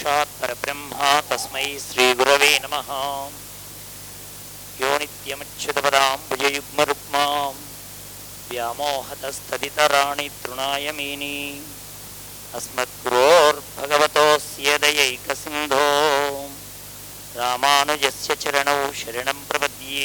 సాక్షాత్ పరబ్రహ్మ తస్మై శ్రీగురవే నమ యో నిత్యముచ్యుతపదాం భుజయుగ్మరుక్మాం వ్యామోహతస్తదితరాణి తృణాయ మేని అస్మద్గురోర్భగవతోస్య దయైకసింధో రామానుజస్య చరణౌ శరణం ప్రపద్యే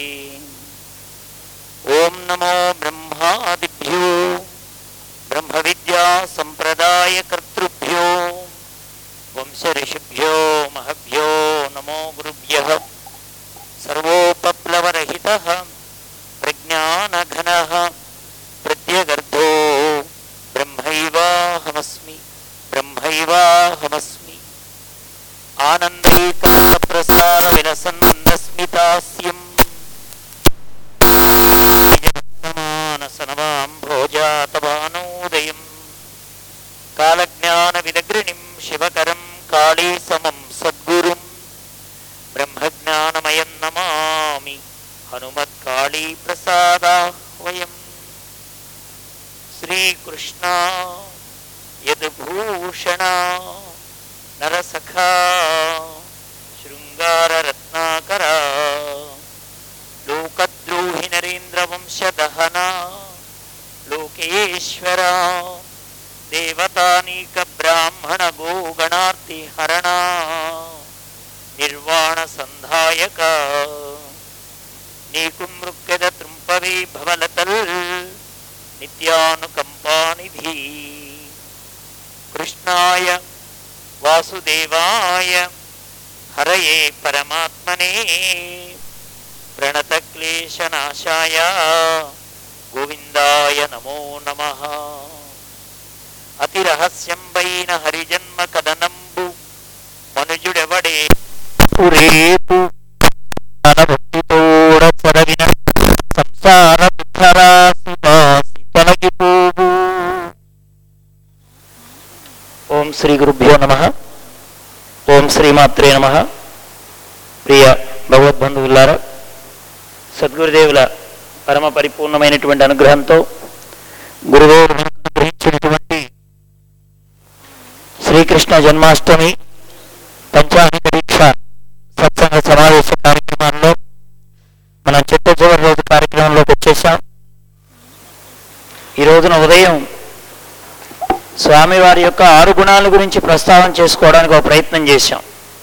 ఓం నమో బ్రహ్మాదిభ్యో బ్రహ్మ విద్యా సంప్రదాయ కర్తృభ్యో వంశ ఋషిభ్యో మహభ్యో నమో గురుభ్య సర్వోపప్లవరహిత ప్రజ్ఞానఘన ప్రత్యగర్ధో బ్రహ్మైవాహమస్మి బ్రహ్మైవాహమస్మి ఆనందైకాల ప్రసార విలసన్నందస్మితాస్యం మానసనవాంభోజాతవానోదయం కాలజ్ఞాన విదగ్రిణిం శివకరం కాళీ సమం సద్గురుం బ్రహ్మజ్ఞానమయం నమామి హనుమత్కాళీ ప్రసాదాహ్వయం శ్రీకృష్ణ యద్భూషణ నరసఖా శృంగారరత్నాకర లోకద్రోహి నరేంద్రవంశదహన లోకేశ్వర దేవతానీక బ్రాహ్మణ గోగణార్తి హరణ నిర్వాణ సంధాయక నీకు మృక్యద త్రుంపవే భవలతల్ నిత్యానుకంపానిధి కృష్ణాయ వాసుదేవాయ హరయే పరమాత్మనే ప్రణతక్లేశనాశాయ గోవిందాయ నమో నమ అతిరహస్యంబైన హరిజన్మ కథనంబు మనుజుడెవడే రేపు భక్తితోడ చదవిన సంసార దుఃఖరాశి బాసి తొలగిపోవు ఓం శ్రీ గురుభ్యో నమ ఓం శ్రీమాత్రే నమ ప్రియ భగవద్బంధువులారా సద్గురుదేవుల పరమ పరిపూర్ణమైనటువంటి అనుగ్రహంతో గురుదేవులు మనకు అనుగ్రహించినటువంటి శ్రీకృష్ణ జన్మాష్టమి పంచాహిక దీక్ష సత్సంగ సమావేశ కార్యక్రమాల్లో మనం చిట్ట చివరి రోజు కార్యక్రమంలోకి వచ్చేసాం ఈ రోజున ఉదయం స్వామివారి యొక్క ఆరు గుణాల గురించి ప్రస్తావన చేసుకోవడానికి ఒక ప్రయత్నం చేశాం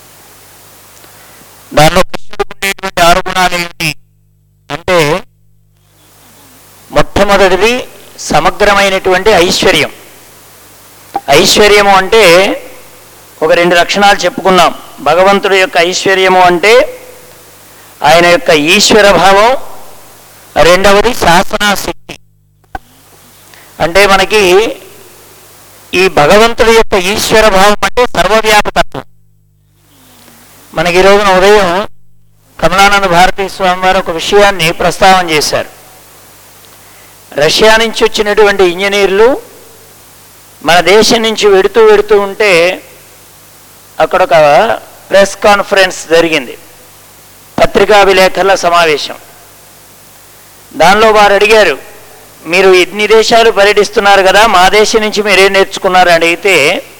దానిలో కృష్ణుడికి ఉండేటువంటి ఆరు గుణాలు ఏమిటి అంటే మొట్టమొదటిది సమగ్రమైనటువంటి ఐశ్వర్యం ఐశ్వర్యము అంటే ఒక రెండు లక్షణాలు చెప్పుకున్నాం భగవంతుడి యొక్క ఐశ్వర్యము అంటే ఆయన యొక్క ఈశ్వర భావం రెండవది శాసనాశక్తి అంటే మనకి ఈ భగవంతుడి యొక్క ఈశ్వర భావం అంటే సర్వవ్యాపకత్వం మనకి ఈ రోజున ఉదయం కమలానంద భారతీ స్వామి వారు ఒక విషయాన్ని ప్రస్తావన చేశారు రష్యా నుంచి వచ్చినటువంటి ఇంజనీర్లు మన దేశం నుంచి వెడుతూ వెడుతూ ఉంటే అక్కడ ఒక ప్రెస్ కాన్ఫరెన్స్ జరిగింది పత్రికా విలేకరుల సమావేశం దానిలో వారు అడిగారు మీరు ఇన్ని దేశాలు పర్యటిస్తున్నారు కదా మా దేశం నుంచి మీరేం నేర్చుకున్నారు అని అడిగితే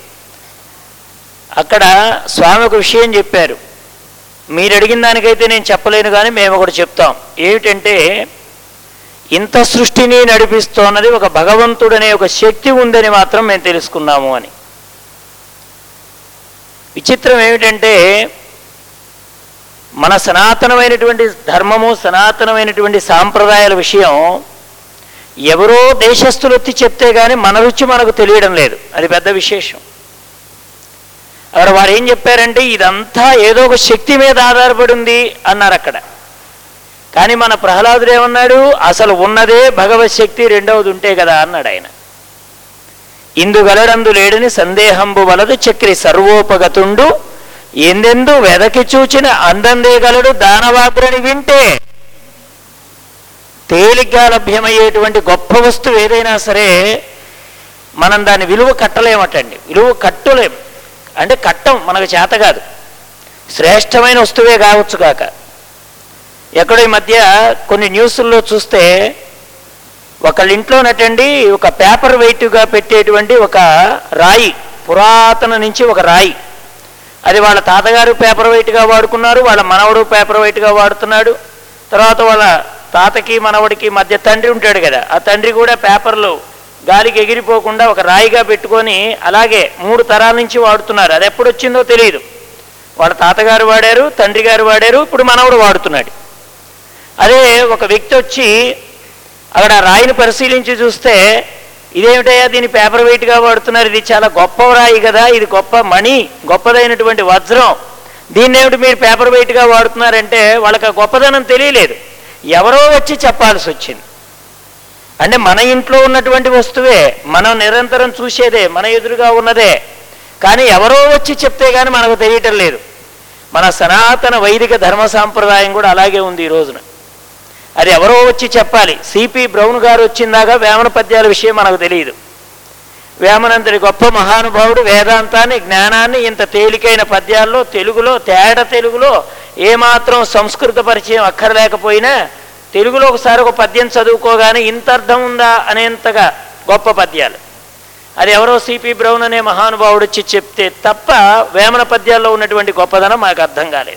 అక్కడ స్వామి ఒక విషయం చెప్పారు మీరు అడిగిన దానికైతే నేను చెప్పలేను కానీ మేము ఒకటి చెప్తాం ఏమిటంటే ఇంత సృష్టిని నడిపిస్తోన్నది ఒక భగవంతుడనే ఒక శక్తి ఉందని మాత్రం మేము తెలుసుకున్నాము అని విచిత్రం ఏమిటంటే మన సనాతనమైనటువంటి ధర్మము సనాతనమైనటువంటి సాంప్రదాయాల విషయం ఎవరో దేశస్తులు వచ్చి చెప్తే కానీ మన రుచి మనకు తెలియడం లేదు అది పెద్ద విశేషం అక్కడ వారు ఏం చెప్పారంటే ఇదంతా ఏదో ఒక శక్తి మీద ఆధారపడి ఉంది అన్నారు అక్కడ కానీ మన ప్రహ్లాదుడు ఏమన్నాడు అసలు ఉన్నదే భగవత్ శక్తి రెండవది ఉంటే కదా అన్నాడు ఆయన ఇందు గలడందు లేడని సందేహంబు వలదు చక్రి సర్వోపగతుండు ఎందెందు వెదకి చూచిన అందందే గలడు దానవాగ్రని వింటే తేలిగ్గా లభ్యమయ్యేటువంటి గొప్ప వస్తువు ఏదైనా సరే మనం దాని విలువ కట్టలేమటండి విలువ కట్టలేం అంటే కట్టం మనకు చేత కాదు శ్రేష్టమైన వస్తువే కావచ్చు కాక ఎక్కడో ఈ మధ్య కొన్ని న్యూస్ల్లో చూస్తే ఒకళ్ళ ఇంట్లోనటండి ఒక పేపర్ వెయిట్గా పెట్టేటువంటి ఒక రాయి పురాతన నుంచి ఒక రాయి అది వాళ్ళ తాతగారు పేపర్ వెయిట్గా వాడుకున్నారు వాళ్ళ మనవడు పేపర్ వెయిట్గా వాడుతున్నాడు తర్వాత వాళ్ళ తాతకి మనవడికి మధ్య తండ్రి ఉంటాడు కదా ఆ తండ్రి కూడా పేపర్లు గాలికి ఎగిరిపోకుండా ఒక రాయిగా పెట్టుకొని అలాగే మూడు తరాల నుంచి వాడుతున్నారు అది ఎప్పుడు వచ్చిందో తెలియదు వాళ్ళ తాతగారు వాడారు తండ్రి గారు వాడారు ఇప్పుడు మనవడు వాడుతున్నాడు అదే ఒక వ్యక్తి వచ్చి అక్కడ ఆ రాయిని పరిశీలించి చూస్తే ఇదేమిటయ్యా దీని పేపర్ వెయిట్గా వాడుతున్నారు ఇది చాలా గొప్ప రాయి కదా ఇది గొప్ప మణి గొప్పదైనటువంటి వజ్రం దీన్ని ఏమిటి మీరు పేపర్ వెయిట్గా వాడుతున్నారంటే వాళ్ళకి ఆ గొప్పదనం తెలియలేదు ఎవరో వచ్చి చెప్పాల్సి వచ్చింది అంటే మన ఇంట్లో ఉన్నటువంటి వస్తువే మనం నిరంతరం చూసేదే మన ఎదురుగా ఉన్నదే కానీ ఎవరో వచ్చి చెప్తే కానీ మనకు తెలియటం లేదు మన సనాతన వైదిక ధర్మ సాంప్రదాయం కూడా అలాగే ఉంది ఈ రోజున అది ఎవరో వచ్చి చెప్పాలి సిపి బ్రౌన్ గారు వచ్చిందాగా వేమన పద్యాల విషయం మనకు తెలియదు వేమనంతటి గొప్ప మహానుభావుడు వేదాంతాన్ని జ్ఞానాన్ని ఇంత తేలికైన పద్యాల్లో తెలుగులో తేట తెలుగులో ఏమాత్రం సంస్కృత పరిచయం అక్కర్లేకపోయినా తెలుగులో ఒకసారి ఒక పద్యం చదువుకోగానే ఇంత అర్థం ఉందా అనేంతగా గొప్ప పద్యాలు అది ఎవరో సిపి బ్రౌన్ అనే మహానుభావుడు వచ్చి చెప్తే తప్ప వేమన పద్యాల్లో ఉన్నటువంటి గొప్పదనం మాకు అర్థం కాలేదు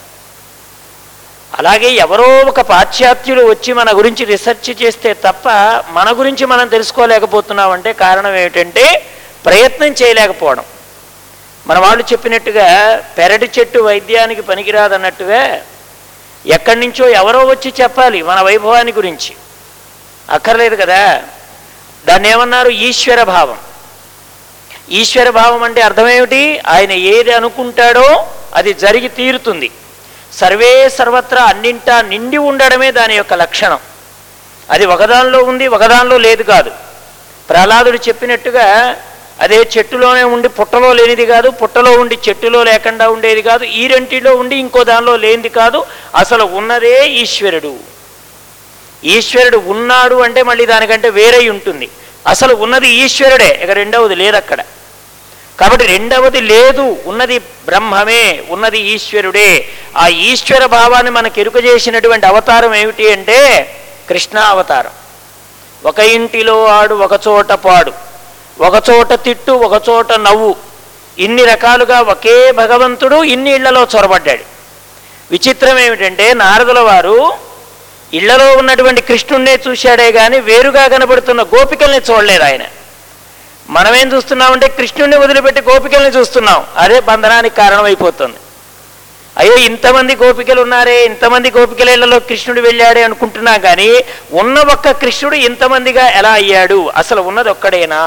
అలాగే ఎవరో ఒక పాశ్చాత్యులు వచ్చి మన గురించి రీసెర్చ్ చేస్తే తప్ప మన గురించి మనం తెలుసుకోలేకపోతున్నామంటే కారణం ఏమిటంటే ప్రయత్నం చేయలేకపోవడం మన వాళ్ళు చెప్పినట్టుగా పెరటి చెట్టు వైద్యానికి పనికిరాదన్నట్టుగా ఎక్కడి నుంచో ఎవరో వచ్చి చెప్పాలి మన వైభవాన్ని గురించి అక్కర్లేదు కదా దాన్ని ఏమన్నారు ఈశ్వర భావం ఈశ్వర భావం అంటే అర్థమేమిటి ఆయన ఏది అనుకుంటాడో అది జరిగి తీరుతుంది సర్వే సర్వత్రా అన్నింటా నిండి ఉండడమే దాని యొక్క లక్షణం అది ఒకదానిలో ఉంది ఒకదానిలో లేదు కాదు ప్రహ్లాదుడు చెప్పినట్టుగా అదే చెట్టులోనే ఉండి పుట్టలో లేనిది కాదు పుట్టలో ఉండి చెట్టులో లేకుండా ఉండేది కాదు ఈ రెంటిలో ఉండి ఇంకో దానిలో లేనిది కాదు అసలు ఉన్నదే ఈశ్వరుడు ఈశ్వరుడు ఉన్నాడు అంటే మళ్ళీ దానికంటే వేరే ఉంటుంది అసలు ఉన్నది ఈశ్వరుడే ఇక రెండవది లేదు అక్కడ కాబట్టి రెండవది లేదు ఉన్నది బ్రహ్మమే ఉన్నది ఈశ్వరుడే ఆ ఈశ్వర భావాన్ని మనకు ఎరుక చేసినటువంటి అవతారం ఏమిటి అంటే కృష్ణ అవతారం ఒక ఇంటిలో ఆడు ఒక చోట పాడు ఒక చోట తిట్టు ఒక చోట నవ్వు ఇన్ని రకాలుగా ఒకే భగవంతుడు ఇన్ని ఇళ్లలో చొరబడ్డాడు విచిత్రం ఏమిటంటే నారదుల వారు ఇళ్లలో ఉన్నటువంటి కృష్ణుణ్ణే చూశాడే కానీ వేరుగా కనబడుతున్న గోపికల్ని చూడలేదు ఆయన మనమేం చూస్తున్నామంటే కృష్ణుణ్ణి వదిలిపెట్టి గోపికల్ని చూస్తున్నాం అదే బంధనానికి కారణమైపోతుంది అయ్యో ఇంతమంది గోపికలు ఉన్నారే ఇంతమంది గోపికలలో కృష్ణుడు వెళ్ళాడే అనుకుంటున్నా కానీ ఉన్న ఒక్క కృష్ణుడు ఇంతమందిగా ఎలా అయ్యాడు అసలు ఉన్నది ఒక్కడేనా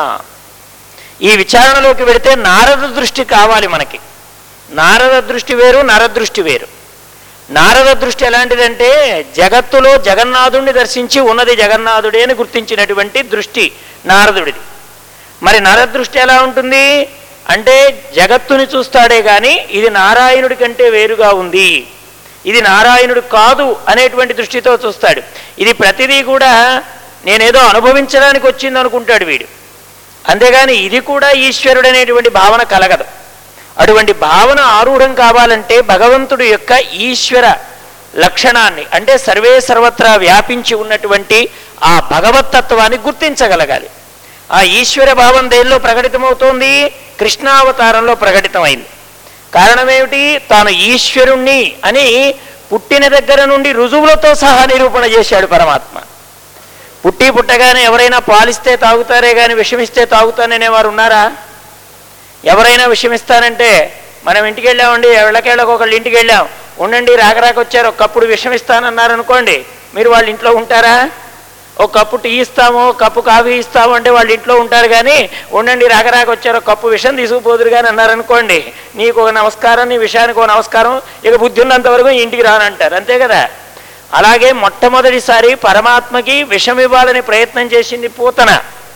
ఈ విచారణలోకి వెడితే నారద దృష్టి కావాలి మనకి నారద దృష్టి వేరు నరదృష్టి వేరు నారద దృష్టి ఎలాంటిదంటే జగత్తులో జగన్నాథుడిని దర్శించి ఉన్నది జగన్నాథుడే అని గుర్తించినటువంటి దృష్టి నారదుడిది మరి నరదృష్టి ఎలా ఉంటుంది అంటే జగత్తుని చూస్తాడే కానీ ఇది నారాయణుడి కంటే వేరుగా ఉంది ఇది నారాయణుడు కాదు అనేటువంటి దృష్టితో చూస్తాడు ఇది ప్రతిదీ కూడా నేనేదో అనుభవించడానికి వచ్చింది అనుకుంటాడు వీడు అంతేగాని ఇది కూడా ఈశ్వరుడు అనేటువంటి భావన కలగదు అటువంటి భావన ఆరూఢం కావాలంటే భగవంతుడు యొక్క ఈశ్వర లక్షణాన్ని అంటే సర్వే సర్వత్రా వ్యాపించి ఉన్నటువంటి ఆ భగవత్తత్వాన్ని గుర్తించగలగాలి ఆ ఈశ్వర భావం దేనిలో ప్రకటితమవుతోంది కృష్ణావతారంలో ప్రకటితమైంది కారణమేమిటి తాను ఈశ్వరుణ్ణి అని పుట్టిన దగ్గర నుండి రుజువులతో సహా నిరూపణ చేశాడు పరమాత్మ పుట్టి పుట్టగానే ఎవరైనా పాలిస్తే తాగుతారే కానీ విషమిస్తే తాగుతాననే వారు ఉన్నారా ఎవరైనా విషమిస్తానంటే మనం ఇంటికి వెళ్ళామండి ఎవరికెళ్ళక ఒకళ్ళు ఇంటికి వెళ్ళాం ఉండండి రాకరాక వచ్చారు ఒక కప్పుడు విషమిస్తానన్నారు అనుకోండి మీరు వాళ్ళ ఇంట్లో ఉంటారా ఒక కప్పు టీ ఇస్తాము ఒక కప్పు కాఫీ ఇస్తాము అంటే వాళ్ళు ఇంట్లో ఉంటారు కానీ ఉండండి రాకరాక వచ్చారు ఒక కప్పు విషం తీసుకుపోదురు కానీ అన్నారనుకోండి నీకు ఒక నమస్కారం నీ విషయానికి ఒక నమస్కారం ఇక బుద్ధి ఉన్నంత వరకు ఇంటికి రానంటారు అంతే కదా అలాగే మొట్టమొదటిసారి పరమాత్మకి విషం ఇవ్వాలని ప్రయత్నం చేసింది పూతన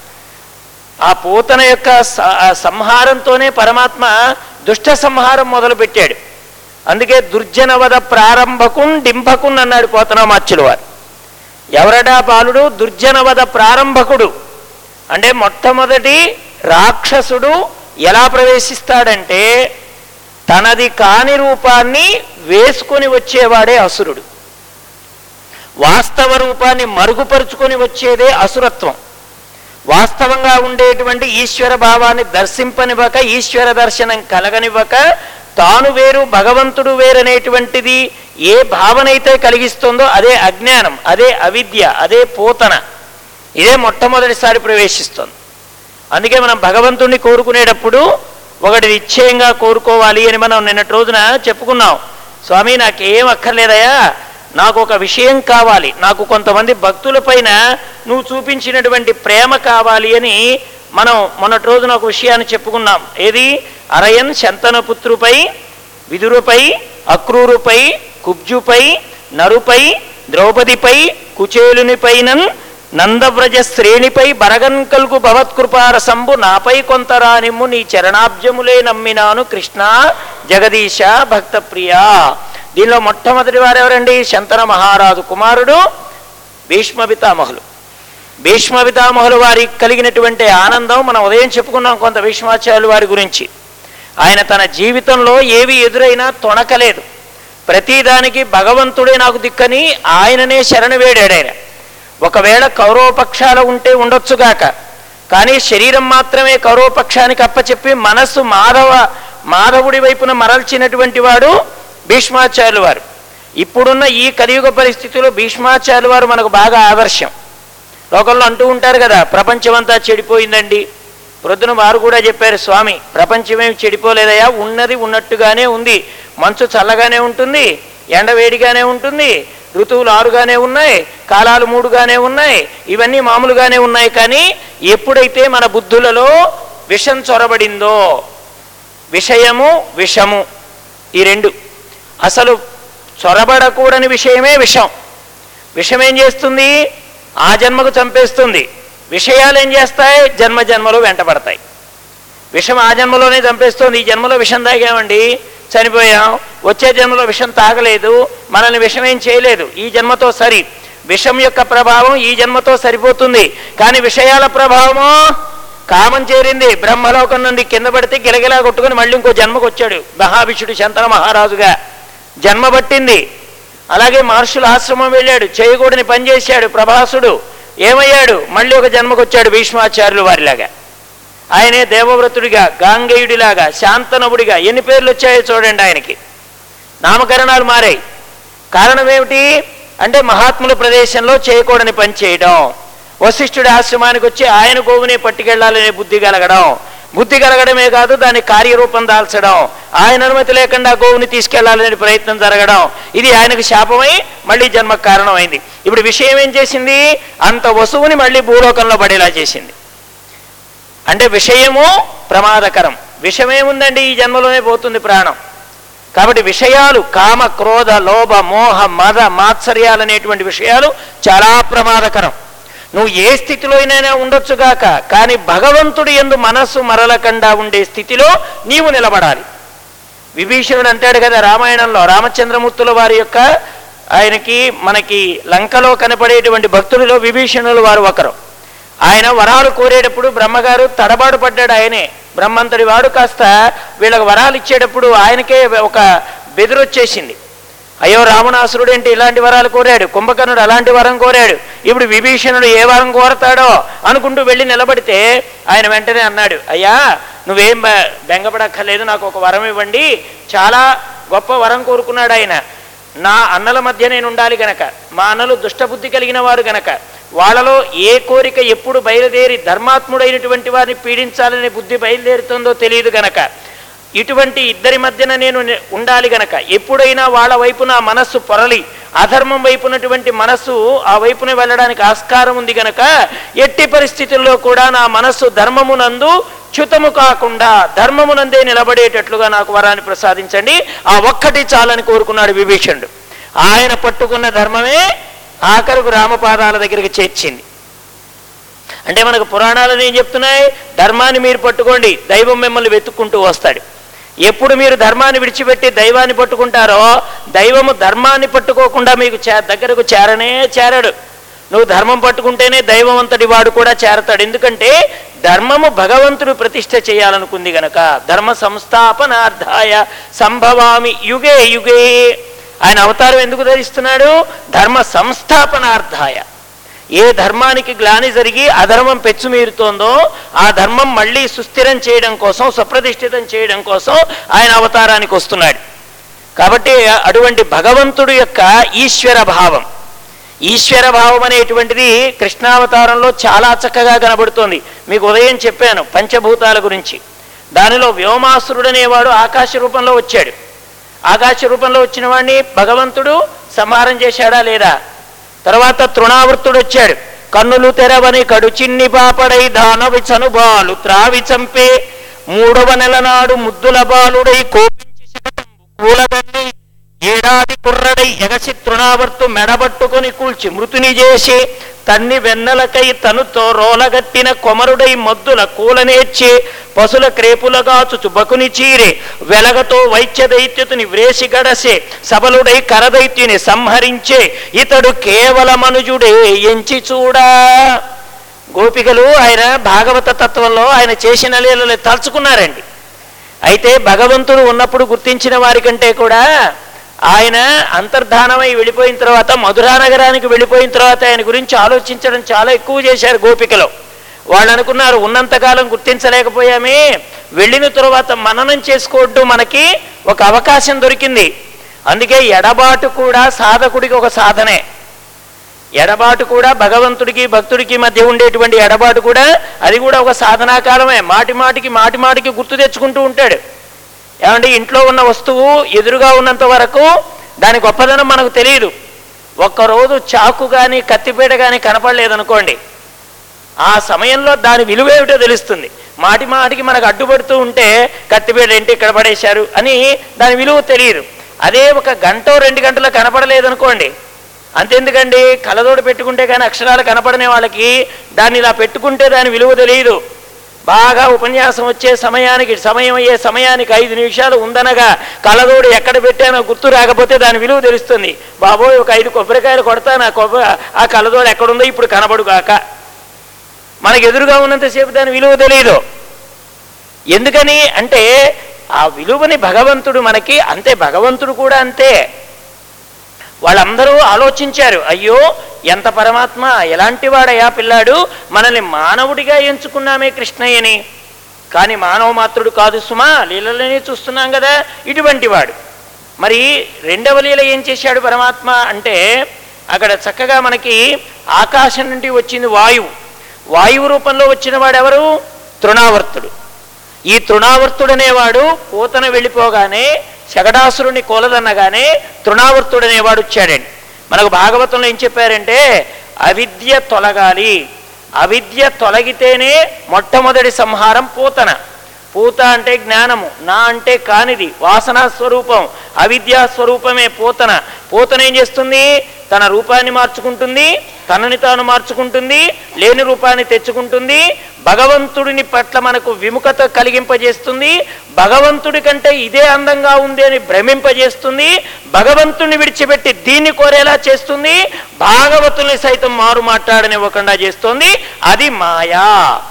ఆ పూతన యొక్క స- ఆ సంహారంతోనే పరమాత్మ దుష్ట సంహారం మొదలుపెట్టాడు అందుకే దుర్జనవద ప్రారంభకున్ డింభకున్ అన్నాడు పోతనామాచ్యులు వారు ఎవరడా బాలుడు దుర్జనవద ప్రారంభకుడు అంటే మొట్టమొదటి రాక్షసుడు ఎలా ప్రవేశిస్తాడంటే తనది కాని రూపాన్ని వేసుకొని వచ్చేవాడే అసురుడు వాస్తవ రూపాన్ని మరుగుపరుచుకొని వచ్చేదే అసురత్వం వాస్తవంగా ఉండేటువంటి ఈశ్వర భావాన్ని దర్శింపనివ్వక ఈశ్వర దర్శనం కలగనివ్వక తాను వేరు భగవంతుడు వేరనేటువంటిది ఏ భావన అయితే కలిగిస్తుందో అదే అజ్ఞానం అదే అవిద్య అదే పోతన ఇదే మొట్టమొదటిసారి ప్రవేశిస్తుంది అందుకే మనం భగవంతుణ్ణి కోరుకునేటప్పుడు ఒకటి నిశ్చయంగా కోరుకోవాలి అని మనం నిన్నటి రోజున చెప్పుకున్నాం స్వామి నాకేం అక్కర్లేదయా నాకు ఒక విషయం కావాలి నాకు కొంతమంది భక్తుల పైన నువ్వు చూపించినటువంటి ప్రేమ కావాలి అని మనం మొన్నటి రోజున ఒక విషయాన్ని చెప్పుకున్నాం ఏది అరయన్ శంతనపుత్రుపై విదురుపై అక్రూరుపై కుబ్జుపై నరుపై ద్రౌపదిపై కుచేలునిపైనన్ నందవ్రజ శ్రేణిపై బరగన్ కల్గు భవత్కృపారసంబు నాపై కొంత రానిమ్ము నీ చరణాబ్జములే నమ్మినాను కృష్ణ జగదీశ భక్తప్రియ దీనిలో మొట్టమొదటి వారు ఎవరండి శంతన మహారాజు కుమారుడు భీష్మ పితామహులు భీష్మ పితామహులు వారికి కలిగినటువంటి ఆనందం మనం ఉదయం చెప్పుకున్నాం కొంత భీష్మాచార్యులు వారి గురించి ఆయన తన జీవితంలో ఏవి ఎదురైనా తొణకలేదు ప్రతిదానికి భగవంతుడే నాకు దిక్కని ఆయననే శరణు వేడాడు ఆయన ఒకవేళ కౌరవపక్షాలు ఉంటే ఉండొచ్చుగాక కానీ శరీరం మాత్రమే కౌరవపక్షానికి అప్పచెప్పి మనస్సు మాధవ మాధవుడి వైపున మరల్చినటువంటి వాడు భీష్మాచార్యులు వారు ఇప్పుడున్న ఈ కలియుగ పరిస్థితిలో భీష్మాచార్యులు వారు మనకు బాగా ఆదర్శం లోకంలో అంటూ ఉంటారు కదా ప్రపంచమంతా చెడిపోయిందండి ప్రొద్దున వారు కూడా చెప్పారు స్వామి ప్రపంచమేమి చెడిపోలేదయా ఉన్నది ఉన్నట్టుగానే ఉంది మంచు చల్లగానే ఉంటుంది ఎండ వేడిగానే ఉంటుంది ఋతువులు ఆరుగానే ఉన్నాయి కాలాలు మూడుగానే ఉన్నాయి ఇవన్నీ మామూలుగానే ఉన్నాయి కానీ ఎప్పుడైతే మన బుద్ధులలో విషం చొరబడిందో విషయము విషము ఈ రెండు అసలు చొరబడకూడని విషయమే విషం విషం ఏం చేస్తుంది ఆ జన్మకు చంపేస్తుంది విషయాలు ఏం చేస్తాయి జన్మ జన్మలో వెంటబడతాయి విషం ఆ జన్మలోనే చంపేస్తుంది ఈ జన్మలో విషం తాగామండి చనిపోయాం వచ్చే జన్మలో విషం తాగలేదు మనల్ని విషం ఏం చేయలేదు ఈ జన్మతో సరి విషం యొక్క ప్రభావం ఈ జన్మతో సరిపోతుంది కానీ విషయాల ప్రభావము కామం చేరింది బ్రహ్మలోకం నుండి కింద పడితే గిలగిలా కొట్టుకుని మళ్ళీ ఇంకో జన్మకు వచ్చాడు మహాభిషుడు శంతన మహారాజుగా జన్మ పట్టింది అలాగే మహర్షుల ఆశ్రమం వెళ్ళాడు చేయకూడని పని చేశాడు ప్రభాసుడు ఏమయ్యాడు మళ్ళీ ఒక జన్మకు వచ్చాడు భీష్మాచార్యులు వారిలాగా ఆయనే దేవవ్రతుడిగా గాంగేయుడిలాగా శాంతనవుడిగా ఎన్ని పేర్లు వచ్చాయో చూడండి ఆయనకి నామకరణాలు మారాయి కారణం ఏమిటి అంటే మహాత్ముల ప్రదేశంలో చేయకూడని పని చేయడం వశిష్ఠుడి ఆశ్రమానికి వచ్చి ఆయన గోవునే పట్టుకెళ్లాలనే బుద్ధి కలగడం బుద్ధి కలగడమే కాదు దాని కార్యరూపం దాల్చడం ఆయన అనుమతి లేకుండా గోవుని తీసుకెళ్లాలనే ప్రయత్నం జరగడం ఇది ఆయనకు శాపమై మళ్ళీ జన్మకు కారణమైంది ఇప్పుడు విషయం ఏం చేసింది అంత వసువుని మళ్ళీ భూలోకంలో పడేలా చేసింది అంటే విషయము ప్రమాదకరం విషమేముందండి ఈ జన్మలోనే పోతుంది ప్రాణం కాబట్టి విషయాలు కామ క్రోధ లోభ మోహ మద మాత్సర్యాలనేటువంటి విషయాలు చాలా ప్రమాదకరం నువ్వు ఏ స్థితిలో అయినా ఉండొచ్చుగాక కానీ భగవంతుడి ఎందు మనస్సు మరలకుండా ఉండే స్థితిలో నీవు నిలబడాలి విభీషణుడు అంటాడు కదా రామాయణంలో రామచంద్రమూర్తుల వారి యొక్క ఆయనకి మనకి లంకలో కనపడేటువంటి భక్తులలో విభీషణులు వారు ఒకరు ఆయన వరాలు కోరేటప్పుడు బ్రహ్మగారు తడబాటు పడ్డాడు ఆయనే బ్రహ్మంతటి వాడు కాస్త వీళ్ళకి వరాలు ఇచ్చేటప్పుడు ఆయనకే ఒక బెదిరొచ్చేసింది అయ్యో రావణాసురుడు ఏంటి ఇలాంటి వరాలు కోరాడు కుంభకర్ణుడు అలాంటి వరం కోరాడు ఇప్పుడు విభీషణుడు ఏ వరం కోరతాడో అనుకుంటూ వెళ్ళి నిలబడితే ఆయన వెంటనే అన్నాడు అయ్యా నువ్వేం బ- బెంగపడక్కర్లేదు నాకు ఒక వరం ఇవ్వండి చాలా గొప్ప వరం కోరుకున్నాడు ఆయన నా అన్నల మధ్య నేను ఉండాలి గనక మా అన్నలు దుష్టబుద్ధి కలిగిన వారు గనక వాళ్ళలో ఏ కోరిక ఎప్పుడు బయలుదేరి ధర్మాత్ముడైనటువంటి వారిని పీడించాలనే బుద్ధి బయలుదేరుతుందో తెలియదు గనక ఇటువంటి ఇద్దరి మధ్యన నేను ని- ఉండాలి గనక ఎప్పుడైనా వాళ్ళ వైపున మనస్సు పొరలి అధర్మం వైపునటువంటి మనస్సు ఆ వైపున వెళ్ళడానికి ఆస్కారం ఉంది గనక ఎట్టి పరిస్థితుల్లో కూడా నా మనస్సు ధర్మమునందు చ్యుతము కాకుండా ధర్మమునందే నిలబడేటట్లుగా నాకు వరాన్ని ప్రసాదించండి ఆ ఒక్కటి చాలని కోరుకున్నాడు విభీషణుడు ఆయన పట్టుకున్న ధర్మమే ఆఖరుకు రామపాదాల దగ్గరికి చేర్చింది అంటే మనకు పురాణాలు ఏం చెప్తున్నాయి ధర్మాన్ని మీరు పట్టుకోండి దైవం మిమ్మల్ని వెతుక్కుంటూ వస్తాడు ఎప్పుడు మీరు ధర్మాన్ని విడిచిపెట్టి దైవాన్ని పట్టుకుంటారో దైవము ధర్మాన్ని పట్టుకోకుండా మీకు చే దగ్గరకు చేరనే చేరడు నువ్వు ధర్మం పట్టుకుంటేనే దైవం అంతటి వాడు కూడా చేరతాడు ఎందుకంటే ధర్మము భగవంతుడు ప్రతిష్ఠ చేయాలనుకుంది గనక ధర్మ సంస్థాపనార్థాయ సంభవామి యుగే యుగే ఆయన అవతారం ఎందుకు ధరిస్తున్నాడు ధర్మ సంస్థాపనార్థాయ ఏ ధర్మానికి గ్లాని జరిగి అధర్మం పెచ్చుమీరుతోందో ఆ ధర్మం మళ్ళీ సుస్థిరం చేయడం కోసం సుప్రతిష్ఠితం చేయడం కోసం ఆయన అవతారానికి వస్తున్నాడు కాబట్టి అటువంటి భగవంతుడు యొక్క ఈశ్వర భావం ఈశ్వర భావం అనేటువంటిది కృష్ణావతారంలో చాలా చక్కగా కనబడుతోంది మీకు ఉదయం చెప్పాను పంచభూతాల గురించి దానిలో వ్యోమాసురుడు అనేవాడు ఆకాశ రూపంలో వచ్చాడు ఆకాశ రూపంలో వచ్చిన వాడిని భగవంతుడు సంహారం చేశాడా లేదా తర్వాత తృణావృత్తుడు వచ్చాడు కన్నులు తెరవని కడు చిన్ని పాపడై దానవి చనుబాలు త్రావి చంపే మూడవ నెల నాడు ముద్దుల బాలుడై కోపించి శకటంబు కూలగొని ఏడాది కుర్రడై ఎగసి తృణావర్తు మెడబట్టుకొని కూల్చి మృతుని చేసి తన్ని వెన్నెలకై తనుతో రోలగట్టిన కొమరుడై మద్దుల కూలనేర్చి పశుల క్రేపులగాచుచు బకుని చీరే వెలగతో వైద్య దైత్యుని వ్రేసి గడసే సబలుడై కరదైత్యుని సంహరించే ఇతడు కేవల మనుజుడే ఎంచి చూడా గోపికలు ఆయన భాగవత తత్వంలో ఆయన చేసిన లీలలు తలుచుకున్నారండి అయితే భగవంతుడు ఉన్నప్పుడు గుర్తించిన వారి కంటే కూడా ఆయన అంతర్ధానమై వెళ్ళిపోయిన తర్వాత మధురా నగరానికి వెళ్ళిపోయిన తర్వాత ఆయన గురించి ఆలోచించడం చాలా ఎక్కువ చేశారు గోపికలు వాళ్ళు అనుకున్నారు ఉన్నంతకాలం గుర్తించలేకపోయామే వెళ్ళిన తర్వాత మననం చేసుకోవడం మనకి ఒక అవకాశం దొరికింది అందుకే ఎడబాటు కూడా సాధకుడికి ఒక సాధనే ఎడబాటు కూడా భగవంతుడికి భక్తుడికి మధ్య ఉండేటువంటి ఎడబాటు కూడా అది కూడా ఒక సాధనాకాలమే మాటి మాటికి మాటి మాటికి గుర్తు తెచ్చుకుంటూ ఉంటాడు ఏమంటే ఇంట్లో ఉన్న వస్తువు ఎదురుగా ఉన్నంత వరకు దాని గొప్పదనం మనకు తెలియదు ఒక్కరోజు చాకు కానీ కత్తిపీట కానీ కనపడలేదనుకోండి ఆ సమయంలో దాని విలువ ఏమిటో తెలుస్తుంది మాటి మాటికి మనకు అడ్డుపడుతూ ఉంటే కత్తిపీట ఏంటి ఇక్కడ పడేశారు అని దాని విలువ తెలియదు అదే ఒక గంట రెండు గంటలు కనపడలేదనుకోండి అంతెందుకండి కలదోడు పెట్టుకుంటే కానీ అక్షరాలు కనపడని వాళ్ళకి దాన్ని ఇలా పెట్టుకుంటే దాని విలువ తెలియదు బాగా ఉపన్యాసం వచ్చే సమయానికి సమయం అయ్యే సమయానికి ఐదు నిమిషాలు ఉందనగా కలదోడు ఎక్కడ పెట్టానో గుర్తు రాకపోతే దాని విలువ తెలుస్తుంది బాబోయ్ ఒక ఐదు కొబ్బరికాయలు కొడతాను ఆ కొబ్బరి ఆ కలదోడు ఎక్కడుందో ఇప్పుడు కనబడుగాక మనకు ఎదురుగా ఉన్నంతసేపు దాని విలువ తెలియదు ఎందుకని అంటే ఆ విలువని భగవంతుడు మనకి అంతే భగవంతుడు కూడా అంతే వాళ్ళందరూ ఆలోచించారు అయ్యో ఎంత పరమాత్మ ఎలాంటి వాడయా పిల్లాడు మనల్ని మానవుడిగా ఎంచుకున్నామే కృష్ణయ్యని కానీ మానవ మాత్రుడు కాదు సుమా లీలలోనే చూస్తున్నాం కదా ఇటువంటి వాడు మరి రెండవ లీల ఏం చేశాడు పరమాత్మ అంటే అక్కడ చక్కగా మనకి ఆకాశం నుండి వచ్చింది వాయువు వాయువు రూపంలో వచ్చిన వాడెవరు తృణావర్తుడు ఈ తృణావర్తుడనేవాడు పూతన వెళ్ళిపోగానే శగడాసురుని కోలదన్నగానే తృణావర్తుడనేవాడు వచ్చాడండి మనకు భాగవతంలో ఏం చెప్పారంటే అవిద్య తొలగాలి అవిద్య తొలగితేనే మొట్టమొదటి సంహారం పూతన పూత అంటే జ్ఞానము నా అంటే కానిది వాసనా స్వరూపం అవిద్యా స్వరూపమే పూతన పూతన ఏం చేస్తుంది తన రూపాన్ని మార్చుకుంటుంది తనని తాను మార్చుకుంటుంది లేని రూపాన్ని తెచ్చుకుంటుంది భగవంతుడిని పట్ల మనకు విముఖత కలిగింపజేస్తుంది భగవంతుడి కంటే ఇదే అందంగా ఉంది అని భ్రమింపజేస్తుంది భగవంతుడిని విడిచిపెట్టి దీన్ని కోరేలా చేస్తుంది భాగవతుల్ని సైతం మారు మాట్లాడనివ్వకుండా చేస్తుంది అది మాయా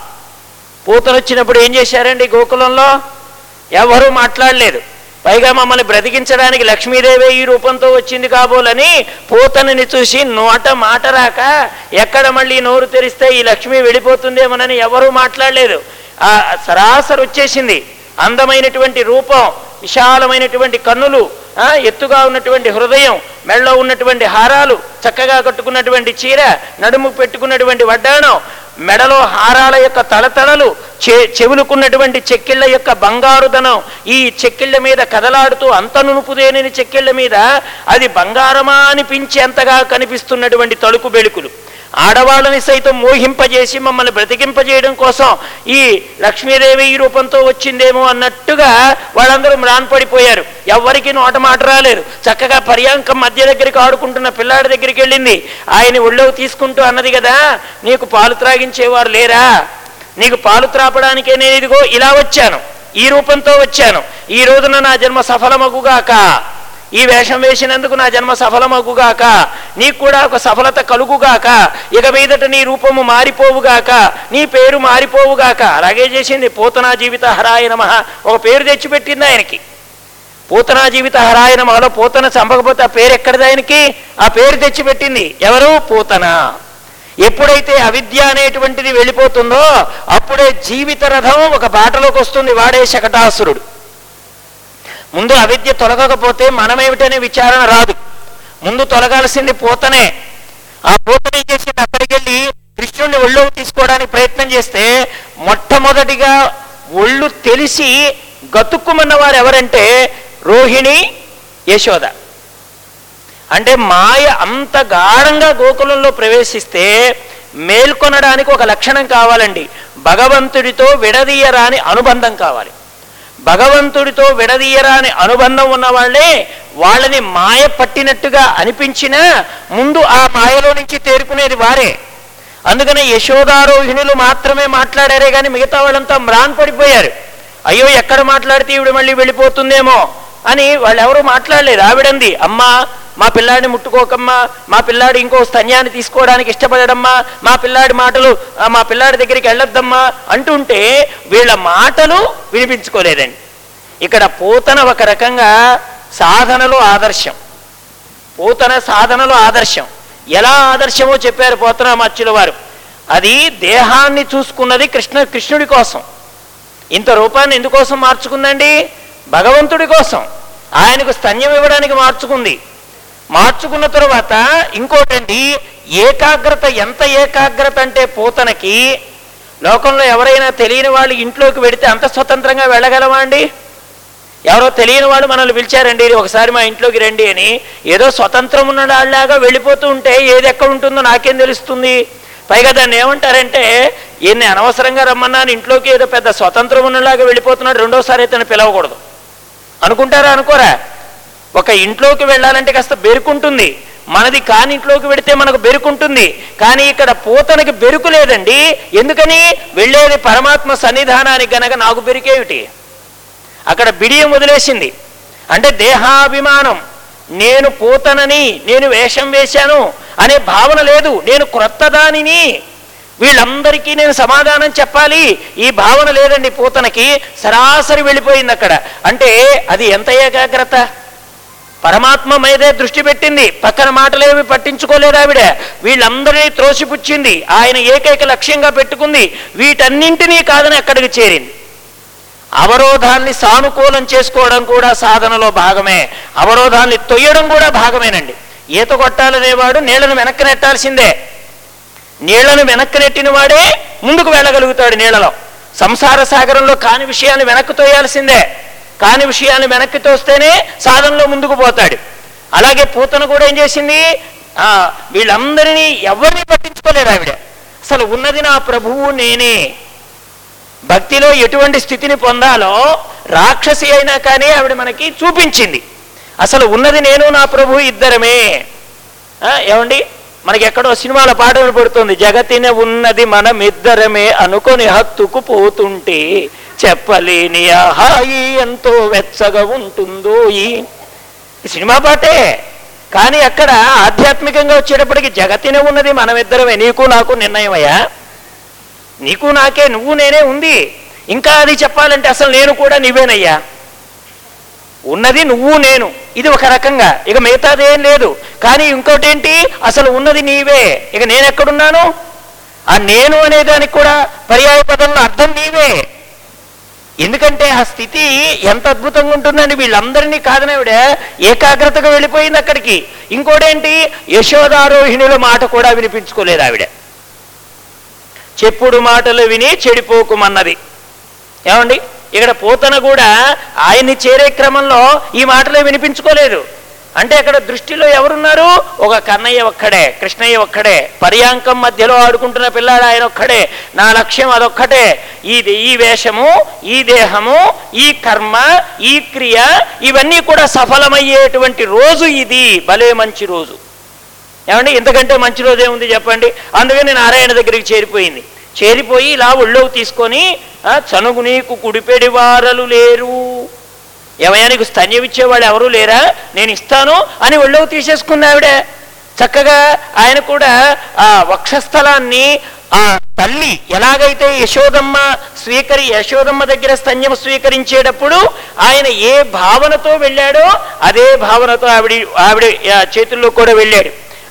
పూతలు వచ్చినప్పుడు ఏం చేశారండి గోకులంలో ఎవరూ మాట్లాడలేదు పైగా మమ్మల్ని బ్రతికించడానికి లక్ష్మీదేవి ఈ రూపంతో వచ్చింది కాబోలని పూతనని చూసి నోట మాట రాక ఎక్కడ మళ్ళీ నోరు తెరిస్తే ఈ లక్ష్మి వెళ్ళిపోతుందేమోనని ఎవరూ మాట్లాడలేదు ఆ సరాసరి వచ్చేసింది అందమైనటువంటి రూపం విశాలమైనటువంటి కన్నులు ఆ, ఎత్తుగా ఉన్నటువంటి హృదయం మెళ్ళలో ఉన్నటువంటి హారాలు చక్కగా కట్టుకున్నటువంటి చీర నడుము పెట్టుకున్నటువంటి వడ్డాణం మెడలో హారాల యొక్క తలతలలు చె చెవులుకున్నటువంటి చెక్కిళ్ళ యొక్క బంగారుదనం ఈ చెక్కిళ్ళ మీద కదలాడుతూ అంత నునుపుదేనని చెక్కిళ్ళ మీద అది బంగారమా అనిపించేంతగా కనిపిస్తున్నటువంటి తలుకు బెలుకులు ఆడవాళ్ళని సైతం మోహింపజేసి మమ్మల్ని బ్రతికింపజేయడం కోసం ఈ లక్ష్మీదేవి ఈ రూపంతో వచ్చిందేమో అన్నట్టుగా వాళ్ళందరూ మ్రాన్పడిపోయారు ఎవ్వరికి నోట మాట రాలేదు చక్కగా పర్యాంకం మధ్య దగ్గరికి ఆడుకుంటున్న పిల్లాడి దగ్గరికి వెళ్ళింది ఆయన ఒళ్ళోకి తీసుకుంటూ అన్నది కదా నీకు పాలు త్రాగించేవారు లేరా నీకు పాలు త్రాపడానికే నేను ఇదిగో ఇలా వచ్చాను ఈ రూపంతో వచ్చాను ఈ రోజున నా జన్మ సఫలమగుగాక ఈ వేషం వేసినందుకు నా జన్మ సఫలమగుగాక నీకు కూడా ఒక సఫలత కలుగుగాక ఇక మీదట నీ రూపము మారిపోవుగాక నీ పేరు మారిపోవుగాక అలాగే చేసింది పూతనా జీవిత హరాయ నమ ఒక పేరు తెచ్చిపెట్టింది ఆయనకి పూతనా జీవిత హరాయ నమలో పూతన చంపకపోతే ఆ పేరు ఎక్కడిది ఆయనకి ఆ పేరు తెచ్చిపెట్టింది ఎవరు పూతన ఎప్పుడైతే అవిద్య అనేటువంటిది వెళ్ళిపోతుందో అప్పుడే జీవిత రథం ఒక బాటలోకి వస్తుంది వాడే శకటాసురుడు ముందు అవిద్య తొలగకపోతే మనమేమిటనే విచారణ రాదు ముందు తొలగాల్సింది పోతనే ఆ పోతనే చేసింది అక్కడికి వెళ్ళి కృష్ణుడిని ఒళ్ళో తీసుకోవడానికి ప్రయత్నం చేస్తే మొట్టమొదటిగా ఒళ్ళు తెలిసి గతుక్కుమన్న వారు ఎవరంటే రోహిణి యశోద అంటే మాయ అంత గాఢంగా గోకులంలో ప్రవేశిస్తే మేల్కొనడానికి ఒక లక్షణం కావాలండి భగవంతుడితో విడదీయరాని అనుబంధం కావాలి భగవంతుడితో విడదీయరాని అనుబంధం ఉన్న వాళ్ళే వాళ్ళని మాయ పట్టినట్టుగా అనిపించినా ముందు ఆ మాయలో నుంచి తేరుకునేది వారే అందుకనే యశోదారోహిణులు మాత్రమే మాట్లాడారే కానీ మిగతా వాళ్ళంతా మ్రాన్ పడిపోయారు అయ్యో ఎక్కడ మాట్లాడితే ఈవిడ మళ్ళీ వెళ్ళిపోతుందేమో అని వాళ్ళు ఎవరు మాట్లాడలేదు ఆవిడంది అమ్మా మా పిల్లాడిని ముట్టుకోకమ్మా మా పిల్లాడు ఇంకో స్తన్యాన్ని తీసుకోవడానికి ఇష్టపడడమ్మా మా పిల్లాడి మాటలు ఆ, మా పిల్లాడి దగ్గరికి వెళ్ళొద్దమ్మా అంటుంటే వీళ్ళ మాటలు వినిపించుకోలేదండి ఇక్కడ పోతన ఒక రకంగా సాధనలో ఆదర్శం పోతన సాధనలో ఆదర్శం ఎలా ఆదర్శమో చెప్పారు పోతన మచ్చుల వారు అది దేహాన్ని చూసుకున్నది కృష్ణ కృష్ణుడి కోసం ఇంత రూపాన్ని ఎందుకోసం మార్చుకుందండి భగవంతుడి కోసం ఆయనకు స్తన్యం ఇవ్వడానికి మార్చుకుంది మార్చుకున్న తరువాత ఇంకోటండి ఏకాగ్రత ఎంత ఏకాగ్రత అంటే పోతనకి లోకంలో ఎవరైనా తెలియని వాళ్ళు ఇంట్లోకి వెడితే అంత స్వతంత్రంగా వెళ్ళగలమా అండి ఎవరో తెలియని వాళ్ళు మనల్ని పిలిచారండి ఒకసారి మా ఇంట్లోకి రండి అని ఏదో స్వతంత్రం ఉన్న వాళ్ళలాగా వెళ్ళిపోతూ ఉంటే ఏది ఎక్కడ ఉంటుందో నాకేం తెలుస్తుంది పైగా దాన్ని ఏమంటారంటే ఈయన్ని అనవసరంగా రమ్మన్నాను ఇంట్లోకి ఏదో పెద్ద స్వతంత్రం ఉన్నలాగా వెళ్ళిపోతున్నాడు రెండోసారి అయితే పిలవకూడదు అనుకుంటారా అనుకోరా ఒక ఇంట్లోకి వెళ్ళాలంటే కాస్త బెరుకుంటుంది మనది కాని ఇంట్లోకి వెడితే మనకు బెరుకుంటుంది కానీ ఇక్కడ పోతనకి బెరుకు లేదండి ఎందుకని వెళ్ళేది పరమాత్మ సన్నిధానానికి గనక నాకు బెరుకేమిటి అక్కడ బిడియం వదిలేసింది అంటే దేహాభిమానం నేను పోతనని నేను వేషం వేశాను అనే భావన లేదు నేను క్రొత్త దానిని వీళ్ళందరికీ నేను సమాధానం చెప్పాలి ఈ భావన లేదండి పూతనకి సరాసరి వెళ్ళిపోయింది అక్కడ అంటే అది ఎంత ఏకాగ్రత పరమాత్మ మీదే దృష్టి పెట్టింది పక్కన మాటలేవి పట్టించుకోలేదు ఆవిడ వీళ్ళందరినీ త్రోసిపుచ్చింది ఆయన ఏకైక లక్ష్యంగా పెట్టుకుంది వీటన్నింటినీ కాదని అక్కడికి చేరింది అవరోధాన్ని సానుకూలం చేసుకోవడం కూడా సాధనలో భాగమే అవరోధాన్ని తొయ్యడం కూడా భాగమేనండి ఈత కొట్టాలనేవాడు నీళ్లను వెనక్కి నెట్టాల్సిందే నీళ్లను వెనక్కి నెట్టిన వాడే ముందుకు వెళ్ళగలుగుతాడు నీళ్లలో సంసార సాగరంలో కాని విషయాన్ని వెనక్కి తోయాల్సిందే కాని విషయాన్ని వెనక్కి తోస్తేనే సాధనలో ముందుకు పోతాడు అలాగే పూతన కూడా ఏం చేసింది ఆ వీళ్ళందరినీ ఎవరిని పట్టించుకోలేరు ఆవిడ అసలు ఉన్నది నా ప్రభువు నేనే భక్తిలో ఎటువంటి స్థితిని పొందాలో రాక్షసి అయినా కానీ ఆవిడ మనకి చూపించింది అసలు ఉన్నది నేను నా ప్రభు ఇద్దరమే ఆ, ఏమండి మనకి ఎక్కడో సినిమాల పాటలు పడుతుంది జగతిన ఉన్నది మనం ఇద్దరమే అనుకొని హత్తుకు పోతుంటే చెప్పలేని ఆ హాయి ఎంతో వెచ్చగా ఉంటుందో ఈ ఈ సినిమా పాటే కానీ అక్కడ ఆధ్యాత్మికంగా వచ్చేటప్పటికి జగతిన ఉన్నది మనమిద్దరమే నీకు నాకు నిర్ణయమయ్యా నీకు నాకే నువ్వు నేనే ఉంది ఇంకా అది చెప్పాలంటే అసలు నేను కూడా నీవేనయ్యా ఉన్నది నువ్వు నేను ఇది ఒక రకంగా ఇక మిగతాది ఏం లేదు కానీ ఇంకోటి ఏంటి అసలు ఉన్నది నీవే ఇక నేను ఎక్కడున్నాను ఆ నేను అనే దానికి కూడా పర్యాయ పదంలో అర్థం నీవే ఎందుకంటే ఆ స్థితి ఎంత అద్భుతంగా ఉంటుందండి వీళ్ళందరినీ కాదనావిడ ఏకాగ్రతగా వెళ్ళిపోయింది అక్కడికి ఇంకోటేంటి యశోదారోహిణుల మాట కూడా వినిపించుకోలేదు ఆవిడ చెప్పుడు మాటలు విని చెడిపోకుమన్నది ఏమండి ఇక్కడ పోతన కూడా ఆయన్ని చేరే క్రమంలో ఈ మాటలే వినిపించుకోలేదు అంటే అక్కడ దృష్టిలో ఎవరున్నారు ఒక కన్నయ్య ఒక్కడే కృష్ణయ్య ఒక్కడే పర్యాంకం మధ్యలో ఆడుకుంటున్న పిల్లాడు ఆయన ఒక్కడే నా లక్ష్యం అదొక్కటే ఈ ఈ వేషము ఈ దేహము ఈ కర్మ ఈ క్రియ ఇవన్నీ కూడా సఫలమయ్యేటువంటి రోజు ఇది భలే మంచి రోజు ఏమండి ఇంతకంటే మంచి రోజు ఏముంది చెప్పండి అందుకని నారాయణ దగ్గరికి చేరిపోయింది చేరిపోయి ఇలా ఒళ్ళోకి తీసుకొని ఆ, చనుగు నీకు కుడిపెడి వారలు లేరు ఏమయ్యా నీకు స్తన్యం ఇచ్చేవాళ్ళు ఎవరూ లేరా నేను ఇస్తాను అని ఒళ్ళోకి తీసేసుకుంది ఆవిడ చక్కగా ఆయన కూడా ఆ వక్షస్థలాన్ని ఆ తల్లి ఎలాగైతే యశోదమ్మ స్వీకరి యశోదమ్మ దగ్గర స్తన్యం స్వీకరించేటప్పుడు ఆయన ఏ భావనతో వెళ్ళాడో అదే భావనతో ఆవిడ ఆవిడ ఆ, చేతుల్లో కూడా వెళ్ళాడు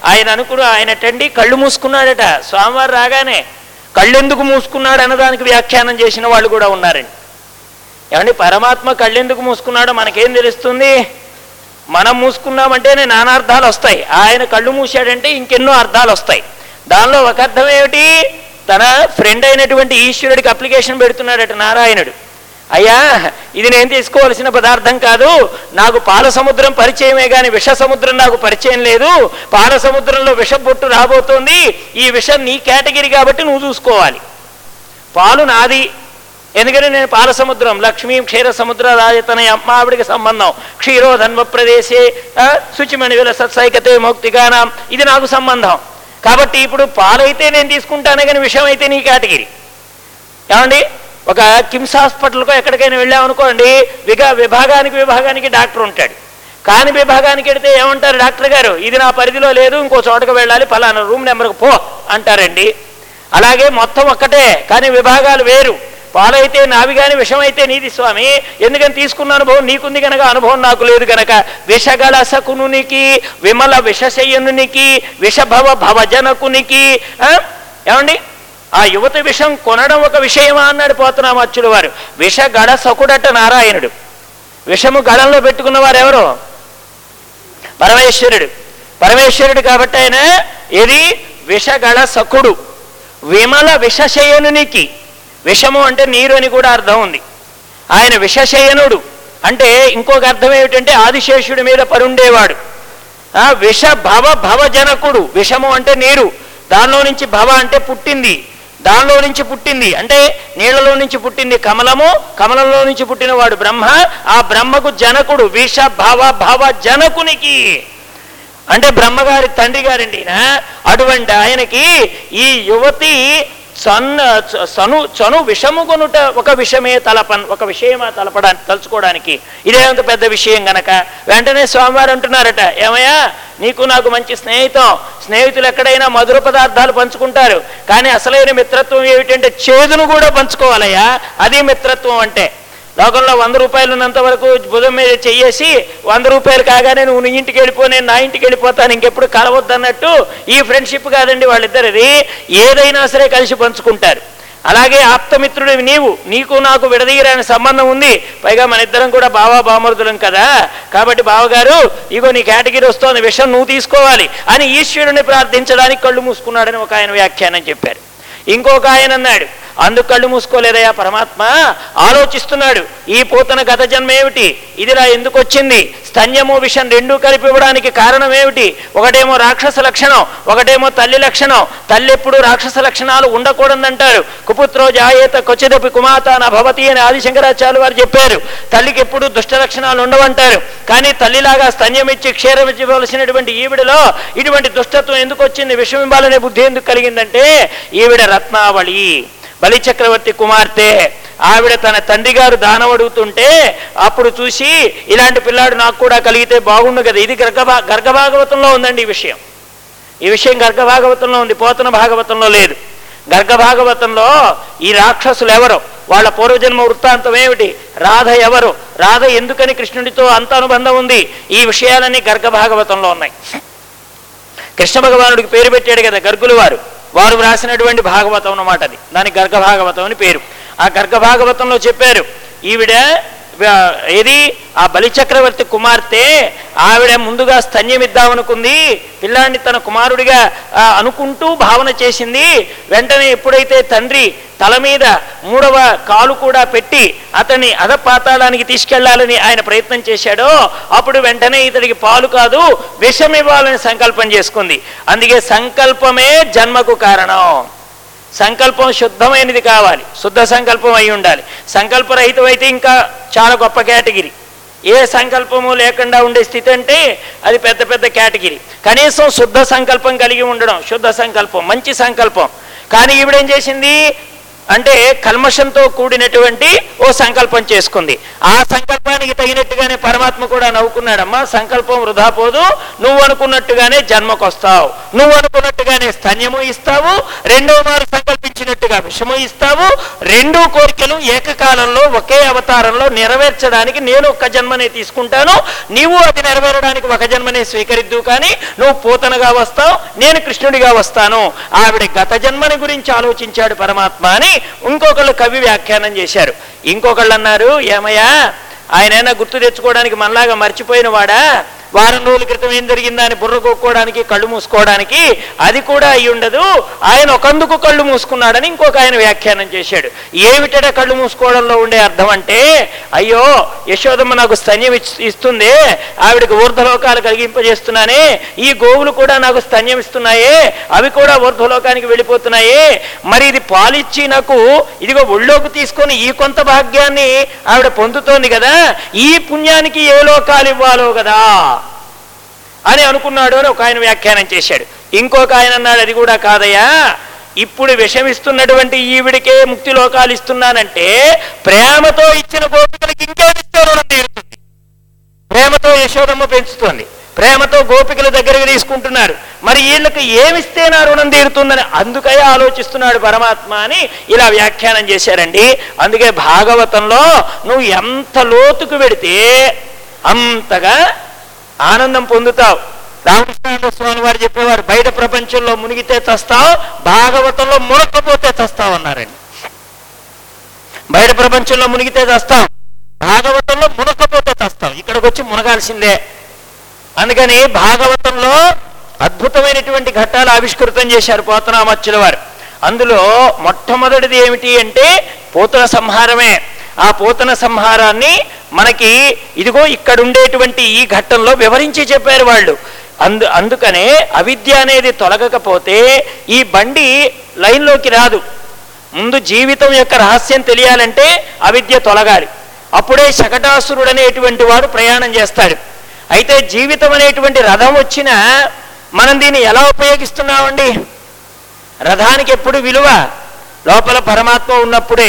ఆయన అనుకుని ఆయన టండి కళ్ళు మూసుకున్నాడట స్వామివారు రాగానే కళ్ళెందుకు మూసుకున్నాడు అన్నదానికి వ్యాఖ్యానం చేసిన వాళ్ళు కూడా ఉన్నారండి ఏమండి పరమాత్మ కళ్ళెందుకు మూసుకున్నాడో మనకేం తెలుస్తుంది మనం మూసుకున్నామంటేనే నానార్థాలు వస్తాయి ఆయన కళ్ళు మూసాడంటే ఇంకెన్నో అర్థాలు వస్తాయి దానిలో ఒక అర్థం ఏమిటి తన ఫ్రెండ్ అయినటువంటి ఈశ్వరుడికి అప్లికేషన్ పెడుతున్నాడట నారాయణుడు అయ్యా ఇది నేను తీసుకోవాల్సిన పదార్థం కాదు నాకు పాల సముద్రం పరిచయమే కానీ విష సముద్రం నాకు పరిచయం లేదు పాల సముద్రంలో విష బొట్టు రాబోతోంది ఈ విషం నీ కేటగిరీ కాబట్టి నువ్వు చూసుకోవాలి పాలు నాది ఎందుకని నేను పాల సముద్రం లక్ష్మీ క్షీర సముద్ర రాజతనయ అమ్మావిడికి సంబంధం క్షీరోధన్వ ప్రదేశే ఆ, శుచిమణి విల సత్సైకతే మౌక్తిగానం ఇది నాకు సంబంధం కాబట్టి ఇప్పుడు పాలైతే నేను తీసుకుంటానే కానీ విషయం అయితే నీ కేటగిరీ ఏమండి ఒక కిమ్స్ హాస్పిటల్కో ఎక్కడికైనా వెళ్ళామనుకోండి విగా విభాగానికి విభాగానికి డాక్టర్ ఉంటాడు కాని విభాగానికి వెడితే ఏమంటారు డాక్టర్ గారు ఇది నా పరిధిలో లేదు ఇంకో చోటకు వెళ్ళాలి ఫలానా రూమ్ నెంబర్కి పో అంటారండి అలాగే మొత్తం ఒక్కటే కానీ విభాగాలు వేరు పాలైతే నావి కానీ విషం అయితే నీది స్వామి ఎందుకని తీసుకున్న అనుభవం నీకుంది కనుక అనుభవం నాకు లేదు కనుక విషగల సకునునికి విమల విషశయ్యనునికి విషభవ భవజనకునికి ఆ? ఏమండి ఆ యువత విషం కొనడం ఒక విషయమా అన్నాడు పోతున్నాం అచ్చుడు వారు విష గడ సకుడట నారాయణుడు విషము గడంలో పెట్టుకున్నవారు ఎవరు పరమేశ్వరుడు పరమేశ్వరుడు కాబట్టి ఆయన ఇది విషగడ సకుడు విమల విషశయనునికి విషము అంటే నీరు అని కూడా అర్థం ఉంది ఆయన విషశయనుడు అంటే ఇంకొక అర్థం ఏమిటంటే ఆదిశేషుడి మీద పరుండేవాడు ఆ విష భవ భవజనకుడు విషము అంటే నీరు దానిలో నుంచి భవ అంటే పుట్టింది దానిలో నుంచి పుట్టింది అంటే నీళ్లలో నుంచి పుట్టింది కమలము కమలంలో నుంచి పుట్టినవాడు బ్రహ్మ ఆ బ్రహ్మకు జనకుడు విష భవ భవ జనకునికి అంటే బ్రహ్మగారి తండ్రి గారండి ఈయన. అటువంటి ఆయనకి ఈ యువతి సన్న సను చను విషము కొనుట ఒక విషమే తలపన్ ఒక విషయమా తలపడానికి తలుచుకోవడానికి ఇదేంత పెద్ద విషయం గనక వెంటనే స్వామివారు అంటున్నారట ఏమయ్యా నీకు నాకు మంచి స్నేహితం స్నేహితులు ఎక్కడైనా మధుర పదార్థాలు పంచుకుంటారు కానీ అసలైన మిత్రత్వం ఏమిటంటే చేదును కూడా పంచుకోవాలయ్యా అది మిత్రత్వం అంటే లోకంలో వంద రూపాయలు ఉన్నంత వరకు భుజం మీద చెయ్యేసి వంద రూపాయలు కాగానే నువ్వు నీ ఇంటికి వెళ్ళిపో నేను నా ఇంటికి వెళ్ళిపోతాను ఇంకెప్పుడు కలవద్దన్నట్టు ఈ ఫ్రెండ్షిప్ కాదండి వాళ్ళిద్దరిది ఏదైనా సరే కలిసి పంచుకుంటారు అలాగే ఆప్తమిత్రుడు నీవు నీకు నాకు విడదీయరాని సంబంధం ఉంది పైగా మన ఇద్దరం కూడా బావా బామరుదులం కదా కాబట్టి బావగారు ఇగో నీ కేటగిరీ వస్తోంది విషయం నువ్వు తీసుకోవాలి అని ఈశ్వరుని ప్రార్థించడానికి కళ్ళు మూసుకున్నాడని ఒక ఆయన వ్యాఖ్యానం చెప్పారు ఇంకొక ఆయన అన్నాడు అందుకు కళ్ళు మూసుకోలేదయా పరమాత్మ ఆలోచిస్తున్నాడు ఈ పూతన గత జన్మ ఏమిటి ఇదిలా ఎందుకు వచ్చింది స్తన్యము విషం రెండూ కలిపి ఇవ్వడానికి కారణం ఏమిటి ఒకటేమో రాక్షస లక్షణం ఒకటేమో తల్లి లక్షణం తల్లి ఎప్పుడు రాక్షస లక్షణాలు ఉండకూడదంటారు కుపుత్రో జాయేత కొచ్చిదపి కుమాత నా భవతి అని ఆదిశంకరాచార్య వారు చెప్పారు తల్లికి ఎప్పుడు దుష్ట లక్షణాలు ఉండవంటారు కానీ తల్లిలాగా స్తన్యం ఇచ్చి క్షీరం ఇవ్వవలసినటువంటి ఈవిడలో ఇటువంటి దుష్టత్వం ఎందుకు వచ్చింది విషం ఇవ్వాలనే బుద్ధి ఎందుకు కలిగిందంటే ఈవిడ రత్నావళి బలిచక్రవర్తి కుమార్తె ఆవిడ తన తండ్రి గారు దానం అడుగుతుంటే అప్పుడు చూసి ఇలాంటి పిల్లాడు నాకు కూడా కలిగితే బాగుండు కదా ఇది గర్గభా గర్గభాగవతంలో ఉందండి ఈ విషయం ఈ విషయం గర్గభాగవతంలో ఉంది పోతన భాగవతంలో లేదు గర్గభాగవతంలో ఈ రాక్షసులు ఎవరు వాళ్ళ పూర్వజన్మ వృత్తాంతం ఏమిటి రాధ ఎవరు రాధ ఎందుకని కృష్ణుడితో అంత అనుబంధం ఉంది ఈ విషయాలన్నీ గర్గభాగవతంలో ఉన్నాయి కృష్ణ భగవానుడికి పేరు పెట్టాడు కదా గర్గులు వారు వారు వ్రాసినటువంటి భాగవతం అన్నమాట అది దానికి గర్గ భాగవతం అని పేరు ఆ గర్గ భాగవతంలో చెప్పారు ఈవిడ ఆ, ఏది ఆ బలిచక్రవర్తి కుమార్తె ఆవిడ ముందుగా స్తన్యం ఇద్దామనుకుంది పిల్లాన్ని తన కుమారుడిగా ఆ, అనుకుంటూ భావన చేసింది వెంటనే ఎప్పుడైతే తండ్రి తల మీద మూడవ కాలు కూడా పెట్టి అతన్ని అధపాతాళానికి తీసుకెళ్లాలని ఆయన ప్రయత్నం చేశాడో అప్పుడు వెంటనే ఇతడికి పాలు కాదు విషం ఇవ్వాలని సంకల్పం చేసుకుంది అందుకే సంకల్పమే జన్మకు కారణం సంకల్పం శుద్ధమైనది కావాలి శుద్ధ సంకల్పం అయి ఉండాలి సంకల్పరహితం అయితే ఇంకా చాలా గొప్ప కేటగిరీ ఏ సంకల్పము లేకుండా ఉండే స్థితి అంటే అది పెద్ద పెద్ద కేటగిరీ కనీసం శుద్ధ సంకల్పం కలిగి ఉండడం శుద్ధ సంకల్పం మంచి సంకల్పం కానీ ఈవిడేం చేసింది అంటే కల్మషంతో కూడినటువంటి ఓ సంకల్పం చేసుకుంది ఆ సంకల్పానికి తగినట్టుగానే పరమాత్మ కూడా నవ్వుకున్నాడమ్మా సంకల్పం వృధా పోదు నువ్వు అనుకున్నట్టుగానే జన్మకొస్తావు నువ్వు అనుకున్నట్టుగానే స్తన్యము ఇస్తావు రెండవ మారు సంకల్పించినట్టుగా విషము ఇస్తావు రెండు కోరికలు ఏకకాలంలో ఒకే అవతారంలో నెరవేర్చడానికి నేను ఒక్క జన్మనే తీసుకుంటాను నీవు అది నెరవేరడానికి ఒక జన్మనే స్వీకరిద్దు కానీ నువ్వు పూతనగా వస్తావు నేను కృష్ణుడిగా వస్తాను ఆవిడ గత జన్మని గురించి ఆలోచించాడు పరమాత్మ అని ఇంకొకళ్ళు కవి వ్యాఖ్యానం చేశారు ఇంకొకళ్ళు అన్నారు ఏమయ్యా ఆయనైనా గుర్తు తెచ్చుకోవడానికి మనలాగా మర్చిపోయిన వాడా వారం రోజుల క్రితం ఏం జరిగిందా అని బుర్ర కొక్కోవడానికి కళ్ళు మూసుకోవడానికి అది కూడా అయి ఉండదు ఆయన ఒకందుకు కళ్ళు మూసుకున్నాడని ఇంకొక ఆయన వ్యాఖ్యానం చేశాడు ఏమిటడ కళ్ళు మూసుకోవడంలో ఉండే అర్థం అంటే అయ్యో యశోదమ్మ నాకు స్తన్యం ఇచ్- ఇస్తుంది ఆవిడకి ఊర్ధలోకాలు కలిగింపజేస్తున్నానే ఈ గోవులు కూడా నాకు స్తన్యం ఇస్తున్నాయే అవి కూడా ఊర్ధ్వలోకానికి వెళ్ళిపోతున్నాయే మరి ఇది పాలిచ్చి నాకు ఇదిగో ఒళ్ళోకి తీసుకొని ఈ కొంత భాగ్యాన్ని ఆవిడ పొందుతోంది కదా ఈ పుణ్యానికి ఏ లోకాలు ఇవ్వాలో కదా అని అనుకున్నాడు అని ఒక ఆయన వ్యాఖ్యానం చేశాడు ఇంకొక ఆయన అన్నాడు అది కూడా కాదయ్యా ఇప్పుడు విషమిస్తున్నటువంటి ఈవిడికే ముక్తి లోకాలు ఇస్తున్నానంటే ప్రేమతో ఇచ్చిన గోపికలకి ఇంకేమిస్తే రుణం తీరుతుంది ప్రేమతో యశోదమ్మ పెంచుతోంది ప్రేమతో గోపికల దగ్గరికి తీసుకుంటున్నారు మరి వీళ్ళకి ఏమిస్తే నా రుణం తీరుతుందని అందుకై ఆలోచిస్తున్నాడు పరమాత్మ అని ఇలా వ్యాఖ్యానం చేశారండి అందుకే భాగవతంలో నువ్వు ఎంత లోతుకు వెడితే అంతగా ఆనందం పొందుతావు రామకృష్ణ స్వామి వారు చెప్పేవారు బయట ప్రపంచంలో మునిగితే చస్తావు భాగవతంలో మునకపోతే చస్తావు అన్నారండి బయట ప్రపంచంలో మునిగితే చస్తాం భాగవతంలో మునకపోతే చస్తాం ఇక్కడికి వచ్చి మునగాల్సిందే అందుకని భాగవతంలో అద్భుతమైనటువంటి ఘట్టాలు ఆవిష్కృతం చేశారు పోతనామచ్చుల వారు అందులో మొట్టమొదటిది ఏమిటి అంటే పోతన సంహారమే ఆ పోతన సంహారాన్ని మనకి ఇదిగో ఇక్కడ ఉండేటువంటి ఈ ఘట్టంలో వివరించి చెప్పారు వాళ్ళు అందు అందుకనే అవిద్య అనేది తొలగకపోతే ఈ బండి లైన్లోకి రాదు ముందు జీవితం యొక్క రహస్యం తెలియాలంటే అవిద్య తొలగాలి అప్పుడే శకటాసురుడు అనేటువంటి వాడు ప్రయాణం చేస్తాడు అయితే జీవితం అనేటువంటి రథం వచ్చినా మనం దీన్ని ఎలా ఉపయోగిస్తున్నామండి రథానికి ఎప్పుడు విలువ లోపల పరమాత్మ ఉన్నప్పుడే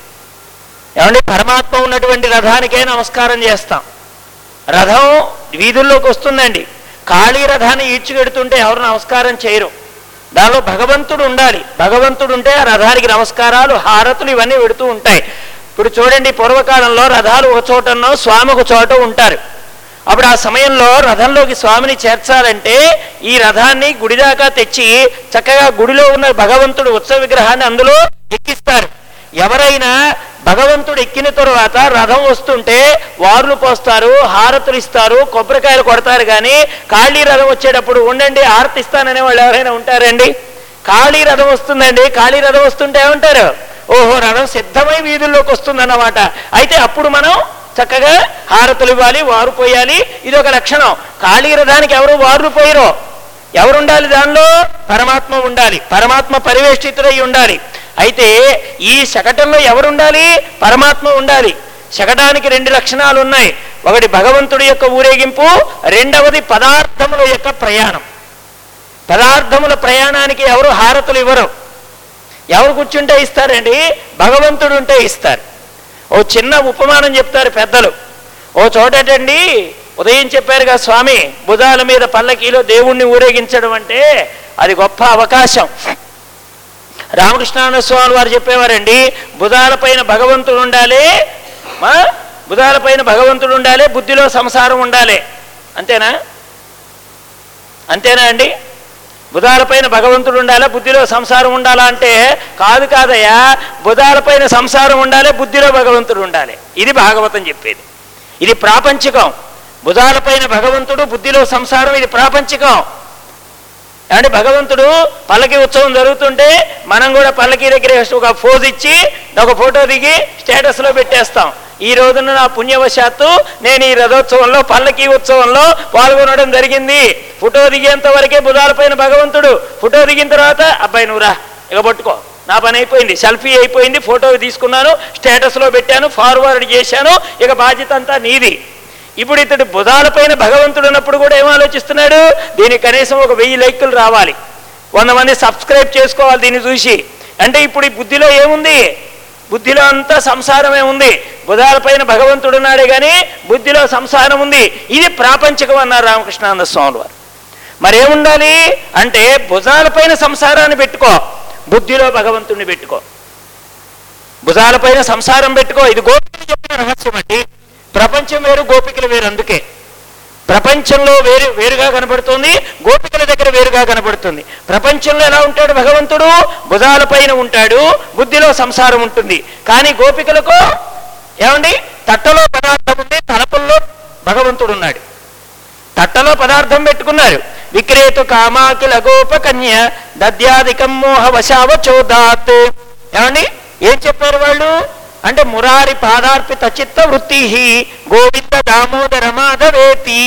ఏమండి పరమాత్మ ఉన్నటువంటి రథానికే నమస్కారం చేస్తాం రథం వీధుల్లోకి వస్తుందండి ఖాళీ రథాన్ని ఈడ్చికెడుతుంటే ఎవరు నమస్కారం చేయరు దానిలో భగవంతుడు ఉండాలి భగవంతుడు ఉంటే ఆ రథానికి నమస్కారాలు హారతులు ఇవన్నీ పెడుతూ ఉంటాయి ఇప్పుడు చూడండి పూర్వకాలంలో రథాలు ఒక చోటనో స్వామి ఒక చోట ఉంటారు అప్పుడు ఆ సమయంలో రథంలోకి స్వామిని చేర్చాలంటే ఈ రథాన్ని గుడి దాకా తెచ్చి చక్కగా గుడిలో ఉన్న భగవంతుడు ఉత్సవ విగ్రహాన్ని అందులో ఎక్కిస్తారు ఎవరైనా భగవంతుడు ఎక్కిన తరువాత రథం వస్తుంటే వారులు పోస్తారు హారతులు ఇస్తారు కొబ్బరికాయలు కొడతారు కానీ ఖాళీ రథం వచ్చేటప్పుడు ఉండండి హారతి ఇస్తాననే వాళ్ళు ఎవరైనా ఉంటారండి ఖాళీ రథం వస్తుందండి ఖాళీ రథం వస్తుంటే ఏమంటారు ఓహో రథం సిద్ధమై వీధుల్లోకి వస్తుందన్నమాట అయితే అప్పుడు మనం చక్కగా హారతులు ఇవ్వాలి వారు పోయాలి ఇది ఒక లక్షణం ఖాళీ రథానికి ఎవరు వారు పోయిరో ఎవరు ఉండాలి దానిలో పరమాత్మ ఉండాలి పరమాత్మ పరివేష్టితుడై ఉండాలి అయితే ఈ శకటంలో ఎవరు ఉండాలి పరమాత్మ ఉండాలి శకటానికి రెండు లక్షణాలు ఉన్నాయి ఒకటి భగవంతుడి యొక్క ఊరేగింపు రెండవది పదార్థముల యొక్క ప్రయాణం పదార్థముల ప్రయాణానికి ఎవరు హారతులు ఇవ్వరు ఎవరు కూర్చుంటే ఇస్తారండి భగవంతుడు ఉంటే ఇస్తారు ఓ చిన్న ఉపమానం చెప్తారు పెద్దలు ఓ చోటటండి ఉదయం చెప్పారుగా స్వామి బుధాల మీద పల్లకీలో దేవుణ్ణి ఊరేగించడం అంటే అది గొప్ప అవకాశం రామకృష్ణానంద స్వామి వారు చెప్పేవారండి బుధాలపైన భగవంతుడు ఉండాలి మా బుధాలపైన భగవంతుడు ఉండాలి బుద్ధిలో సంసారం ఉండాలి అంతేనా అంతేనా అండి బుధాలపైన భగవంతుడు ఉండాలా బుద్ధిలో సంసారం ఉండాలా అంటే కాదు కాదయ్యా బుధాలపైన సంసారం ఉండాలి బుద్ధిలో భగవంతుడు ఉండాలి ఇది భాగవతం చెప్పేది ఇది ప్రాపంచికం బుధాలపైన భగవంతుడు బుద్ధిలో సంసారం ఇది ప్రాపంచికం అంటే భగవంతుడు పల్లకి ఉత్సవం జరుగుతుంటే మనం కూడా పల్లకి దగ్గర ఒక ఫోజ్ ఇచ్చి ఒక ఫోటో దిగి స్టేటస్లో పెట్టేస్తాం ఈ రోజున నా పుణ్యవశాత్తు నేను ఈ రథోత్సవంలో పల్లకి ఉత్సవంలో పాల్గొనడం జరిగింది ఫోటో దిగేంత వరకే బుధాలపైన భగవంతుడు ఫోటో దిగిన తర్వాత అబ్బాయి నువ్వురా ఇక పట్టుకో నా పని అయిపోయింది సెల్ఫీ అయిపోయింది ఫోటో తీసుకున్నాను స్టేటస్లో పెట్టాను ఫార్వర్డ్ చేశాను ఇక బాధ్యత అంతా నీది ఇప్పుడు ఇతడు బుధాలపైన భగవంతుడు ఉన్నప్పుడు కూడా ఏం ఆలోచిస్తున్నాడు దీనికి కనీసం ఒక వెయ్యి లైకులు రావాలి వంద మంది సబ్స్క్రైబ్ చేసుకోవాలి దీన్ని చూసి అంటే ఇప్పుడు ఈ బుద్ధిలో ఏముంది బుద్ధిలో అంతా సంసారమే ఉంది బుధాలపైన భగవంతుడు ఉన్నాడే కానీ బుద్ధిలో సంసారం ఉంది ఇది ప్రాపంచికం అన్నారు రామకృష్ణానంద స్వాములు వారు మరేముండాలి అంటే భుజాలపైన సంసారాన్ని పెట్టుకో బుద్ధిలో భగవంతుణ్ణి పెట్టుకో భుజాలపైన సంసారం పెట్టుకో ఇది గోపికలు చెప్పిన రహస్యం అండి ప్రపంచం వేరు గోపికలు వేరు అందుకే ప్రపంచంలో వేరు వేరుగా కనబడుతుంది గోపికల దగ్గర వేరుగా కనబడుతుంది ప్రపంచంలో ఎలా ఉంటాడు భగవంతుడు భుజాలపైన ఉంటాడు బుద్ధిలో సంసారం ఉంటుంది కానీ గోపికలకు ఏమండి తట్టలో పదార్థం ఉంది తలపుల్లో భగవంతుడు ఉన్నాడు తట్టలో పదార్థం పెట్టుకున్నారు విక్రేతు కామాకిల గోప కన్య దద్యాధికం మోహ వశావ చోదాత్ ఏమండి ఏం చెప్పారు వాళ్ళు అంటే మురారి పాదార్పిత చిత్త వృత్తి గోవింద దామోదర మాధవేతి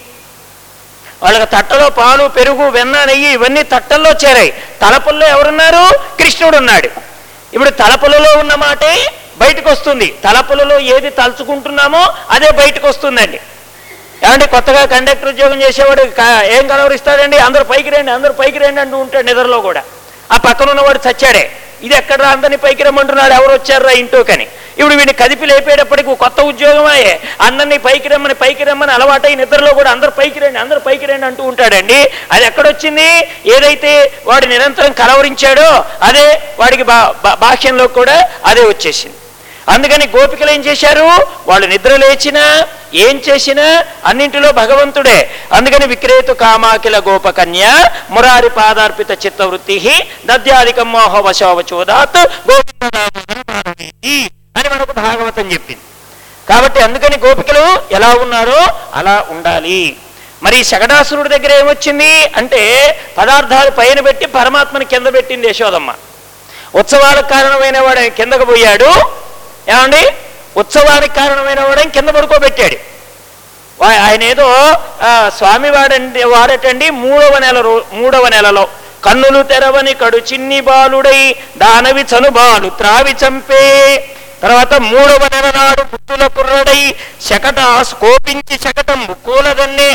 వాళ్ళకి తట్టలో పాలు పెరుగు వెన్న నెయ్యి ఇవన్నీ తట్టల్లో చేరాయి తలపుల్లో ఎవరున్నారు కృష్ణుడు ఉన్నాడు ఇప్పుడు తలపులలో ఉన్న మాటే బయటకు వస్తుంది తలపులలో ఏది తలుచుకుంటున్నామో అదే బయటకు వస్తుందండి ఏమంటే కొత్తగా కండక్టర్ ఉద్యోగం చేసేవాడు క- ఏం కనవరిస్తాడండి అందరూ పైకి రండి అందరూ పైకి రండి అంటూ ఉంటాడు నిద్రలో కూడా ఆ పక్కన ఉన్నవాడు చచ్చాడే ఇది ఎక్కడ అందరినీ పైకి రమ్మంటున్నాడు ఎవరు వచ్చారా ఇంటోకని ఇప్పుడు వీడిని కదిపి లేపేటప్పటికి కొత్త ఉద్యోగమాయే అందరినీ పైకి రమ్మని పైకి రమ్మని అలవాటై నిద్రలో కూడా అందరు పైకి రండి అందరు పైకి రండి అంటూ ఉంటాడండి అది ఎక్కడొచ్చింది ఏదైతే వాడు నిరంతరం కలవరించాడో అదే వాడికి బా బా- భాష్యంలో కూడా అదే వచ్చేసింది అందుకని గోపికలు ఏం చేశారు వాళ్ళు నిద్ర లేచినా ఏం చేసినా అన్నింటిలో భగవంతుడే అందుకని విక్రేతు కామాకిల గోపకన్య మురారి పాదార్పిత చిత్తవృత్తి దద్యాధికం మోహ వశోవచోదాత్ గోవింద దామోదర మాధవేతి అని మనకు భాగవతం చెప్పింది కాబట్టి అందుకని గోపికలు ఎలా ఉన్నారో అలా ఉండాలి మరి ఈ శగడాసురుడి దగ్గర ఏమొచ్చింది అంటే పదార్థాలు పైన పెట్టి పరమాత్మని కింద పెట్టింది యశోదమ్మ ఉత్సవాలకు కారణమైన వాడు కిందకు పోయాడు ఏమండి ఉత్సవానికి కారణమైన వాడు కింద పడుకోబెట్టాడు వా- ఆయన ఏదో ఆ, స్వామి వాడండి వాడటండి మూడవ నెల రో మూడవ నెలలో కన్నులు తెరవని కడు చిన్ని బాలుడై దానవి చనుబాలు త్రావి చంపే తర్వాత మూడవ నెల నాడు పుట్టుల కుర్రడై శకట కోపించి శకటం ముక్కూలదన్నే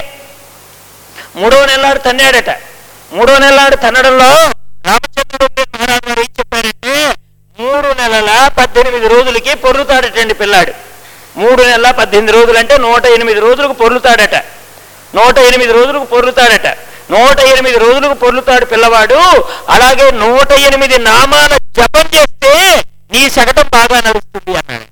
మూడవ నెలలాడు తన్నాడట మూడో నెలలాడు తన్నడంలో రామచంద్రుడు మహారాజు గారు ఏం చెప్పారంటే మూడు నెలల పద్దెనిమిది రోజులకి పొర్లుతాడటండి పిల్లాడు మూడు నెలల పద్దెనిమిది రోజులు అంటే నూట ఎనిమిది రోజులకు పొర్లుతాడట నూట ఎనిమిది రోజులకు పొర్లుతాడట నూట ఎనిమిది రోజులకు పొర్లుతాడు పిల్లవాడు అలాగే నూట ఎనిమిది నామాల జపం చేస్తే నీ శకటం బాగా నడుస్తుంది అన్నాడు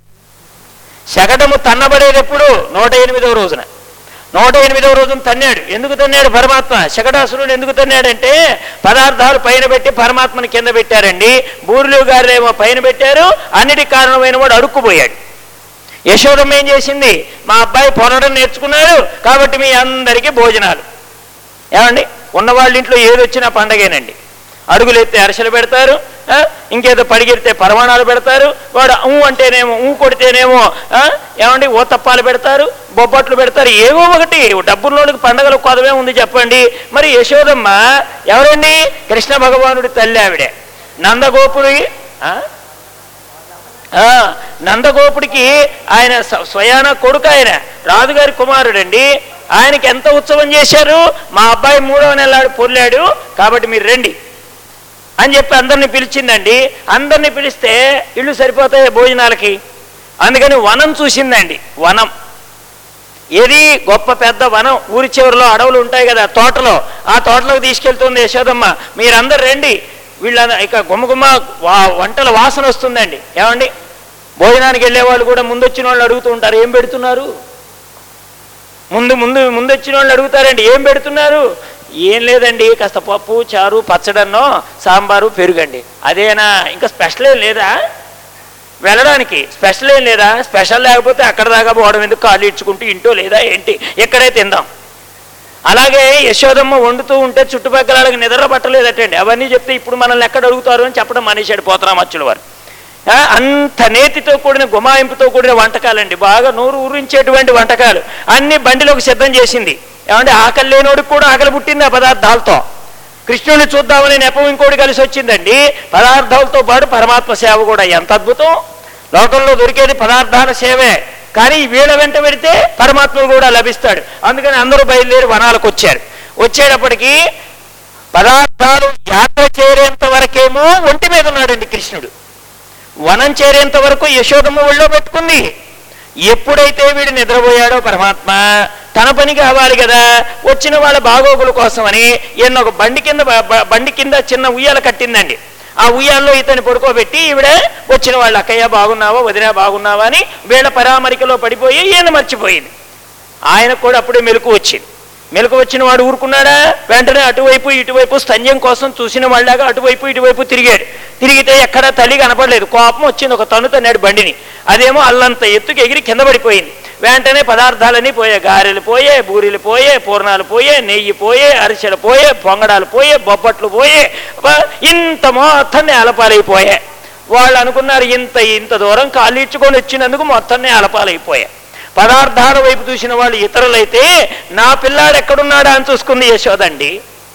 శకటము తన్నబడేది ఎప్పుడు నూట ఎనిమిదవ రోజున నూట ఎనిమిదవ రోజున తన్నాడు ఎందుకు తన్నాడు పరమాత్మ శకటాసురుడు ఎందుకు తన్నాడంటే పదార్థాలు పైన పెట్టి పరమాత్మని కింద పెట్టారండి బూర్లు గారేమో పైన పెట్టారు అన్నిటికి కారణమైన వాడు అడుక్కుపోయాడు యశోదమ్మ ఏం చేసింది మా అబ్బాయి పొనడం నేర్చుకున్నాడు కాబట్టి మీ అందరికీ భోజనాలు ఏమండి ఉన్న వాళ్ళ ఇంట్లో ఏది వచ్చినా పండగేనండి అడుగులు ఎత్తే అరసలు పెడతారు ఆ, ఇంకేదో పడిగిరితే పరమాణాలు పెడతారు వాడు ఊ అంటేనేమో ఊ కొడితేనేమో ఆ, ఏమండి ఓతప్పాలు పెడతారు బొబ్బట్లు పెడతారు ఏవో ఒకటి డబ్బుల్లోనికి పండగలు కొదవే ఉంది చెప్పండి మరి యశోదమ్మ ఎవరండి కృష్ణ భగవానుడి తల్లి ఆవిడే నందగోపుడి ఆ? ఆ, నందగోపుడికి ఆయన స్వ- స్వయాన కొడుకు ఆయన రాజుగారి కుమారుడండి ఆయనకి ఎంత ఉత్సవం చేశారు మా అబ్బాయి మూడవ నెలలాడు పొర్లాడు కాబట్టి మీరు రండి అని చెప్పి అందరిని పిలిచిందండి అందరిని పిలిస్తే ఇళ్ళు సరిపోతాయి భోజనాలకి అందుకని వనం చూసిందండి వనం ఏది గొప్ప పెద్ద వనం ఊరి చివరిలో అడవులు ఉంటాయి కదా తోటలో ఆ తోటలోకి తీసుకెళ్తుంది యశోదమ్మ మీరందరు రండి వీళ్ళ ఇక గుమ్మ గుమ్మ వా వంటల వాసన వస్తుందండి ఏమండి భోజనానికి వెళ్ళే వాళ్ళు కూడా ముందు వచ్చిన వాళ్ళు అడుగుతూ ఉంటారు ఏం పెడుతున్నారు ముందు ముందు ముందు వచ్చిన వాళ్ళు అడుగుతారండి ఏం పెడుతున్నారు ఏం లేదండి కాస్త పప్పు చారు పచ్చడన్నో సాంబారు పెరుగండి అదేనా ఇంకా స్పెషల్ ఏం లేదా వెళ్ళడానికి స్పెషల్ ఏం లేదా స్పెషల్ లేకపోతే అక్కడ దాకా పోవడం ఎందుకు కాళ్ళు ఇడ్చుకుంటూ ఇంటో లేదా ఏంటి ఎక్కడే తిందాం అలాగే యశోదమ్మ వండుతూ ఉంటే చుట్టుపక్కల వాళ్ళకి నిద్ర పట్టలేదటండి అవన్నీ చెప్తే ఇప్పుడు మనల్ని ఎక్కడ అడుగుతారు అని చెప్పడం మనిషాడు పోతరాం అచ్చుల వారు ఆ, అంత నేతితో కూడిన గుమాయింపుతో కూడిన వంటకాలండి బాగా నోరు ఊరించేటువంటి వంటకాలు అన్ని బండిలోకి సిద్ధం చేసింది ఏమంటే ఆకలి లేనోడికి కూడా ఆకలి పుట్టింది ఆ పదార్థాలతో కృష్ణుని చూద్దామని నెపం ఇంకోటి కలిసి వచ్చిందండి పదార్థాలతో పాటు పరమాత్మ సేవ కూడా ఎంత అద్భుతం లోకంలో దొరికేది పదార్థాల సేవే కానీ వీళ్ళ వెంట పెడితే పరమాత్ముడు కూడా లభిస్తాడు అందుకని అందరూ బయలుదేరి వనాలకు వచ్చారు వచ్చేటప్పటికి పదార్థాలు యాత్ర చేరేంత వరకేమో ఒంటి మీద ఉన్నాడండి కృష్ణుడు వనం చేరేంత వరకు యశోదమ్మ ఒళ్ళో పెట్టుకుంది ఎప్పుడైతే వీడు నిద్రపోయాడో పరమాత్మ తన పని కావాలి కదా వచ్చిన వాళ్ళ బాగోగుల కోసమని ఈయన ఒక బండి కింద బ- బ- బండి కింద చిన్న ఉయ్యాల కట్టిందండి ఆ ఉయ్యాల్లో ఇతన్ని పడుకోబెట్టి ఈవిడ వచ్చిన వాళ్ళు అక్కయ్య బాగున్నావా వదినా బాగున్నావా అని వీళ్ళ పరామరికలో పడిపోయి ఈయన మర్చిపోయింది ఆయనకు కూడా అప్పుడే మెలకు వచ్చింది మెలకు వచ్చిన వాడు ఊరుకున్నాడా వెంటనే అటువైపు ఇటువైపు స్తన్యం కోసం చూసిన వాళ్ళగా అటువైపు ఇటువైపు తిరిగాడు తిరిగితే ఎక్కడా తల్లి కనపడలేదు కోపం వచ్చింది ఒక తను తన్నాడు బండిని అదేమో అల్లంత ఎత్తుకి ఎగిరి కింద పడిపోయింది వెంటనే పదార్థాలన్నీ పోయే గారెలు పోయే బూరెలు పోయే పూర్ణాలు పోయే నెయ్యి పోయే అరిసెలు పోయే పొంగడాలు పోయే బొబ్బట్లు పోయే అబ్బా, ఇంత మొత్తం నేలపాలైపోయే వాళ్ళు అనుకున్నారు ఇంత ఇంత దూరం కాళ్ళు ఇచ్చుకొని వచ్చినందుకు మొత్తం నేలపాలైపోయాయి పదార్థాల వైపు చూసిన వాళ్ళు ఇతరులైతే నా పిల్లాడు ఎక్కడున్నాడా అని చూసుకుంది యశోదండి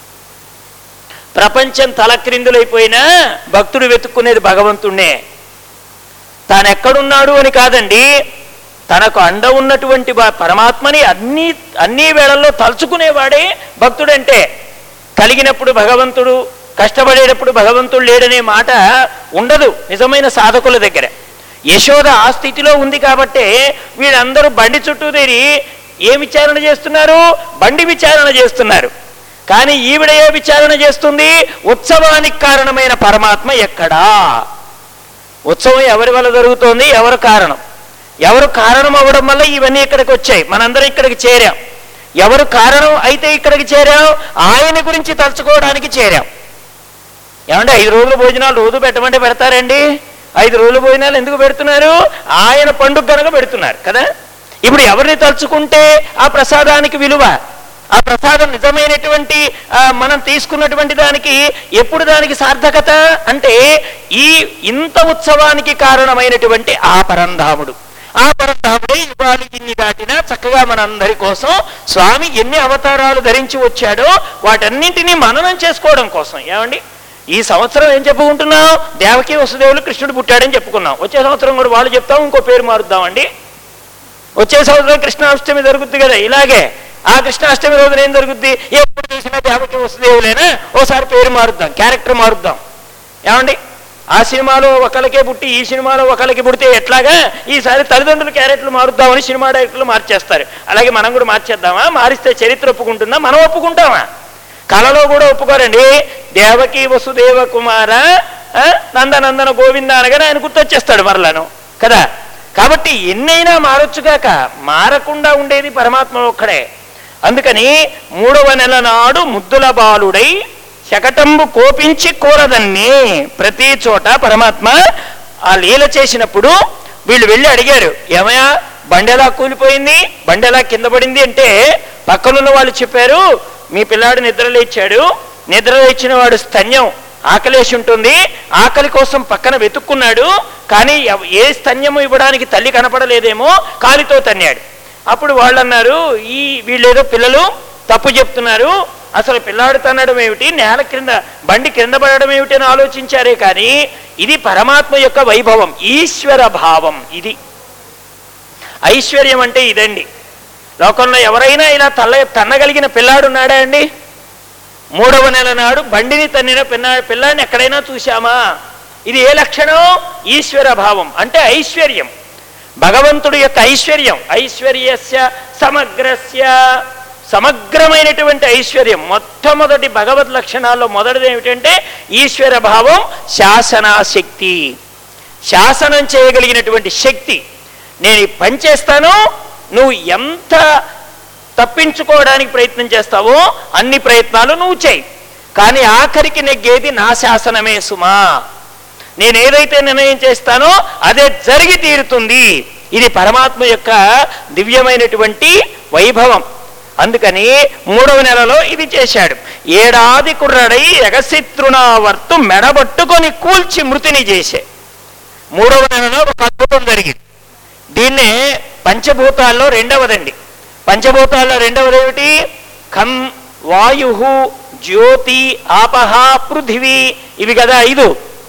ప్రపంచం తలక్రిందులైపోయినా భక్తుడు వెతుక్కునేది భగవంతుణ్ణే తాను ఎక్కడున్నాడు అని కాదండి తనకు అండ ఉన్నటువంటి బా- పరమాత్మని అన్ని అన్ని వేళల్లో తలుచుకునేవాడే భక్తుడంటే కలిగినప్పుడు భగవంతుడు కష్టపడేటప్పుడు భగవంతుడు లేడనే మాట ఉండదు నిజమైన సాధకుల దగ్గర యశోద ఆ స్థితిలో ఉంది కాబట్టే వీళ్ళందరూ బండి చుట్టూ తిరిగి ఏ విచారణ చేస్తున్నారు బండి విచారణ చేస్తున్నారు కానీ ఈవిడ ఏ విచారణ చేస్తుంది ఉత్సవానికి కారణమైన పరమాత్మ ఎక్కడా ఉత్సవం ఎవరి వల్ల జరుగుతోంది ఎవరు కారణం ఎవరు కారణం అవ్వడం వల్ల ఇవన్నీ ఇక్కడికి వచ్చాయి మనందరం ఇక్కడికి చేరాం ఎవరు కారణం అయితే ఇక్కడికి చేరాం ఆయన గురించి తలుచుకోవడానికి చేరాం ఏమంటే ఐదు రోజుల భోజనాలు రోజు పెట్టమంటే పెడతారండి ఐదు రోజుల భోజనాలు ఎందుకు పెడుతున్నారు ఆయన పండుగ కనుక పెడుతున్నారు కదా ఇప్పుడు ఎవరిని తలుచుకుంటే ఆ ప్రసాదానికి విలువ ఆ ప్రసాదం నిజమైనటువంటి ఆ, మనం తీసుకున్నటువంటి దానికి ఎప్పుడు దానికి సార్థకత అంటే ఈ ఇంత ఉత్సవానికి కారణమైనటువంటి ఆ పరంధాముడు ఆ పరంధాముడే ఇవాళ ఇన్ని దాటినా చక్కగా మనందరి కోసం స్వామి ఎన్ని అవతారాలు ధరించి వచ్చాడో వాటన్నింటినీ మననం చేసుకోవడం కోసం ఏమండి ఈ సంవత్సరం ఏం చెప్పుకుంటున్నాం దేవకి వసుదేవులు కృష్ణుడు పుట్టాడని చెప్పుకున్నాం వచ్చే సంవత్సరం కూడా వాళ్ళు చెప్తాం ఇంకో పేరు మారుద్దామండి వచ్చే సంవత్సరం కృష్ణాష్టమి జరుగుద్ది కదా ఇలాగే ఆ కృష్ణాష్టమి రోజున ఏం జరుగుద్ది ఎప్పుడు చూసినా దేవకి వసుదేవులేనా ఓసారి పేరు మారుద్దాం క్యారెక్టర్ మారుద్దాం ఏమండి ఆ సినిమాలో ఒకరికే పుట్టి ఈ సినిమాలో ఒకరికి పుడితే ఎట్లాగా ఈసారి తల్లిదండ్రుల క్యారెక్టర్లు మారుద్దామని సినిమా డైరెక్టర్లు మార్చేస్తారు అలాగే మనం కూడా మార్చేద్దామా మారిస్తే చరిత్ర ఒప్పుకుంటుందా మనం ఒప్పుకుంటామా కళలో కూడా ఒప్పుకోరండి దేవకి వసుదేవ కుమార ఆ, నందనందన గోవింద అనగానే ఆయన గుర్తొచ్చేస్తాడు మరలను కదా కాబట్టి ఎన్నైనా మారొచ్చుగాక మారకుండా ఉండేది పరమాత్మ ఒక్కడే అందుకని మూడవ నెల నాడు ముద్దుల బాలుడై శకటంబు కోపించి కూరదన్ని ప్రతి చోట పరమాత్మ ఆ లీల చేసినప్పుడు వీళ్ళు వెళ్ళి అడిగారు ఏమయ్యా బండెలా కూలిపోయింది బండెలా కింద పడింది అంటే పక్కనున్న వాళ్ళు చెప్పారు మీ పిల్లాడు నిద్రలేచాడు నిద్రలేచిన వాడు స్తన్యం ఆకలేసి ఉంటుంది ఆకలి కోసం పక్కన వెతుక్కున్నాడు కానీ ఎవ- ఏ స్తన్యము ఇవ్వడానికి తల్లి కనపడలేదేమో కాలితో తన్నాడు అప్పుడు వాళ్ళు అన్నారు ఈ వీళ్ళేదో పిల్లలు తప్పు చెప్తున్నారు అసలు పిల్లాడు తన్నడం ఏమిటి నేల క్రింద బండి క్రింద పడడం ఏమిటి అని ఆలోచించారే కానీ ఇది పరమాత్మ యొక్క వైభవం ఈశ్వర భావం ఇది ఐశ్వర్యం అంటే ఇదండి లోకంలో ఎవరైనా ఇలా తల్ల తన్నగలిగిన పిల్లాడున్నాడా అండి మూడవ నెల నాడు బండిని తన్నిన పిన్నా పిల్లాడిని ఎక్కడైనా చూశామా ఇది ఏ లక్షణం ఈశ్వర భావం అంటే ఐశ్వర్యం భగవంతుడి యొక్క ఐశ్వర్యం ఐశ్వర్యస్య సమగ్రస్య సమగ్రమైనటువంటి ఐశ్వర్యం మొట్టమొదటి భగవద్ లక్షణాల్లో మొదటిది ఏమిటంటే ఈశ్వర భావం శాసనాశక్తి శాసనం చేయగలిగినటువంటి శక్తి నేను ఈ పని చేస్తాను నువ్వు ఎంత తప్పించుకోవడానికి ప్రయత్నం చేస్తావో అన్ని ప్రయత్నాలు నువ్వు చేయి కానీ ఆఖరికి నెగ్గేది నా శాసనమే సుమా నేను ఏదైతే నిర్ణయం చేస్తానో అదే జరిగి తీరుతుంది ఇది పరమాత్మ యొక్క దివ్యమైనటువంటి వైభవం అందుకని మూడవ నెలలో ఇది చేశాడు ఏడాది కుర్రడై ఎగసిత్రునావర్తు మెడబట్టుకొని కూల్చి మృతిని చేసే మూడవ నెలలో ఒక అద్భుతం జరిగింది దీన్నే పంచభూతాల్లో రెండవదండి పంచభూతాల్లో రెండవది ఏమిటి ఖం వాయు జ్యోతి ఆపహ పృథివీ ఇవి కదా ఐదు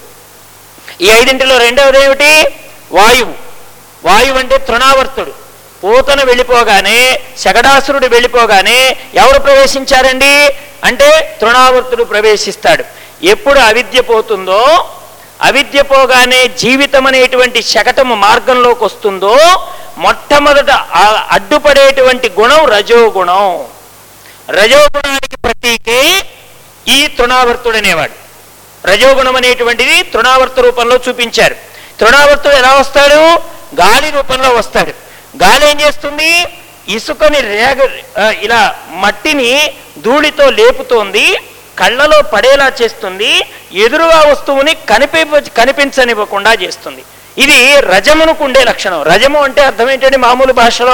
ఈ ఐదింటిలో రెండవది ఏమిటి వాయువు వాయువు అంటే తృణావర్తుడు పూతన వెళ్ళిపోగానే శగడాసురుడు వెళ్ళిపోగానే ఎవరు ప్రవేశించారండి అంటే తృణావర్తుడు ప్రవేశిస్తాడు ఎప్పుడు అవిద్య పోతుందో అవిద్య పోగానే జీవితం అనేటువంటి శకటము మార్గంలోకి వస్తుందో మొట్టమొదట ఆ అడ్డుపడేటువంటి గుణం రజోగుణం రజోగుణానికి ప్రతీకే ఈ తృణావర్తుడు అనేవాడు రజోగుణం అనేటువంటిది తృణావర్త రూపంలో చూపించారు తృణావర్తుడు ఎలా వస్తాడు గాలి రూపంలో వస్తాడు గాలి ఏం చేస్తుంది ఇసుకని రేగ ఆ, ఇలా మట్టిని ధూళితో లేపుతోంది కళ్ళలో పడేలా చేస్తుంది ఎదురుగా వస్తువుని కనిపి కనిపించనివ్వకుండా చేస్తుంది ఇది రజమునకు ఉండే లక్షణం రజము అంటే అర్థం ఏంటండి మామూలు భాషలో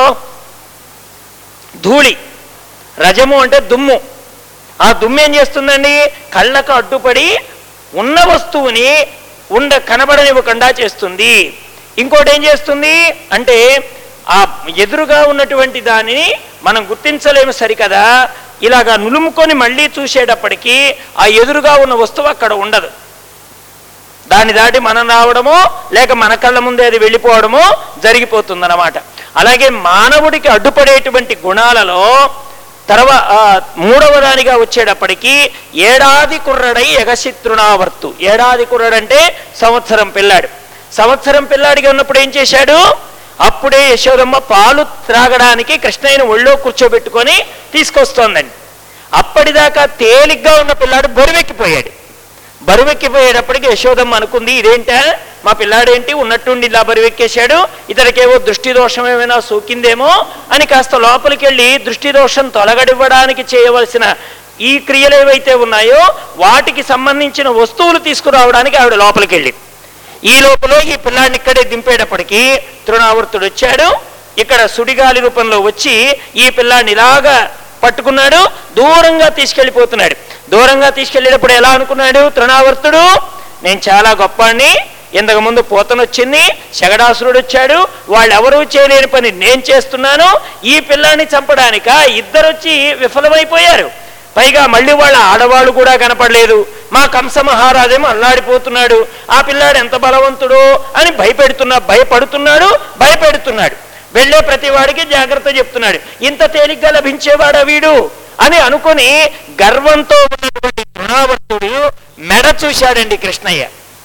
ధూళి రజము అంటే దుమ్ము ఆ దుమ్ము ఏం చేస్తుందండి కళ్ళకు అడ్డుపడి ఉన్న వస్తువుని ఉండ కనబడనివ్వకుండా చేస్తుంది ఇంకోటి ఏం చేస్తుంది అంటే ఆ ఎదురుగా ఉన్నటువంటి దానిని మనం గుర్తించలేము సరికదా ఇలాగా నులుముకొని మళ్ళీ చూసేటప్పటికీ ఆ ఎదురుగా ఉన్న వస్తువు అక్కడ ఉండదు దాన్ని దాటి మనం రావడమో లేక మన కళ్ళ ముందే అది వెళ్ళిపోవడమో జరిగిపోతుందన్నమాట అలాగే మానవుడికి అడ్డుపడేటువంటి గుణాలలో తర్వా ఆ, మూడవ దానిగా వచ్చేటప్పటికి ఏడాది కుర్రడై ఎగసిత్రుణావర్తు ఏడాది కుర్రడంటే సంవత్సరం పిల్లాడు సంవత్సరం పిల్లాడిగా ఉన్నప్పుడు ఏం చేశాడు అప్పుడే యశోదమ్మ పాలు త్రాగడానికి కృష్ణయ్యను ఒళ్ళో కూర్చోబెట్టుకొని తీసుకొస్తోందండి అప్పటిదాకా తేలిగ్గా ఉన్న పిల్లాడు బరువెక్కిపోయాడు బరువెక్కిపోయేటప్పటికి యశోదమ్మ అనుకుంది ఇదేంటా మా పిల్లాడేంటి ఉన్నట్టుండి ఇలా బరువెక్కేశాడు ఇతడికేవో దృష్టి దోషం ఏమైనా సోకిందేమో అని కాస్త లోపలికి వెళ్ళి దృష్టి దోషం తొలగడివ్వడానికి చేయవలసిన ఈ క్రియలు ఏవైతే ఉన్నాయో వాటికి సంబంధించిన వస్తువులు తీసుకురావడానికి ఆవిడ లోపలికి వెళ్ళి ఈ లోపల ఈ పిల్లాడిని ఇక్కడే దింపేటప్పటికి తృణావర్తుడు వచ్చాడు ఇక్కడ సుడిగాలి రూపంలో వచ్చి ఈ పిల్లాడిని ఇలాగా పట్టుకున్నాడు దూరంగా తీసుకెళ్ళిపోతున్నాడు దూరంగా తీసుకెళ్ళేటప్పుడు ఎలా అనుకున్నాడు తృణావర్తుడు నేను చాలా గొప్పని ఇంతకు ముందు పోతనొచ్చింది శగడాసురుడు వచ్చాడు వాళ్ళెవరూ చేయలేని పని నేను చేస్తున్నాను ఈ పిల్లాన్ని చంపడానిక ఇద్దరు వచ్చి విఫలమైపోయారు పైగా మళ్ళీ వాళ్ళ ఆడవాళ్ళు కూడా కనపడలేదు మా కంస మహారాజేమో అల్లాడిపోతున్నాడు ఆ పిల్లాడు ఎంత బలవంతుడో అని భయపెడుతున్నా భయపడుతున్నాడు భయపెడుతున్నాడు వెళ్ళే ప్రతి వాడికి జాగ్రత్త చెప్తున్నాడు ఇంత తేలిగ్గా లభించేవాడా వీడు అని అనుకొని గర్వంతో ఉన్నటువంటి తృణావర్తుడు మెడ చూశాడండి కృష్ణయ్య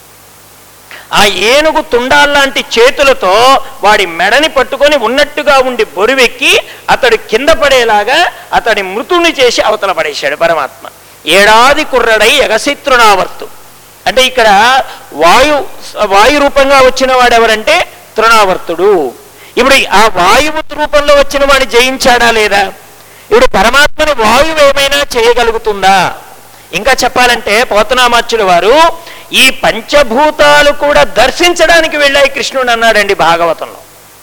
ఆ ఏనుగు తుండాల్లాంటి చేతులతో వాడి మెడని పట్టుకొని ఉన్నట్టుగా ఉండి బొరువెక్కి అతడు కింద పడేలాగా అతడి మృతుని చేసి అవతల పడేశాడు పరమాత్మ ఏడాది కుర్రడై ఎగసిత్రుణావర్తు అంటే ఇక్కడ వాయు వాయు రూపంగా వచ్చిన వాడు ఎవరంటే తృణావర్తుడు ఇప్పుడు ఆ వాయువు రూపంలో వచ్చిన వాడిని జయించాడా లేదా ఇప్పుడు పరమాత్మని వాయువు ఏమైనా చేయగలుగుతుందా ఇంకా చెప్పాలంటే పోతనామాచ్యుల వారు ఈ పంచభూతాలు కూడా దర్శించడానికి వెళ్ళాయి కృష్ణుడు అన్నాడండి భాగవతంలో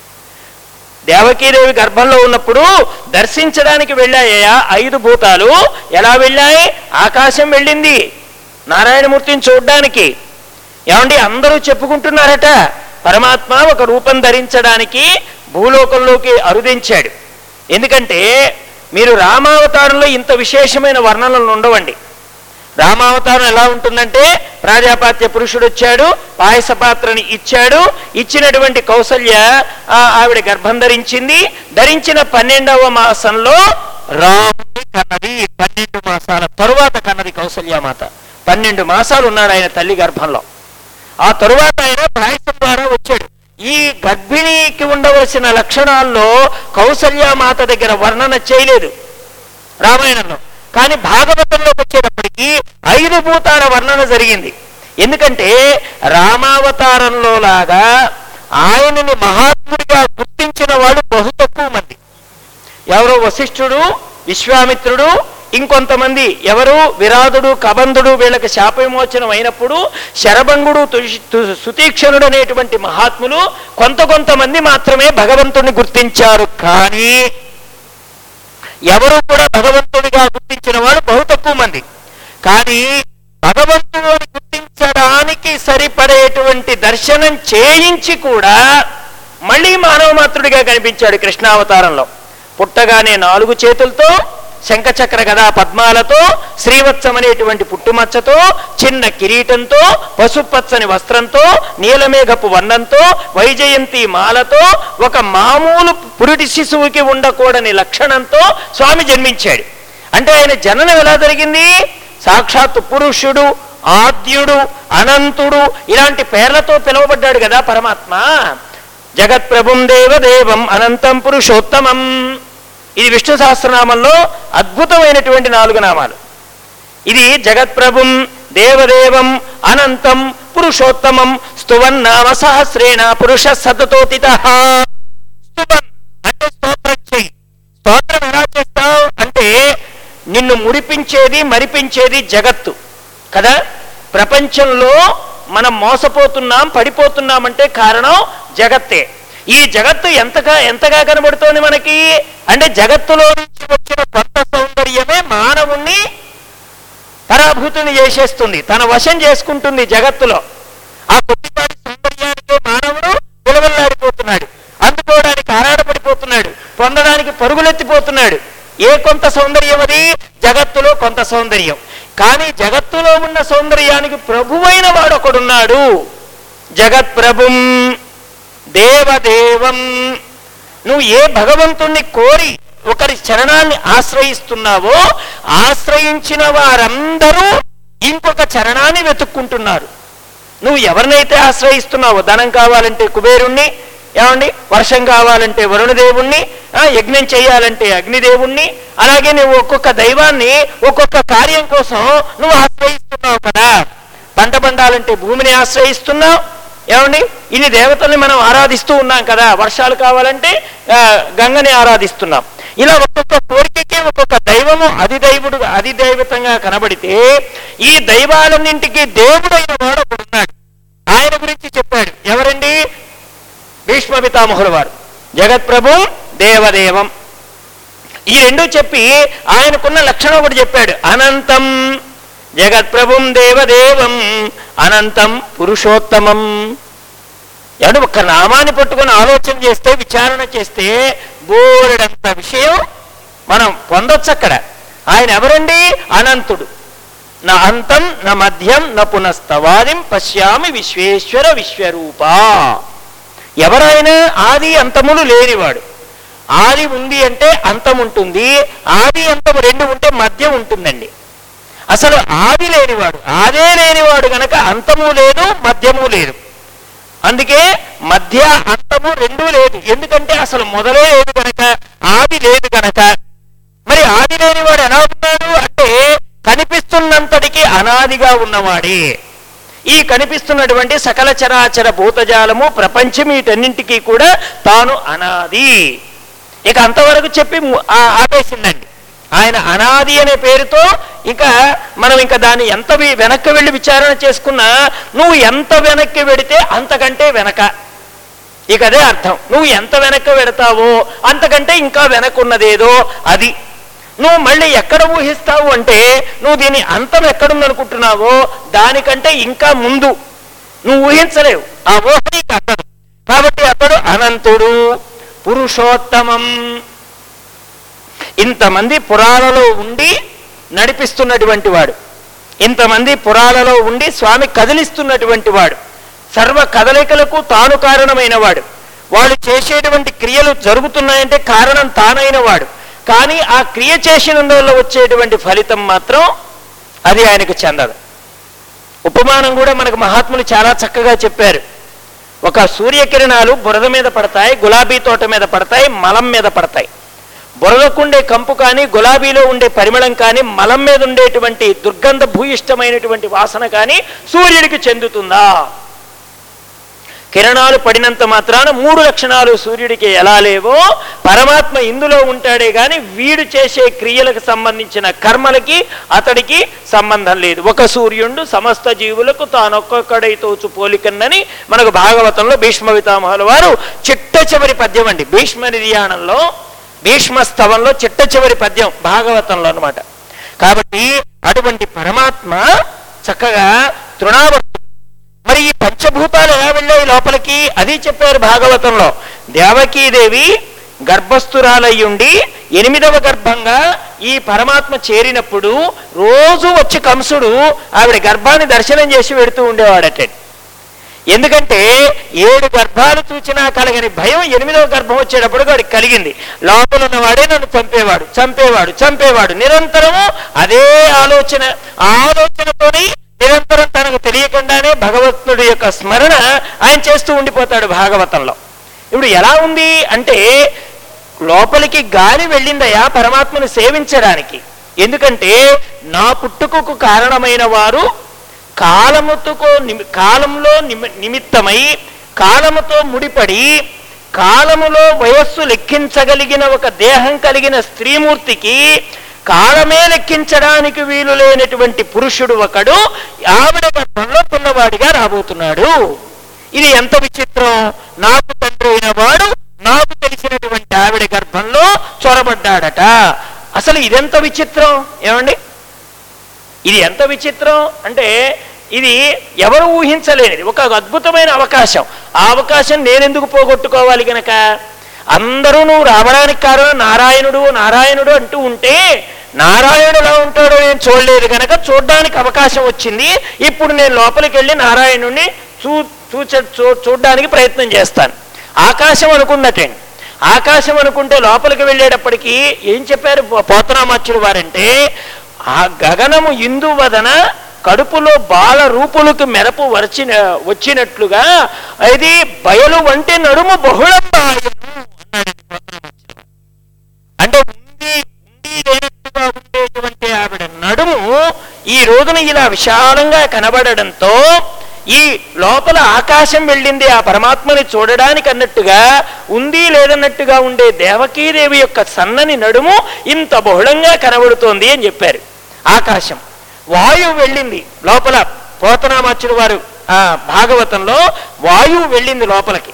దేవకీదేవి గర్భంలో ఉన్నప్పుడు దర్శించడానికి వెళ్ళాయా ఐదు భూతాలు ఎలా వెళ్ళాయి ఆకాశం వెళ్ళింది నారాయణమూర్తిని చూడ్డానికి ఏమండి అందరూ చెప్పుకుంటున్నారట పరమాత్మ ఒక రూపం ధరించడానికి భూలోకంలోకి అరుదించాడు ఎందుకంటే మీరు రామావతారంలో ఇంత విశేషమైన వర్ణనలు ఉండవండి రామావతారం ఎలా ఉంటుందంటే ప్రాజాపాత్య పురుషుడు వచ్చాడు పాయస పాత్రని ఇచ్చాడు ఇచ్చినటువంటి కౌసల్య ఆ, ఆవిడ గర్భం ధరించింది ధరించిన పన్నెండవ మాసంలో రాముని కన్నది పన్నెండు మాసాల తరువాత కన్నది కౌసల్యామాత పన్నెండు మాసాలు ఉన్నాడు ఆయన తల్లి గర్భంలో ఆ తరువాత ఆయన పాయసం ద్వారా వచ్చాడు ఈ గర్భిణికి ఉండవలసిన లక్షణాల్లో కౌసల్యామాత దగ్గర వర్ణన చేయలేదు రామాయణంలో కానీ భాగవతంలోకి వచ్చేటప్పటికి ఐదు భూతాల వర్ణన జరిగింది ఎందుకంటే రామావతారంలో లాగా ఆయనని మహాత్ముడిగా గుర్తించిన వాళ్ళు బహు తక్కువ మంది ఎవరో వశిష్ఠుడు విశ్వామిత్రుడు ఇంకొంతమంది ఎవరు విరాధుడు కబంధుడు వీళ్ళకి శాప విమోచనం అయినప్పుడు శరభంగుడు తుషి- తు- సుతీక్షణుడు అనేటువంటి మహాత్ములు కొంత కొంతమంది మాత్రమే భగవంతుడిని గుర్తించారు కానీ ఎవరు కూడా భగవంతుడిగా గుర్తించిన వాళ్ళు బహు తక్కువ మంది కానీ భగవంతుడు అని గుర్తించడానికి సరిపడేటువంటి దర్శనం చేయించి కూడా మళ్ళీ మానవ మాతృడిగా కనిపించాడు కృష్ణావతారంలో పుట్టగానే నాలుగు చేతులతో శంఖచక్ర గదా పద్మాలతో శ్రీవత్సం అనేటువంటి పుట్టుమచ్చతో చిన్న కిరీటంతో పసుపచ్చని వస్త్రంతో నీలమేఘపు వర్ణంతో వైజయంతి మాలతో ఒక మామూలు పురుటి శిశువుకి ఉండకూడని లక్షణంతో స్వామి జన్మించాడు అంటే ఆయన జననం ఎలా జరిగింది సాక్షాత్ పురుషుడు ఆద్యుడు అనంతుడు ఇలాంటి పేర్లతో పిలువబడ్డాడు కదా పరమాత్మ జగత్ప్రభుం దేవదేవం అనంతం పురుషోత్తమం ఇది విష్ణు సహస్రనామంలో అద్భుతమైనటువంటి నాలుగు నామాలు ఇది జగత్ప్రభుం దేవదేవం అనంతం పురుషోత్తమం స్తువన్ నామ సహస్రేణ పురుష సతతోతిత స్తువన్ అంటే స్తోత్రం చెయ్యి స్తోత్రం ఎలా చేస్తావు అంటే నిన్ను మురిపించేది మరిపించేది జగత్తు కదా ప్రపంచంలో మనం మోసపోతున్నాం పడిపోతున్నామంటే కారణం జగత్తే ఈ జగత్తు ఎంతగా ఎంతగా కనబడుతోంది మనకి అంటే జగత్తులో నుంచి వచ్చిన కొత్త సౌందర్యమే మానవుణ్ణి పరాభూతుని చేసేస్తుంది తన వశం చేసుకుంటుంది జగత్తులో ఆ కొద్దిపాటి సౌందర్యానికే మానవుడు విలువల్లాడిపోతున్నాడు అందుకోవడానికి ఆరాటపడిపోతున్నాడు పొందడానికి పరుగులెత్తిపోతున్నాడు ఏ కొంత సౌందర్యం అది జగత్తులో కొంత సౌందర్యం కానీ జగత్తులో ఉన్న సౌందర్యానికి ప్రభువైన వాడు ఒకడున్నాడు జగత్ప్రభుం దేవదేవం నువ్వు ఏ భగవంతుణ్ణి కోరి ఒకరి చరణాన్ని ఆశ్రయిస్తున్నావో ఆశ్రయించిన వారందరూ ఇంకొక చరణాన్ని వెతుక్కుంటున్నారు నువ్వు ఎవరినైతే ఆశ్రయిస్తున్నావో ధనం కావాలంటే కుబేరుణ్ణి ఏమండి వర్షం కావాలంటే వరుణదేవుణ్ణి ఆ, యజ్ఞం చేయాలంటే అగ్నిదేవుణ్ణి అలాగే నువ్వు ఒక్కొక్క దైవాన్ని ఒక్కొక్క కార్యం కోసం నువ్వు ఆశ్రయిస్తున్నావు కదా పంట పండాలంటే భూమిని ఆశ్రయిస్తున్నావు ఏమండి ఇన్ని దేవతల్ని మనం ఆరాధిస్తూ ఉన్నాం కదా వర్షాలు కావాలంటే ఆ, గంగని ఆరాధిస్తున్నాం ఇలా ఒక్కొక్క కోరికకి ఒక్కొక్క దైవము అధిదైవుడు అధిదైవతంగా కనబడితే ఈ దైవాలన్నింటికి దేవుడైన వాడు ఒకడున్నాడు ఆయన గురించి చెప్పాడు ఎవరండి భీష్మ పితామహుల వారు జగత్ప్రభు దేవదేవం ఈ రెండు చెప్పి ఆయనకున్న లక్షణం ఒకటి చెప్పాడు అనంతం జగత్ప్రభుం దేవదేవం అనంతం పురుషోత్తమం ఎవడు ఒక్క నామాన్ని పట్టుకొని ఆలోచన చేస్తే విచారణ చేస్తే బోరెడంత విషయం మనం పొందొచ్చు అక్కడ ఆయన ఎవరండి అనంతుడు నా అంతం నా మధ్యం నా పునస్తవాదిం పశ్యామి విశ్వేశ్వర విశ్వరూప ఎవరైనా ఆది అంతములు లేనివాడు ఆది ఉంది అంటే అంతం ఉంటుంది ఆది అంతము రెండు ఉంటే మధ్య ఉంటుందండి అసలు ఆది లేనివాడు ఆదే లేనివాడు గనక అంతము లేదు మధ్యము లేదు అందుకే మధ్య అంతము రెండూ లేదు ఎందుకంటే అసలు మొదలే లేదు గనక ఆది లేదు గనక మరి ఆది లేనివాడు ఎలా ఉన్నాడు అంటే కనిపిస్తున్నంతటికి అనాదిగా ఉన్నవాడే ఈ కనిపిస్తున్నటువంటి సకల చరాచర భూతజాలము ప్రపంచం వీటన్నింటికీ కూడా తాను అనాది ఇక అంతవరకు చెప్పి ము- ఆ- ఆపేసిందండి ఆయన అనాది అనే పేరుతో ఇక మనం ఇంకా దాన్ని ఎంత వి- వెనక్కి వెళ్ళి విచారణ చేసుకున్నా నువ్వు ఎంత వెనక్కి వెడితే అంతకంటే వెనక ఇక అదే అర్థం నువ్వు ఎంత వెనక్కి వెడతావో అంతకంటే ఇంకా వెనక్కున్నదేదో అది నువ్వు మళ్ళీ ఎక్కడ ఊహిస్తావు అంటే నువ్వు దీని అంతం ఎక్కడుందనుకుంటున్నావో దానికంటే ఇంకా ముందు నువ్వు ఊహించలేవు ఆ ఊహ నీకు అందదు కాబట్టి అతడు అనంతుడు పురుషోత్తమం ఇంతమంది పురాణలో ఉండి నడిపిస్తున్నటువంటి వాడు ఇంతమంది పురాణలో ఉండి స్వామి కదిలిస్తున్నటువంటి వాడు సర్వ కదలికలకు తాను కారణమైన వాడు వాళ్ళు చేసేటువంటి క్రియలు జరుగుతున్నాయంటే కారణం తానైన వాడు కానీ ఆ క్రియ చేసిన వల్ల వచ్చేటువంటి ఫలితం మాత్రం అది ఆయనకు చెందదు ఉపమానం కూడా మనకు మహాత్ములు చాలా చక్కగా చెప్పారు ఒక సూర్యకిరణాలు బురద మీద పడతాయి గులాబీ తోట మీద పడతాయి మలం మీద పడతాయి బురదకుండే కంపు కానీ గులాబీలో ఉండే పరిమళం కానీ మలం మీద ఉండేటువంటి దుర్గంధ భూయిష్టమైనటువంటి వాసన కానీ సూర్యుడికి చెందుతుందా కిరణాలు పడినంత మాత్రాన మూడు లక్షణాలు సూర్యుడికి ఎలా లేవో పరమాత్మ ఇందులో ఉంటాడే గాని వీడు చేసే క్రియలకు సంబంధించిన కర్మలకి అతడికి సంబంధం లేదు ఒక సూర్యుడు సమస్త జీవులకు తానొక్కొక్కడై తోచు పోలికన్నని మనకు భాగవతంలో భీష్మ పితామహుల వారు చిట్ట చివరి పద్యం అండి భీష్మ నిర్యాణంలో భీష్మ స్తవంలో చిట్ట చివరి పద్యం భాగవతంలో అన్నమాట కాబట్టి అటువంటి పరమాత్మ చక్కగా తృణావర్తుడు మరి ఈ పంచభూతాలు ఎలా వెళ్ళాయి లోపలికి అది చెప్పారు భాగవతంలో దేవకీదేవి గర్భస్థురాలయ్యుండి ఎనిమిదవ గర్భంగా ఈ పరమాత్మ చేరినప్పుడు రోజు వచ్చి కంసుడు ఆవిడ గర్భాన్ని దర్శనం చేసి పెడుతూ ఉండేవాడటండి ఎందుకంటే ఏడు గర్భాలు చూచినా కలగని భయం ఎనిమిదవ గర్భం వచ్చేటప్పుడు వాడికి కలిగింది లోపల ఉన్నవాడే నన్ను చంపేవాడు చంపేవాడు చంపేవాడు నిరంతరము అదే ఆలోచన ఆ ఆలోచనతోని నిరంతరం తనకు తెలియకుండానే భగవంతుడి యొక్క స్మరణ ఆయన చేస్తూ ఉండిపోతాడు భాగవతంలో ఇప్పుడు ఎలా ఉంది అంటే లోపలికి గాలి వెళ్ళిందయా పరమాత్మను సేవించడానికి ఎందుకంటే నా పుట్టుకకు కారణమైన వారు కాలముతో నిమి- కాలంలో నిమి- నిమిత్తమై కాలముతో ముడిపడి కాలములో వయస్సు లెక్కించగలిగిన ఒక దేహం కలిగిన స్త్రీమూర్తికి కాలమే లెక్కించడానికి వీలు లేనటువంటి పురుషుడు ఒకడు ఆవిడ గర్భంలో పిల్లవాడిగా రాబోతున్నాడు ఇది ఎంత విచిత్రం నాకు తండ్రి అయిన వాడు నాకు తెలిసినటువంటి ఆవిడ గర్భంలో చొరబడ్డాడట అసలు ఇదెంత విచిత్రం ఏమండి ఇది ఎంత విచిత్రం అంటే ఇది ఎవరు ఊహించలేనిది ఒక అద్భుతమైన అవకాశం ఆ అవకాశం నేనెందుకు పోగొట్టుకోవాలి గనక అందరూ నువ్వు రావడానికి కారణం నారాయణుడు నారాయణుడు అంటూ ఉంటే నారాయణుడు ఎలా ఉంటాడో నేను చూడలేదు గనక చూడడానికి అవకాశం వచ్చింది ఇప్పుడు నేను లోపలికి వెళ్ళి నారాయణుడిని చూ చూచ చూ- చూడడానికి ప్రయత్నం చేస్తాను ఆకాశం అనుకుందటండి ఆకాశం అనుకుంటే లోపలికి వెళ్ళేటప్పటికి ఏం చెప్పారు పో- పోతనామాచ్యుడు వారంటే ఆ గగనము ఇందువదన కడుపులో బాల రూపులకు మెరపు వరచిన వచ్చినట్లుగా అది బయలు వంటి నడుము బహుళం బాయను అన్నాడు పోతనామాచ్యుడు. అంటే ఉంది ఉండి లేనట్టుగా ఉండేటువంటి ఆవిడ నడుము ఈ రోజున ఇలా విశాలంగా కనబడడంతో ఈ లోపల ఆకాశం వెళ్ళింది ఆ పరమాత్మని చూడడానికి అన్నట్టుగా ఉంది లేదన్నట్టుగా ఉండే దేవకీదేవి యొక్క సన్నని నడుము ఇంత బహుళంగా కనబడుతోంది అని చెప్పారు ఆకాశం వాయువు వెళ్ళింది లోపల పోతనామాచుడు వారు ఆ భాగవతంలో వాయువు వెళ్ళింది లోపలికి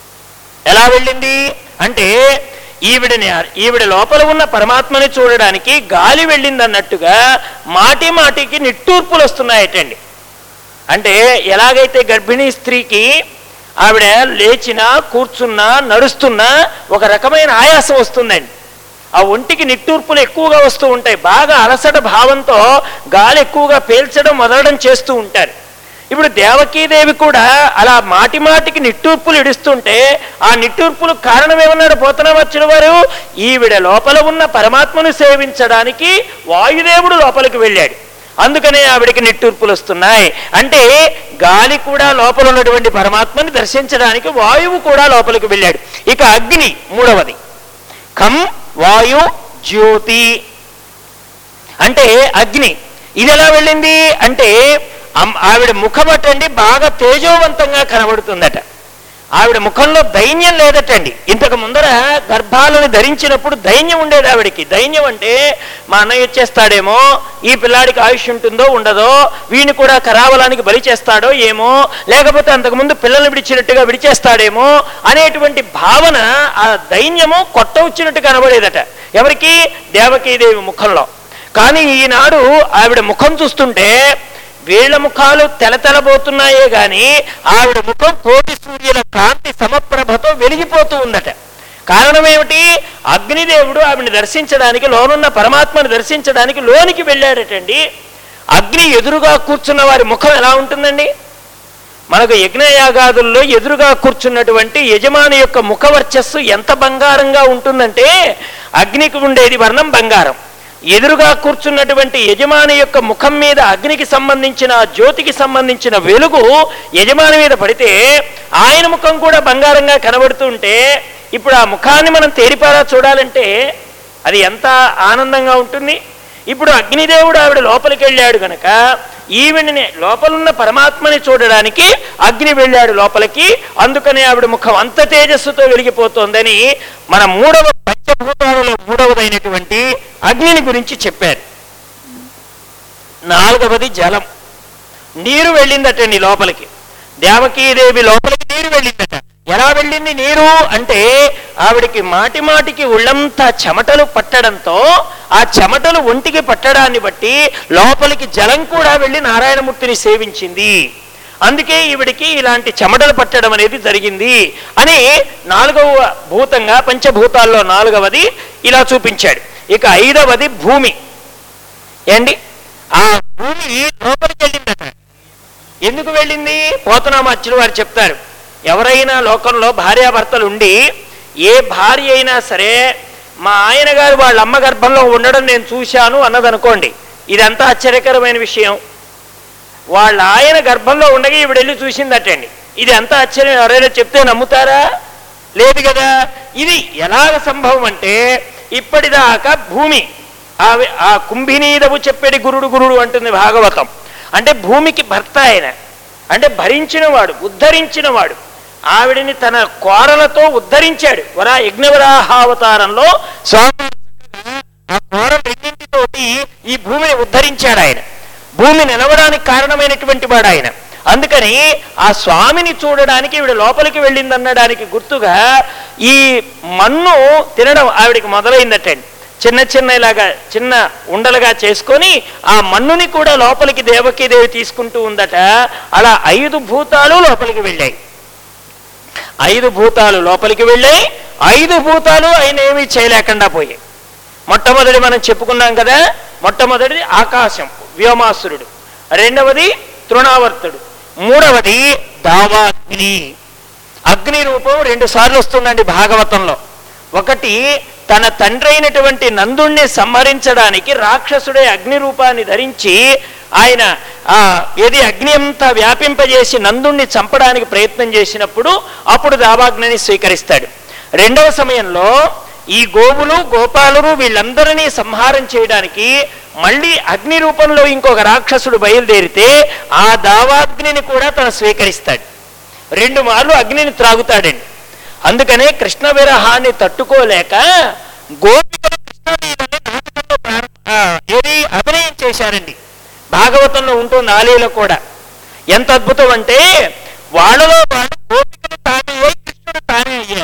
ఎలా వెళ్ళింది అంటే ఈవిడని ఈవిడ లోపల ఉన్న పరమాత్మని చూడడానికి గాలి వెళ్ళింది అన్నట్టుగా మాటి మాటికి నిట్టూర్పులు వస్తున్నాయటండి అంటే ఎలాగైతే గర్భిణీ స్త్రీకి ఆవిడ లేచినా కూర్చున్నా నడుస్తున్నా ఒక రకమైన ఆయాసం వస్తుందండి ఆ ఒంటికి నిట్టూర్పులు ఎక్కువగా వస్తూ ఉంటాయి బాగా అలసట భావంతో గాలి ఎక్కువగా పీల్చడం వదలడం చేస్తూ ఉంటారు ఇప్పుడు దేవకీదేవి కూడా అలా మాటి మాటికి నిట్టూర్పులు ఇడుస్తుంటే ఆ నిట్టూర్పులు కారణం ఏమన్నాడు పోతనవచ్చిన వారు ఈవిడ లోపల ఉన్న పరమాత్మను సేవించడానికి వాయుదేవుడు లోపలికి వెళ్ళాడు అందుకనే ఆవిడికి నిట్టూర్పులు వస్తున్నాయి అంటే గాలి కూడా లోపల ఉన్నటువంటి పరమాత్మని దర్శించడానికి వాయువు కూడా లోపలికి వెళ్ళాడు ఇక అగ్ని మూడవది కం వాయు జ్యోతి అంటే అగ్ని ఇది ఎలా వెళ్ళింది అంటే అమ్- ఆవిడ ముఖమటండి బాగా తేజోవంతంగా కనబడుతుందట ఆవిడ ముఖంలో దైన్యం లేదటండి ఇంతకు ముందర గర్భాలను ధరించినప్పుడు దైన్యం ఉండేది ఆవిడకి దైన్యం అంటే మా అన్నయ్య వచ్చేస్తాడేమో ఈ పిల్లాడికి ఆయుష్ ఉంటుందో ఉండదో వీడిని కూడా కరావలానికి బలి చేస్తాడో ఏమో లేకపోతే అంతకుముందు పిల్లల్ని విడిచినట్టుగా విడిచేస్తాడేమో అనేటువంటి భావన ఆ దైన్యము కొట్ట వచ్చినట్టు కనబడేదట ఎవరికి దేవకీదేవి ముఖంలో కానీ ఈనాడు ఆవిడ ముఖం చూస్తుంటే వీళ్ళ ముఖాలు తెలతెలబోతున్నాయే గాని ఆవిడ ముఖం కోటి సూర్యుల కాంతి సమప్రభతో వెలిగిపోతూ ఉందట కారణం ఏమిటి అగ్నిదేవుడు ఆవిడని దర్శించడానికి లోనున్న పరమాత్మని దర్శించడానికి లోనికి వెళ్ళాడటండి అగ్ని ఎదురుగా కూర్చున్న వారి ముఖం ఎలా ఉంటుందండి మనకు యజ్ఞయాగాదుల్లో ఎదురుగా కూర్చున్నటువంటి యజమాని యొక్క ముఖ వర్చస్సు ఎంత బంగారంగా ఉంటుందంటే అగ్నికి ఉండేది వర్ణం బంగారం ఎదురుగా కూర్చున్నటువంటి యజమాని యొక్క ముఖం మీద అగ్నికి సంబంధించిన ఆ జ్యోతికి సంబంధించిన వెలుగు యజమాని మీద పడితే ఆయన ముఖం కూడా బంగారంగా కనబడుతుంటే ఇప్పుడు ఆ ముఖాన్ని మనం తేరిపారా చూడాలంటే అది ఎంత ఆనందంగా ఉంటుంది ఇప్పుడు అగ్నిదేవుడు ఆవిడ లోపలికి వెళ్ళాడు గనక ఈవిడిని లోపలున్న పరమాత్మని చూడడానికి అగ్ని వెళ్ళాడు లోపలికి అందుకనే ఆవిడ ముఖం అంత తేజస్సుతో వెలిగిపోతోందని మన మూడవ పంచభూతాలలో మూడవదైనటువంటి అగ్నిని గురించి చెప్పారు నాలుగవది జలం నీరు వెళ్ళిందటండి లోపలికి దేవకీదేవి లోపలికి నీరు వెళ్ళిందట ఎలా వెళ్ళింది నీరు అంటే ఆవిడికి మాటి మాటికి ఒళ్ళంతా చెమటలు పట్టడంతో ఆ చెమటలు ఒంటికి పట్టడాన్ని బట్టి లోపలికి జలం కూడా వెళ్ళి నారాయణమూర్తిని సేవించింది అందుకే ఈవిడికి ఇలాంటి చెమటలు పట్టడం అనేది జరిగింది అని నాలుగవ భూతంగా పంచభూతాల్లో నాలుగవది ఇలా చూపించాడు ఇక ఐదవది భూమి ఏండి ఆ భూమి లోపలికి వెళ్ళిందట ఎందుకు వెళ్ళింది పోతనామాచ్యులు వారు చెప్తారు ఎవరైనా లోకంలో భార్యాభర్తలు ఉండి ఏ భార్య అయినా సరే మా ఆయన గారు వాళ్ళ అమ్మ గర్భంలో ఉండడం నేను చూశాను అన్నదనుకోండి ఇదంతా ఆశ్చర్యకరమైన విషయం వాళ్ళ ఆయన గర్భంలో ఉండగా ఈవిడ వెళ్ళి చూసిందటండి ఇది అంత ఆశ్చర్యం ఎవరైనా చెప్తే నమ్ముతారా లేదు కదా ఇది ఎలాగ సంభవం అంటే ఇప్పటిదాకా భూమి ఆ- ఆ కుంభినీదవు చెప్పేది గురుడు గురుడు అంటుంది భాగవతం అంటే భూమికి భర్త ఆయన అంటే భరించినవాడు ఉద్ధరించినవాడు ఆవిడని తన కోరలతో ఉద్ధరించాడు వరా యజ్ఞవరాహావతారంలో స్వామి ఆ కోర రెండింటితోటి ఈ భూమిని ఉద్ధరించాడు ఆయన భూమి నిలవడానికి కారణమైనటువంటి వాడు ఆయన అందుకని ఆ స్వామిని చూడడానికి ఈవిడ లోపలికి వెళ్ళిందనడానికి గుర్తుగా ఈ మన్ను తినడం ఆవిడికి మొదలైందటండి చిన్న చిన్న ఇలాగా చిన్న ఉండలుగా చేసుకొని ఆ మన్నుని కూడా లోపలికి దేవకీదేవి తీసుకుంటూ ఉందట అలా ఐదు భూతాలు లోపలికి వెళ్ళాయి ఐదు భూతాలు లోపలికి వెళ్ళాయి ఐదు భూతాలు ఆయన ఏమీ చేయలేకుండా పోయాయి మొట్టమొదటి మనం చెప్పుకున్నాం కదా మొట్టమొదటిది ఆకాశం వ్యోమాసురుడు రెండవది తృణావర్తుడు మూడవది దావాగ్ని అగ్ని రూపం రెండు సార్లు వస్తుందండి భాగవతంలో ఒకటి తన తండ్రి అయినటువంటి నందుణ్ణి సంహరించడానికి రాక్షసుడే అగ్ని రూపాన్ని ధరించి ఆయన ఆ ఏది అగ్ని అంతా వ్యాపింపజేసి నందుణ్ణి చంపడానికి ప్రయత్నం చేసినప్పుడు అప్పుడు దావాగ్నిని స్వీకరిస్తాడు రెండవ సమయంలో ఈ గోవులు గోపాలురు వీళ్ళందరినీ సంహారం చేయడానికి మళ్ళీ అగ్ని రూపంలో ఇంకొక రాక్షసుడు బయలుదేరితే ఆ దావాగ్నిని కూడా తను స్వీకరిస్తాడు రెండు మార్లు అగ్నిని త్రాగుతాడండి అందుకనే కృష్ణ విరహాన్ని తట్టుకోలేక గోపికలు కృష్ణలీలని నాటకంలో ప్రారంభ ఆ, ఏది అభినయం చేశారండి భాగవతంలో ఉంటుంది ఆలీలో కూడా ఎంత అద్భుతం అంటే వాళ్ళలో వాళ్ళు గోపికలు తానే అయ్యి కృష్ణుడు తానే అయ్యారు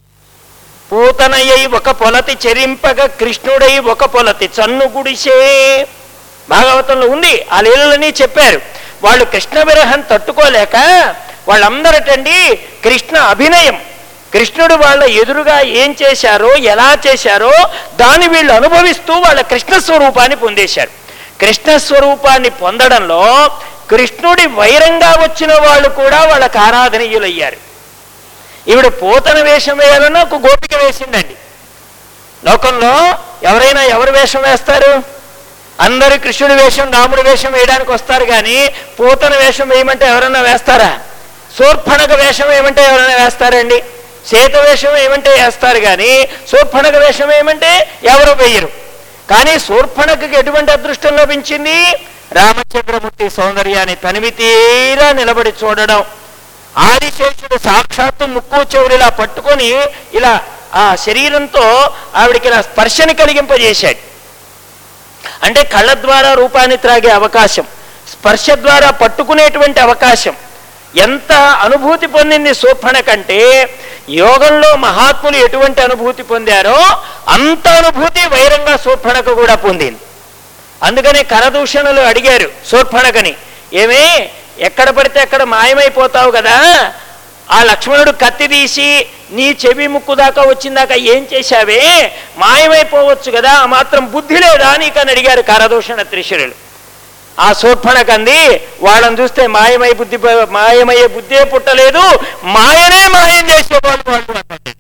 పూతనయ్యై ఒక పొలతి చెరింపగ కృష్ణుడై ఒక పొలతి చన్ను గుడిసే భాగవతంలో ఉంది ఆ లీలలని చెప్పారు వాళ్ళు కృష్ణ విరహం తట్టుకోలేక వాళ్ళందరటండి కృష్ణ అభినయం కృష్ణుడు వాళ్ళ ఎదురుగా ఏం చేశారో ఎలా చేశారో దాన్ని వీళ్ళు అనుభవిస్తూ వాళ్ళ కృష్ణ స్వరూపాన్ని పొందేశారు కృష్ణ స్వరూపాన్ని పొందడంలో కృష్ణుడి వైరంగా వచ్చిన వాళ్ళు కూడా వాళ్ళకి ఆరాధనీయులయ్యారు ఈవిడ పోతన వేషం వేయాలన్నా ఒక గోపిక వేసిందండి లోకంలో ఎవరైనా ఎవరు వేషం వేస్తారు అందరూ కృష్ణుడి వేషం రాముడి వేషం వేయడానికి వస్తారు కానీ పూతన వేషం వేయమంటే ఎవరన్నా వేస్తారా శూర్పణక వేషం వేయమంటే ఎవరైనా వేస్తారండి సీత వేషం ఏమంటే వేస్తారు కానీ శూర్పణక వేషం ఏమంటే ఎవరు వేయరు కానీ శూర్పణకకి ఎటువంటి అదృష్టం లభించింది రామచంద్రమూర్తి సౌందర్యాన్ని తనివి తీరా నిలబడి చూడడం ఆదిశేషుడు సాక్షాత్తు ముక్కు చెవులు ఇలా పట్టుకొని ఇలా ఆ శరీరంతో ఆవిడికి ఇలా స్పర్శని కలిగింపజేశాడు అంటే కళ్ళ ద్వారా రూపాన్ని త్రాగే అవకాశం స్పర్శ ద్వారా పట్టుకునేటువంటి అవకాశం ఎంత అనుభూతి పొందింది శోభణ కంటే యోగంలో మహాత్ములు ఎటువంటి అనుభూతి పొందారో అంత అనుభూతి వైరంగా శోభణకు కూడా పొందింది అందుకనే కరదూషణలు అడిగారు శూర్పణకని ఏమే ఎక్కడ పడితే అక్కడ మాయమైపోతావు కదా ఆ లక్ష్మణుడు కత్తి తీసి నీ చెవి ముక్కు దాకా వచ్చిందాకా ఏం చేశావే మాయమైపోవచ్చు కదా ఆ మాత్రం బుద్ధి లేదా నీకని అడిగారు కరదూషణ త్రిశురులు ఆ శూర్పణకంది వాళ్ళని చూస్తే మాయమై బుద్ధి మాయమయ్యే బుద్ధే పుట్టలేదు మాయనే మాయం చేసేవాళ్ళు వాళ్ళు అన్నది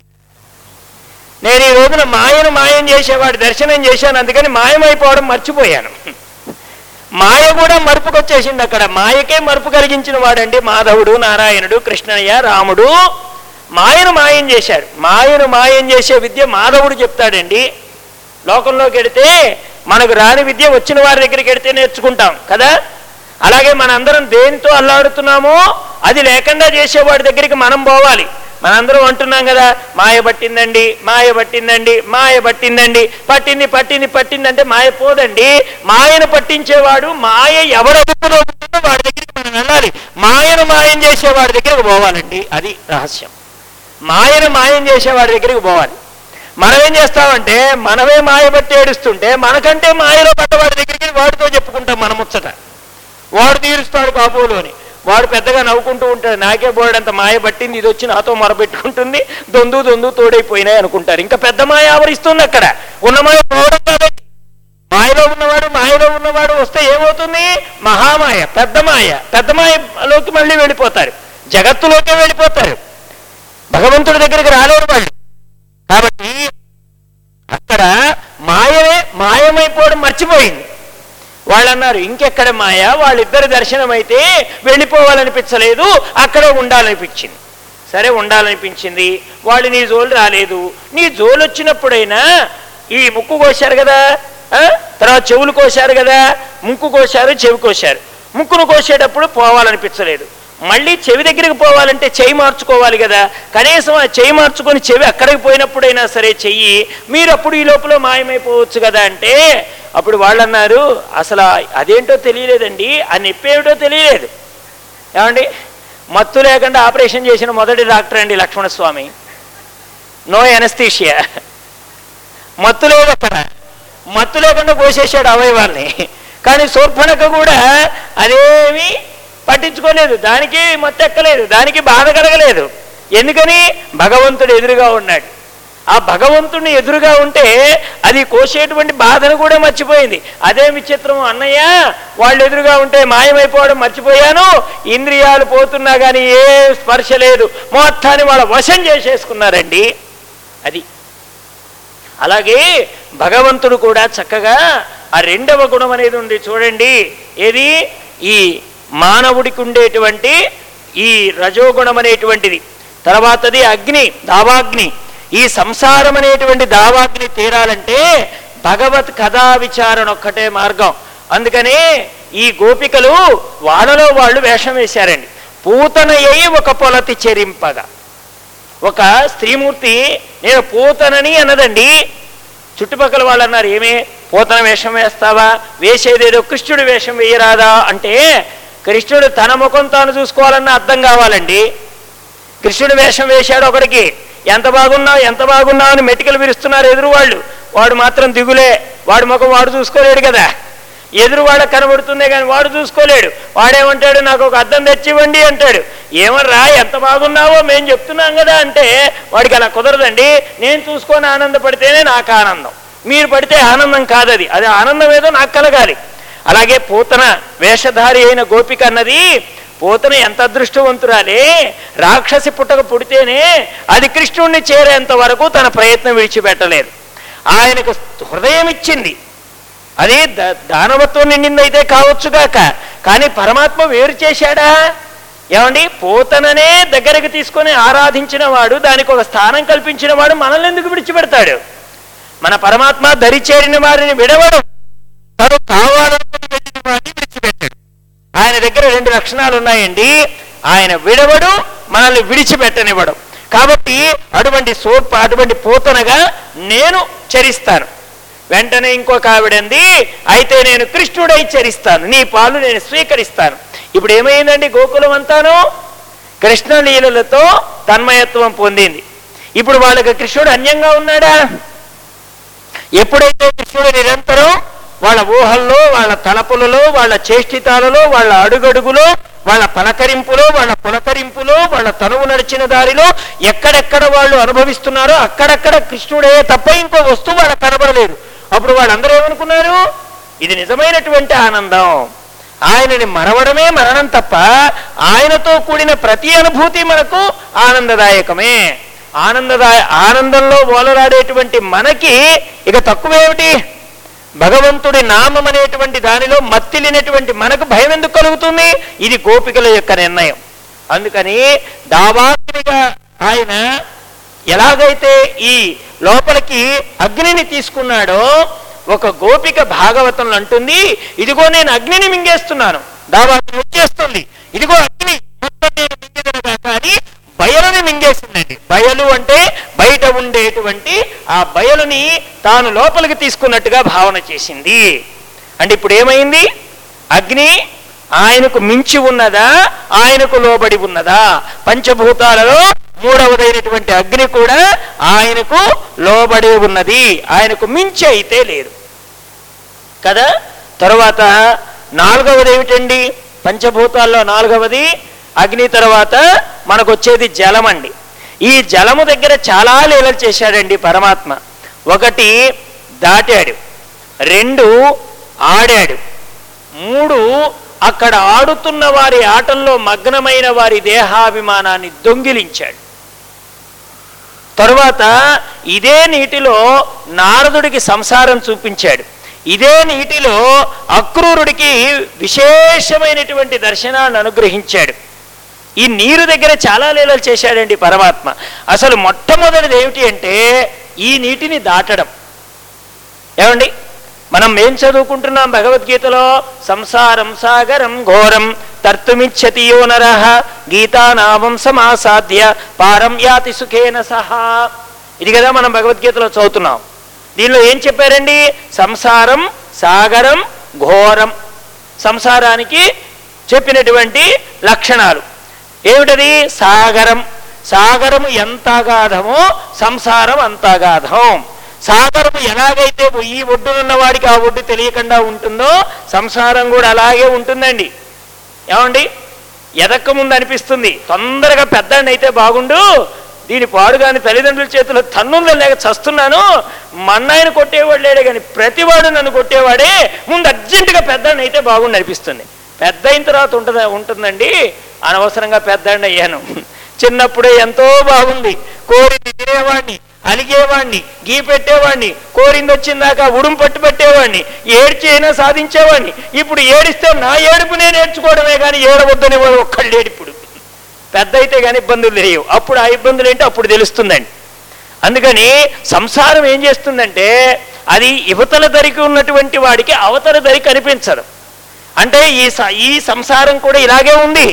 నేను ఈ రోజున మాయను మాయం చేసేవాడి దర్శనం చేశాను అందుకని మాయమైపోవడం మర్చిపోయాను మాయ కూడా మరుపుకొచ్చేసింది అక్కడ మాయకే మరుపు కలిగించిన వాడండి మాధవుడు నారాయణుడు కృష్ణయ్య రాముడు మాయను మాయం చేశారు మాయను మాయం చేసే విద్య మాధవుడు చెప్తాడండి లోకంలోకి వెడితే మనకు రాని విద్య వచ్చిన వారి దగ్గరికి వెడితే నేర్చుకుంటాం కదా అలాగే మనందరం దేనితో అల్లాడుతున్నామో అది లేకుండా చేసేవాడి దగ్గరికి మనం పోవాలి మనందరం అంటున్నాం కదా మాయ పట్టిందండి మాయ పట్టిందండి మాయ పట్టిందండి పట్టింది పట్టింది పట్టింది అంటే మాయ పోదండి మాయను పట్టించేవాడు మాయ ఎవరు అదుపులో ఉంటుందో వాడి దగ్గరికి మనం వెళ్ళాలి మాయను మాయం చేసేవాడి దగ్గరికి పోవాలండి అది రహస్యం మాయను మాయం చేసేవాడి దగ్గరికి పోవాలి మనం ఏం చేస్తామంటే మనమే మాయ బట్టి ఏడుస్తుంటే మనకంటే మాయలో పడ్డవాడి దగ్గరికి వాడితో చెప్పుకుంటాం మన ముచ్చట వాడు తీరుస్తాడు కాపులోని వాడు పెద్దగా హాయిగా నవ్వుకుంటూ ఉంటాడు నాకే బోర్డంత మాయ పట్టింది ఇది వచ్చి నాతో మొరపెట్టుకుంటుంది దొందు దొందు తోడైపోయినాయి అనుకుంటారు ఇంకా పెద్ద మాయ ఆవరిస్తుంది అక్కడ ఉన్న మాయ పోవడం కాదండి మాయలో ఉన్నవాడు మాయలో ఉన్నవాడు వస్తే ఏమవుతుంది మహామాయ పెద్ద మాయ పెద్ద మాయలోకి మళ్ళీ వెళ్ళిపోతారు జగత్తులోకి వెళ్ళిపోతారు భగవంతుడి దగ్గరికి రాలేరు వాళ్ళు కాబట్టి అక్కడ మాయమే మాయమైపోవడం మర్చిపోయింది వాళ్ళు అన్నారు ఇంకెక్కడ మాయ వాళ్ళిద్దరి దర్శనం అయితే వెళ్ళిపోవాలనిపించలేదు అక్కడే ఉండాలనిపించింది సరే ఉండాలనిపించింది వాళ్ళు నీ జోలు రాలేదు నీ జోలు వచ్చినప్పుడైనా ఈ ముక్కు కోశారు కదా ఆ? తర్వాత చెవులు కోశారు కదా ముక్కు కోశారు చెవి కోశారు ముక్కును కోసేటప్పుడు పోవాలనిపించలేదు మళ్ళీ చెవి దగ్గరికి పోవాలంటే చెయ్యి మార్చుకోవాలి కదా కనీసం ఆ చెయ్యి మార్చుకొని చెవి అక్కడికి పోయినప్పుడైనా సరే చెయ్యి మీరు అప్పుడు ఈ లోపల మాయమైపోవచ్చు కదా అంటే అప్పుడు వాళ్ళు అన్నారు అసలు అదేంటో తెలియలేదండి ఆ నొప్పి ఏమిటో తెలియలేదు ఏమండి మత్తు లేకుండా ఆపరేషన్ చేసిన మొదటి డాక్టర్ అండి లక్ష్మణస్వామి నో ఎనస్థీషియా మత్తు లేదు అక్కడ మత్తు లేకుండా కోసేశాడు అవయవాల్ని కానీ శూర్పణక కూడా అదేమీ పట్టించుకోలేదు దానికి మత్తు ఎక్కలేదు దానికి బాధ కలగలేదు ఎందుకని భగవంతుడు ఎదురుగా ఉన్నాడు ఆ భగవంతుడిని ఎదురుగా ఉంటే అది కోసేటువంటి బాధను కూడా మర్చిపోయింది అదే విచిత్రం అన్నయ్య వాళ్ళు ఎదురుగా ఉంటే మాయమైపోవడం మర్చిపోయాను ఇంద్రియాలు పోతున్నా కానీ ఏ స్పర్శ లేదు మొత్తాన్ని వాళ్ళ వశం చేసేసుకున్నారండి అది అలాగే భగవంతుడు కూడా చక్కగా ఆ రెండవ గుణం అనేది ఉంది చూడండి ఏది ఈ మానవుడికి ఉండేటువంటి ఈ రజోగుణం అనేటువంటిది తర్వాతది అగ్ని దావాగ్ని ఈ సంసారం అనేటువంటి దావాగ్ని తీరాలంటే భగవత్ కథా విచారణ ఒక్కటే మార్గం అందుకనే ఈ గోపికలు వాళ్ళలో వాళ్ళు వేషం వేశారండి పూతనయ్యి ఒక పొలతి చెరింపగా ఒక స్త్రీమూర్తి నేను పూతనని అన్నదండి చుట్టుపక్కల వాళ్ళు అన్నారు ఏమే పూతన వేషం వేస్తావా వేసేదేదో కృష్ణుడు వేషం వేయరాదా అంటే కృష్ణుడు తన ముఖం తాను చూసుకోవాలన్న అర్థం కావాలండి కృష్ణుడు వేషం వేశాడు ఒకడికి ఎంత బాగున్నావు ఎంత బాగున్నావు అని మెటికలు విరుస్తున్నారు ఎదురు వాళ్ళు వాడు మాత్రం దిగులే వాడి ముఖం వాడు చూసుకోలేడు కదా ఎదురు వాళ్ళకి కనబడుతుందే కానీ వాడు చూసుకోలేడు వాడేమంటాడు నాకు ఒక అద్దం తెచ్చివ్వండి అంటాడు ఏమర్రా ఎంత బాగున్నావో మేము చెప్తున్నాం కదా అంటే వాడికి అలా కుదరదండి నేను చూసుకొని ఆనందపడితేనే నాకు ఆనందం మీరు పడితే ఆనందం కాదది అది ఆనందం ఏదో నాకు కలగాలి అలాగే పూతన వేషధారి అయిన గోపిక అన్నది పూతన ఎంత అదృష్టవంతురాలే రాక్షసి పుట్టక పుడితేనే అది కృష్ణుణ్ణి చేరేంత వరకు తన ప్రయత్నం విడిచిపెట్టలేదు ఆయనకు హృదయం ఇచ్చింది అది ద- దానవత్వం నిండిందైతే కావచ్చుగాక కానీ పరమాత్మ వేరు చేశాడా ఏమండి పూతననే దగ్గరికి తీసుకొని ఆరాధించిన వాడు దానికి ఒక స్థానం కల్పించిన వాడు మనల్ని ఎందుకు విడిచిపెడతాడు మన పరమాత్మ దరి చేరిన వారిని విడవడు తను కావాలనుకుని వెళ్ళిన వారిని విడిచిపెట్టాడు ఆయన దగ్గర రెండు లక్షణాలు ఉన్నాయండి ఆయన విడవడు మనల్ని విడిచిపెట్టనివ్వడు కాబట్టి అటువంటి సోర్ప అటువంటి పూతనగా నేను చరిస్తాను వెంటనే ఇంకొక ఆవిడంది అయితే నేను కృష్ణుడై చరిస్తాను నీ పాలు నేను స్వీకరిస్తాను ఇప్పుడు ఏమైందండి గోకులం అంతాను కృష్ణలీలలతో తన్మయత్వం పొందింది ఇప్పుడు వాళ్ళకి కృష్ణుడు అన్యంగా ఉన్నాడా ఎప్పుడైతే కృష్ణుడు నిరంతరం వాళ్ళ ఊహల్లో వాళ్ళ తలపులలో వాళ్ళ చేష్టితాలలో వాళ్ళ అడుగడుగులో వాళ్ళ పలకరింపులో వాళ్ళ పులకరింపులో వాళ్ళ తనువు నడిచిన దారిలో ఎక్కడెక్కడ వాళ్ళు అనుభవిస్తున్నారో అక్కడక్కడ కృష్ణుడే తప్ప ఇంకో వస్తువు వాళ్ళకి కనబడలేదు అప్పుడు వాళ్ళందరూ ఏమనుకున్నారు ఇది నిజమైనటువంటి ఆనందం ఆయనని మరవడమే మరణం తప్ప ఆయనతో కూడిన ప్రతి అనుభూతి మనకు ఆనందదాయకమే ఆనందదాయ ఆనందంలో ఓలలాడేటువంటి మనకి ఇక తక్కువేమిటి భగవంతుడి నామం అనేటువంటి దానిలో మత్తిలినటువంటి మనకు భయం ఎందుకు కలుగుతుంది ఇది గోపికల యొక్క నిర్ణయం అందుకని దావాగ్నిగా ఆయన ఎలాగైతే ఈ లోపలికి అగ్నిని తీసుకున్నాడో ఒక గోపిక భాగవతంలో అంటుంది ఇదిగో నేను అగ్నిని మింగేస్తున్నాను దావాగ్ని వచ్చేస్తుంది ఇదిగో అగ్ని మొత్తం నేను మింగేదనగా కానీ బయలుని మింగేసిందండి బయలు అంటే బయట ఉండేటువంటి ఆ బయలుని తాను లోపలికి తీసుకున్నట్టుగా భావన చేసింది అంటే ఇప్పుడు ఏమైంది అగ్ని ఆయనకు మించి ఉన్నదా ఆయనకు లోబడి ఉన్నదా పంచభూతాలలో మూడవదైనటువంటి అగ్ని కూడా ఆయనకు లోబడి ఉన్నది ఆయనకు మించి అయితే లేదు కదా తరువాత నాలుగవది ఏమిటండి పంచభూతాల్లో నాలుగవది అగ్ని తర్వాత మనకు వచ్చేది జలం అండి ఈ జలము దగ్గర చాలా లీలలు చేశాడండి పరమాత్మ ఒకటి దాటాడు రెండు ఆడాడు మూడు అక్కడ ఆడుతున్న వారి ఆటల్లో మగ్నమైన వారి దేహాభిమానాన్ని దొంగిలించాడు తరువాత ఇదే నీటిలో నారదుడికి సంసారం చూపించాడు ఇదే నీటిలో అక్రూరుడికి విశేషమైనటువంటి దర్శనాన్ని అనుగ్రహించాడు ఈ నీరు దగ్గర చాలా లీలలు చేశాడండి పరమాత్మ అసలు మొట్టమొదటిది ఏమిటి అంటే ఈ నీటిని దాటడం ఏమండి మనం ఏం చదువుకుంటున్నాం భగవద్గీతలో సంసారం సాగరం ఘోరం తర్తుమిచ్చతి యో నర గీతానామం సమాసాద్య పారం యాతి సుఖేన సహా ఇది కదా మనం భగవద్గీతలో చదువుతున్నాం దీనిలో ఏం చెప్పారండి సంసారం సాగరం ఘోరం సంసారానికి చెప్పినటువంటి లక్షణాలు ఏమిటది సాగరం సాగరము ఎంత అగాధమో సంసారం అంత అగాధం సాగరము ఎలాగైతే ఈ ఒడ్డునున్న వాడికి ఆ ఒడ్డు తెలియకుండా ఉంటుందో సంసారం కూడా అలాగే ఉంటుందండి ఏమండి ఎదక్క ముందు అనిపిస్తుంది తొందరగా పెద్దండి అయితే బాగుండు దీని పాడుగాని తల్లిదండ్రుల చేతిలో తన్నుందో లేక చస్తున్నాను మన్నాయన కొట్టేవాడు లేడే కానీ ప్రతివాడు నన్ను కొట్టేవాడే ముందు అర్జెంటుగా పెద్దాన్ని అయితే బాగుండి అనిపిస్తుంది పెద్ద అయిన తర్వాత ఉంటుంది ఉంటుందండి అనవసరంగా పెద్దాన్ని అయ్యాను చిన్నప్పుడే ఎంతో బాగుంది కోరింది తినేవాడిని అలిగేవాణ్ణి గీ పెట్టేవాడిని కోరింది వచ్చిందాక ఉడుం పట్టు పెట్టేవాడిని ఏడ్చి అయినా సాధించేవాడిని ఇప్పుడు ఏడిస్తే నా ఏడుపు నేను ఏడ్చుకోవడమే కానీ ఏడవద్దని ఒక్కళ్ళు ఏడిప్పుడు పెద్ద అయితే కానీ ఇబ్బందులు తెలియవు అప్పుడు ఆ ఇబ్బందులు ఏంటో అప్పుడు తెలుస్తుందండి అందుకని సంసారం ఏం చేస్తుందంటే అది యువతల ధరికి ఉన్నటువంటి వాడికి అవతల ధరి కనిపించదు అంటే ఈ స- ఈ సంసారం కూడా ఇలాగే ఉంది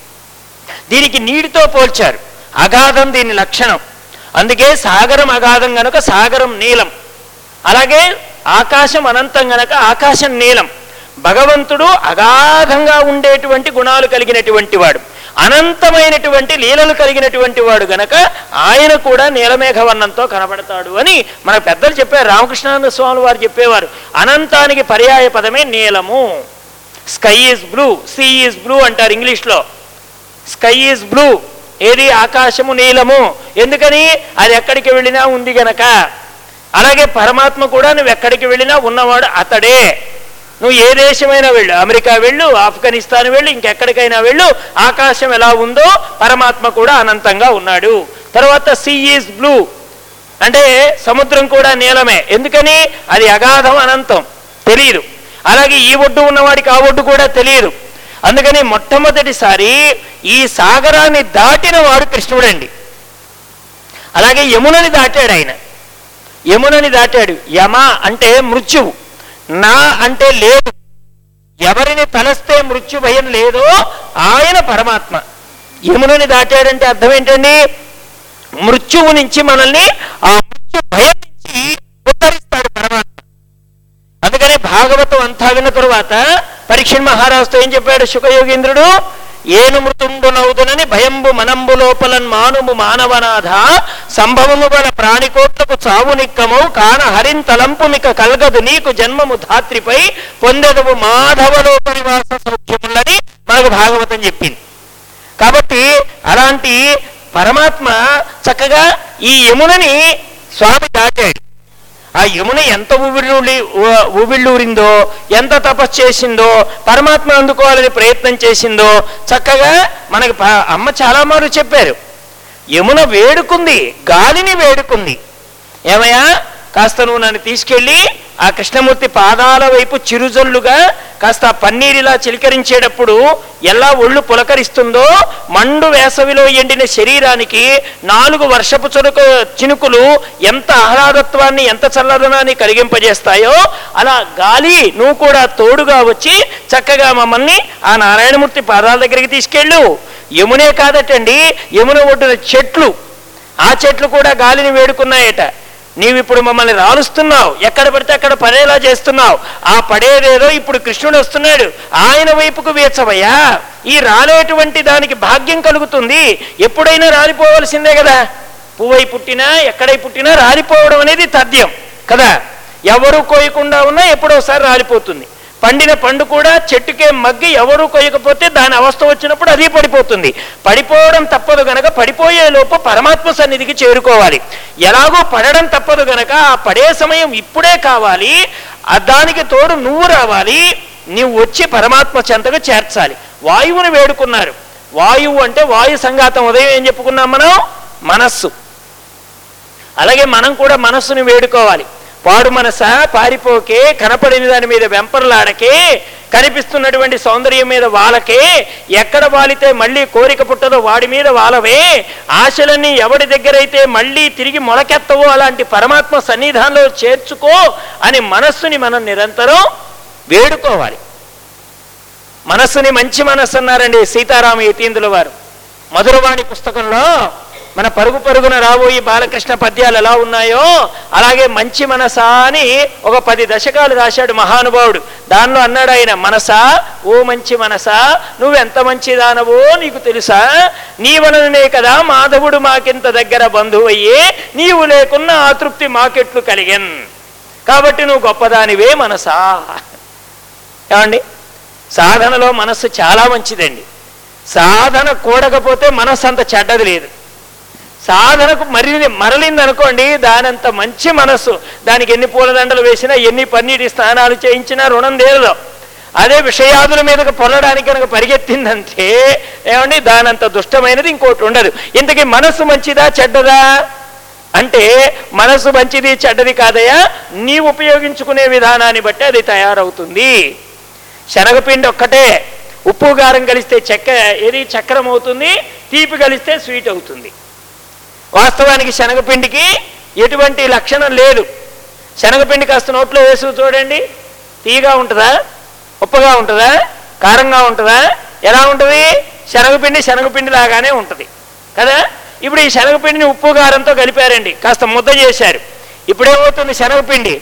దీనికి నీటితో పోల్చారు అగాధం దీని లక్షణం అందుకే సాగరం అగాధం గనుక సాగరం నీలం అలాగే ఆకాశం అనంతం గనక ఆకాశం నీలం భగవంతుడు అగాధంగా ఉండేటువంటి గుణాలు కలిగినటువంటి వాడు అనంతమైనటువంటి లీలలు కలిగినటువంటి వాడు గనక ఆయన కూడా నీలమేఘవర్ణంతో కనబడతాడు అని మన పెద్దలు చెప్పారు రామకృష్ణానంద స్వామి వారు చెప్పేవారు అనంతానికి పర్యాయ పదమే నీలము sky is blue sea is blue అంటారు ఇంగ్లీష్లో స్కై ఈజ్ బ్లూ ఏది ఆకాశము నీలము ఎందుకని అది ఎక్కడికి వెళ్ళినా ఉంది గనక అలాగే పరమాత్మ కూడా నువ్వు ఎక్కడికి వెళ్ళినా ఉన్నవాడు అతడే నువ్వు ఏ దేశమైనా వెళ్ళు అమెరికా వెళ్ళు ఆఫ్ఘనిస్తాన్ వెళ్ళు ఇంకెక్కడికైనా వెళ్ళు ఆకాశం ఎలా ఉందో పరమాత్మ కూడా అనంతంగా ఉన్నాడు తర్వాత సీ ఈజ్ బ్లూ అంటే సముద్రం కూడా నీలమే ఎందుకని అది అగాధం అనంతం తెలియదు అలాగే ఈ ఒడ్డు ఉన్నవాడికి ఆ ఒడ్డు కూడా తెలియదు అందుకని మొట్టమొదటిసారి ఈ సాగరాన్ని దాటిన వాడు కృష్ణుడండి అలాగే యమునని దాటాడు ఆయన యమునని దాటాడు యమ అంటే మృత్యువు నా అంటే లేదు ఎవరిని తలస్తే మృత్యు భయం లేదో ఆయన పరమాత్మ యమునని దాటాడంటే అర్థం ఏంటండి మృత్యువు నుంచి మనల్ని ఆ మృత్యు భయం నుంచి ఉద్ధరిస్తాడు పరమాత్మ అందుకనే భాగవతం అంతా విన్న తరువాత పరీక్షణ్ మహారాజుతో ఏం చెప్పాడు శుకయోగీంద్రుడు ఏను మృతుండునవుదునని భయంబు మనంబు లోపలన్ మానుము మానవనాథ సంభవము గల ప్రాణికోట్లకు చావు నిక్కమౌ కాన హరింతలంపు మిక కలగదు నీకు జన్మము ధాత్రిపై పొందెదవు మాధవలోక నివాస సౌఖ్యములని మనకు భాగవతం చెప్పింది కాబట్టి అలాంటి పరమాత్మ చక్కగా ఈ యమునని స్వామి దాటాడు ఆ యమున ఎంత ఉవిళ్ళూరి ఉవిళ్ళూరిందో ఎంత తపస్సు చేసిందో పరమాత్మ అందుకోవాలని ప్రయత్నం చేసిందో చక్కగా మనకి ప- అమ్మ చాలా మారు చెప్పారు యమున వేడుకుంది గాలిని వేడుకుంది ఏమయ్యా కాస్త నువ్వు నన్ను తీసుకెళ్ళి ఆ కృష్ణమూర్తి పాదాల వైపు చిరుజల్లుగా కాస్త ఆ పన్నీరిలా చిలకరించేటప్పుడు ఎలా ఒళ్ళు పులకరిస్తుందో మండు వేసవిలో ఎండిన శరీరానికి నాలుగు వర్షపు చురుకు చినుకులు ఎంత ఆహ్లాదత్వాన్ని ఎంత చల్లదనాన్ని కలిగింపజేస్తాయో అలా గాలి నువ్వు కూడా తోడుగా వచ్చి చక్కగా మమ్మల్ని ఆ నారాయణమూర్తి పాదాల దగ్గరికి తీసుకెళ్ళు యమునే కాదటండి యమున ఒడ్డున చెట్లు ఆ చెట్లు కూడా గాలిని వేడుకున్నాయట నీవిప్పుడు మమ్మల్ని రాలుస్తున్నావు ఎక్కడ పడితే అక్కడ పడేలా చేస్తున్నావు ఆ పడేదేదో ఇప్పుడు కృష్ణుడు వస్తున్నాడు ఆయన వైపుకు వేచవయ్యా ఈ రాలేటువంటి దానికి భాగ్యం కలుగుతుంది ఎప్పుడైనా రాలిపోవలసిందే కదా పువ్వై పుట్టినా ఎక్కడై పుట్టినా రాలిపోవడం అనేది తథ్యం కదా ఎవరు కోయకుండా ఉన్నా ఎప్పుడోసారి రాలిపోతుంది పండిన పండు కూడా చెట్టుకే మగ్గి ఎవరు కొయ్యకపోతే దాని అవస్థ వచ్చినప్పుడు అది పడిపోతుంది పడిపోవడం తప్పదు గనక పడిపోయే లోపు పరమాత్మ సన్నిధికి చేరుకోవాలి ఎలాగో పడడం తప్పదు గనక ఆ పడే సమయం ఇప్పుడే కావాలి ఆ దానికి తోడు నువ్వు రావాలి నీవు వచ్చి పరమాత్మ చెంతకు చేర్చాలి వాయువుని వేడుకున్నారు వాయువు అంటే వాయు సంఘాతం ఉదయం ఏం చెప్పుకున్నాం మనం మనస్సు అలాగే మనం కూడా మనస్సుని వేడుకోవాలి పాడు మనస పారిపోకే కనపడిన దాని మీద వెంపర్లాడకే కనిపిస్తున్నటువంటి సౌందర్యం మీద వాలకే ఎక్కడ వాలితే మళ్ళీ కోరిక పుట్టదో వాడి మీద వాలవే ఆశలన్నీ ఎవడి దగ్గరైతే మళ్ళీ తిరిగి మొలకెత్తవో అలాంటి పరమాత్మ సన్నిధానంలో చేర్చుకో అని మనస్సుని మనం నిరంతరం వేడుకోవాలి మనస్సుని మంచి మనస్సు అన్నారండి సీతారామ యతీంద్రుల వారు మధురవాణి పుస్తకంలో మన పరుగు పరుగున రాబోయి బాలకృష్ణ పద్యాలు ఎలా ఉన్నాయో అలాగే మంచి మనసా అని ఒక పది దశకాలు రాశాడు మహానుభావుడు దానిలో అన్నాడు ఆయన మనసా ఓ మంచి మనసా నువ్వెంత మంచిదానవో నీకు తెలుసా నీ వలననే కదా మాధవుడు మాకింత దగ్గర బంధువయ్యే నీవు లేకున్న ఆ తృప్తి మాకెట్లు కలిగెన్ కాబట్టి నువ్వు గొప్పదానివే మనసా ఏమండి సాధనలో మనస్సు చాలా మంచిదండి సాధన కూడకపోతే మనస్సు అంత చెడ్డది లేదు సాధనకు మరి మరలింది అనుకోండి దానంత మంచి మనస్సు దానికి ఎన్ని పూలదండలు వేసినా ఎన్ని పన్నీటి స్నానాలు చేయించినా రుణం తీరదు అదే విషయాదుల మీదకు పొల్లడానికి కనుక పరిగెత్తిందంటే ఏమండి దానంత దుష్టమైనది ఇంకోటి ఉండదు ఇంతకీ మనస్సు మంచిదా చెడ్డదా అంటే మనస్సు మంచిది చెడ్డది కాదయా నీ ఉపయోగించుకునే విధానాన్ని బట్టి అది తయారవుతుంది శనగపిండి ఒక్కటే ఉప్పు కారం కలిస్తే చెక్క ఏది చక్రం అవుతుంది తీపి కలిస్తే స్వీట్ అవుతుంది వాస్తవానికి శనగపిండికి ఎటువంటి లక్షణం లేదు శనగపిండి కాస్త నోట్లో వేసు చూడండి తీగా ఉంటుందా ఉప్పగా ఉంటుందా కారంగా ఉంటుందా ఎలా ఉంటుంది శనగపిండి శనగపిండి లాగానే ఉంటుంది కదా ఇప్పుడు ఈ శనగపిండిని ఉప్పు కారంతో కలిపారండి కాస్త ముద్ద చేశారు ఇప్పుడేమవుతుంది శనగపిండి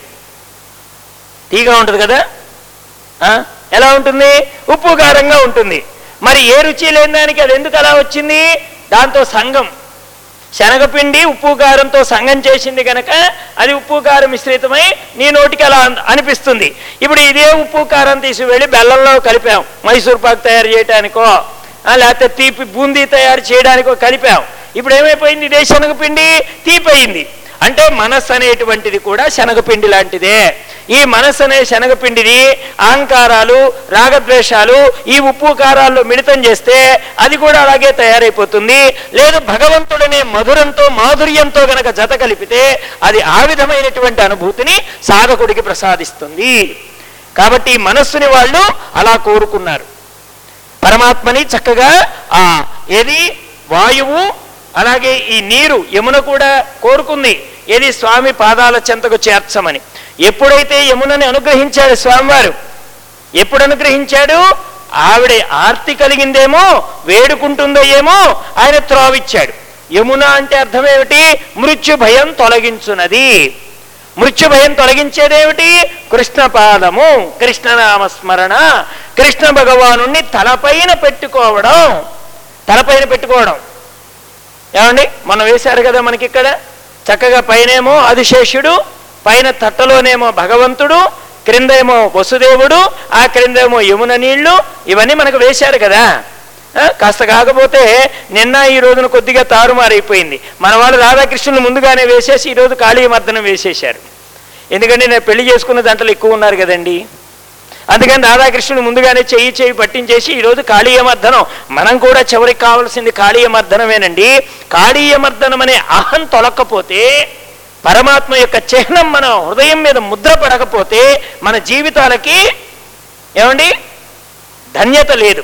తీగా ఉంటుంది కదా ఆ? ఎలా ఉంటుంది ఉప్పు కారంగా ఉంటుంది మరి ఏ రుచి లేని దానికి అది ఎందుకు అలా వచ్చింది దాంతో సంఘం శనగపిండి ఉప్పు కారంతో సంఘం చేసింది కనుక అది ఉప్పు కారం మిశ్రితమై నీ నోటికి అలా అన్- అనిపిస్తుంది ఇప్పుడు ఇదే ఉప్పు కారం తీసి వెళ్ళి బెల్లంలో కలిపాం మైసూర్ పాక్ తయారు చేయడానికో ఆ, లేకపోతే తీపి బూందీ తయారు చేయడానికో కలిపాం ఇప్పుడు ఏమైపోయింది ఇదే శనగపిండి తీపయింది అంటే మనస్సు అనేటువంటిది కూడా శనగపిండి లాంటిదే ఈ మనస్సు అనే శనగపిండిని అహంకారాలు రాగద్వేషాలు ఈ ఉప్పు కారాల్లో మిళితం చేస్తే అది కూడా అలాగే తయారైపోతుంది లేదు భగవంతుడనే మధురంతో మాధుర్యంతో గనక జత కలిపితే అది ఆ విధమైనటువంటి అనుభూతిని సాధకుడికి ప్రసాదిస్తుంది కాబట్టి ఈ మనస్సుని వాళ్ళు అలా కోరుకున్నారు పరమాత్మని చక్కగా ఆ ఏది వాయువు అలాగే ఈ నీరు యమున కూడా కోరుకుంది ఏది స్వామి పాదాల చెంతకు చేర్చమని ఎప్పుడైతే యమునని అనుగ్రహించాడు స్వామివారు ఎప్పుడు అనుగ్రహించాడు ఆవిడ ఆర్తి కలిగిందేమో వేడుకుంటుందో ఏమో ఆయన త్రోవిచ్చాడు యమున అంటే అర్థం ఏమిటి మృత్యు భయం తొలగించున్నది మృత్యు భయం తొలగించేదేమిటి కృష్ణ పాదము కృష్ణనామస్మరణ కృష్ణ భగవాను తలపైన పెట్టుకోవడం తలపైన పెట్టుకోవడం ఏమండి మనం వేశారు కదా మనకి ఇక్కడ చక్కగా పైనేమో ఆదిశేషుడు పైన తట్టలోనేమో భగవంతుడు క్రిందేమో వసుదేవుడు ఆ క్రిందేమో యమున నీళ్లు ఇవన్నీ మనకు వేశారు కదా ఆ, కాస్త కాకపోతే నిన్న ఈ రోజున కొద్దిగా తారుమారైపోయింది మన వాళ్ళు రాధాకృష్ణులు ముందుగానే వేసేసి ఈరోజు కాళీ మర్దనం వేసేశారు ఎందుకంటే నేను పెళ్లి చేసుకున్న దాంట్లో ఎక్కువ ఉన్నారు కదండి అందుకని రాధాకృష్ణుడు ముందుగానే చెయ్యి చెయ్యి పట్టించేసి ఈరోజు కాళీయమర్దనం మనం కూడా చివరికి కావాల్సింది కాళీయమర్దనమేనండి కాళీయమర్దనం అనే అహం తొలక్కపోతే పరమాత్మ యొక్క చిహ్నం మన హృదయం మీద ముద్ర పడకపోతే మన జీవితాలకి ఏమండి ధన్యత లేదు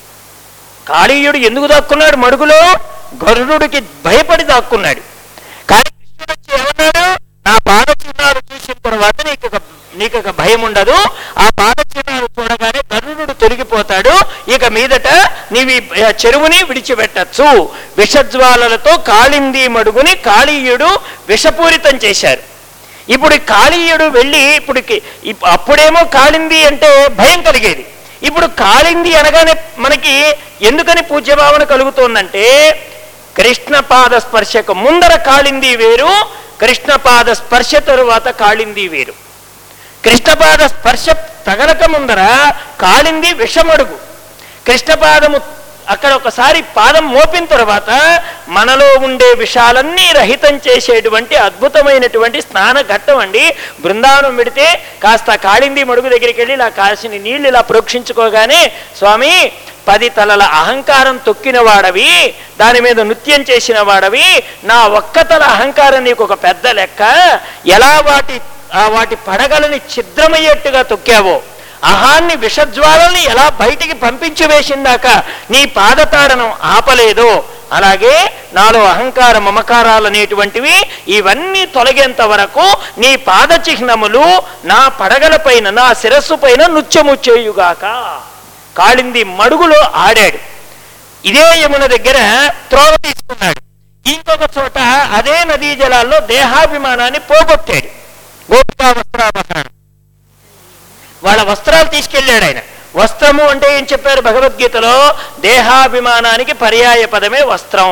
కాళీయుడు ఎందుకు దాక్కున్నాడు మడుగులో గరుడుడికి భయపడి దాక్కున్నాడు కానీ కృష్ణుడు వచ్చి ఏమన్నాడు నా పాద చిహ్నాలు చూసిన తర్వాత నీకు ఒక నీకు ఒక భయం ఉండదు ఆ పాద చిహ్నాలు చూడగానే గరుడు తొలగిపోతాడు ఇక మీదట నీవి ఆ చెరువుని విడిచిపెట్టచ్చు విషజ్వాలలతో కాళింది మడుగుని కాళీయుడు విషపూరితం చేశారు ఇప్పుడు ఈ కాళీయుడు వెళ్ళి ఇప్పుడు కి- ఇప్- అప్పుడేమో కాళింది అంటే భయం కలిగేది ఇప్పుడు కాళింది అనగానే మనకి ఎందుకని పూజ్యభావన కలుగుతోందంటే కృష్ణ పాద స్పర్శకు ముందర కాళింది వేరు కృష్ణ పాద స్పర్శ తరువాత కాళింది వేరు కృష్ణపాద స్పర్శ తగలక ముందర కాలింది విషమడుగు కృష్ణపాదము అక్కడ ఒకసారి పాదం మోపిన తర్వాత మనలో ఉండే విషాలన్నీ రహితం చేసేటువంటి అద్భుతమైనటువంటి స్నాన ఘట్టం అండి బృందావనం పెడితే కాస్త కాళింది మడుగు దగ్గరికి వెళ్ళి ఇలా కాసిన నీళ్లు ఇలా ప్రోక్షించుకోగానే స్వామి పది తలల అహంకారం తొక్కిన వాడవి దాని మీద నృత్యం చేసిన వాడవి నా ఒక్క తల అహంకారం నీకు ఒక పెద్ద లెక్క ఎలా వాటి ఆ వాటి పడగలని ఛిద్రమయ్యేట్టుగా తొక్కావో అహాన్ని విషజ్వాలని ఎలా బయటికి పంపించి వేసిందాక నీ పాదతాడను ఆపలేదో అలాగే నాలో అహంకార మమకారాలు అనేటువంటివి ఇవన్నీ తొలగేంత వరకు నీ పాద చిహ్నములు నా పడగల పైన నా శిరస్సు పైన నృత్యము చేయుగాక కాళింది మడుగులో ఆడాడు ఇదే యమున దగ్గర త్రోవ తీసుకున్నాడు ఇంకొక చోట అదే నదీ జలాల్లో దేహాభిమానాన్ని పోగొట్టాడు గోపికా వస్త్రాపహరణం వాళ్ళ వస్త్రాలు తీసుకెళ్ళాడు ఆయన వస్త్రము అంటే ఏం చెప్పారు భగవద్గీతలో దేహాభిమానానికి పర్యాయ పదమే వస్త్రం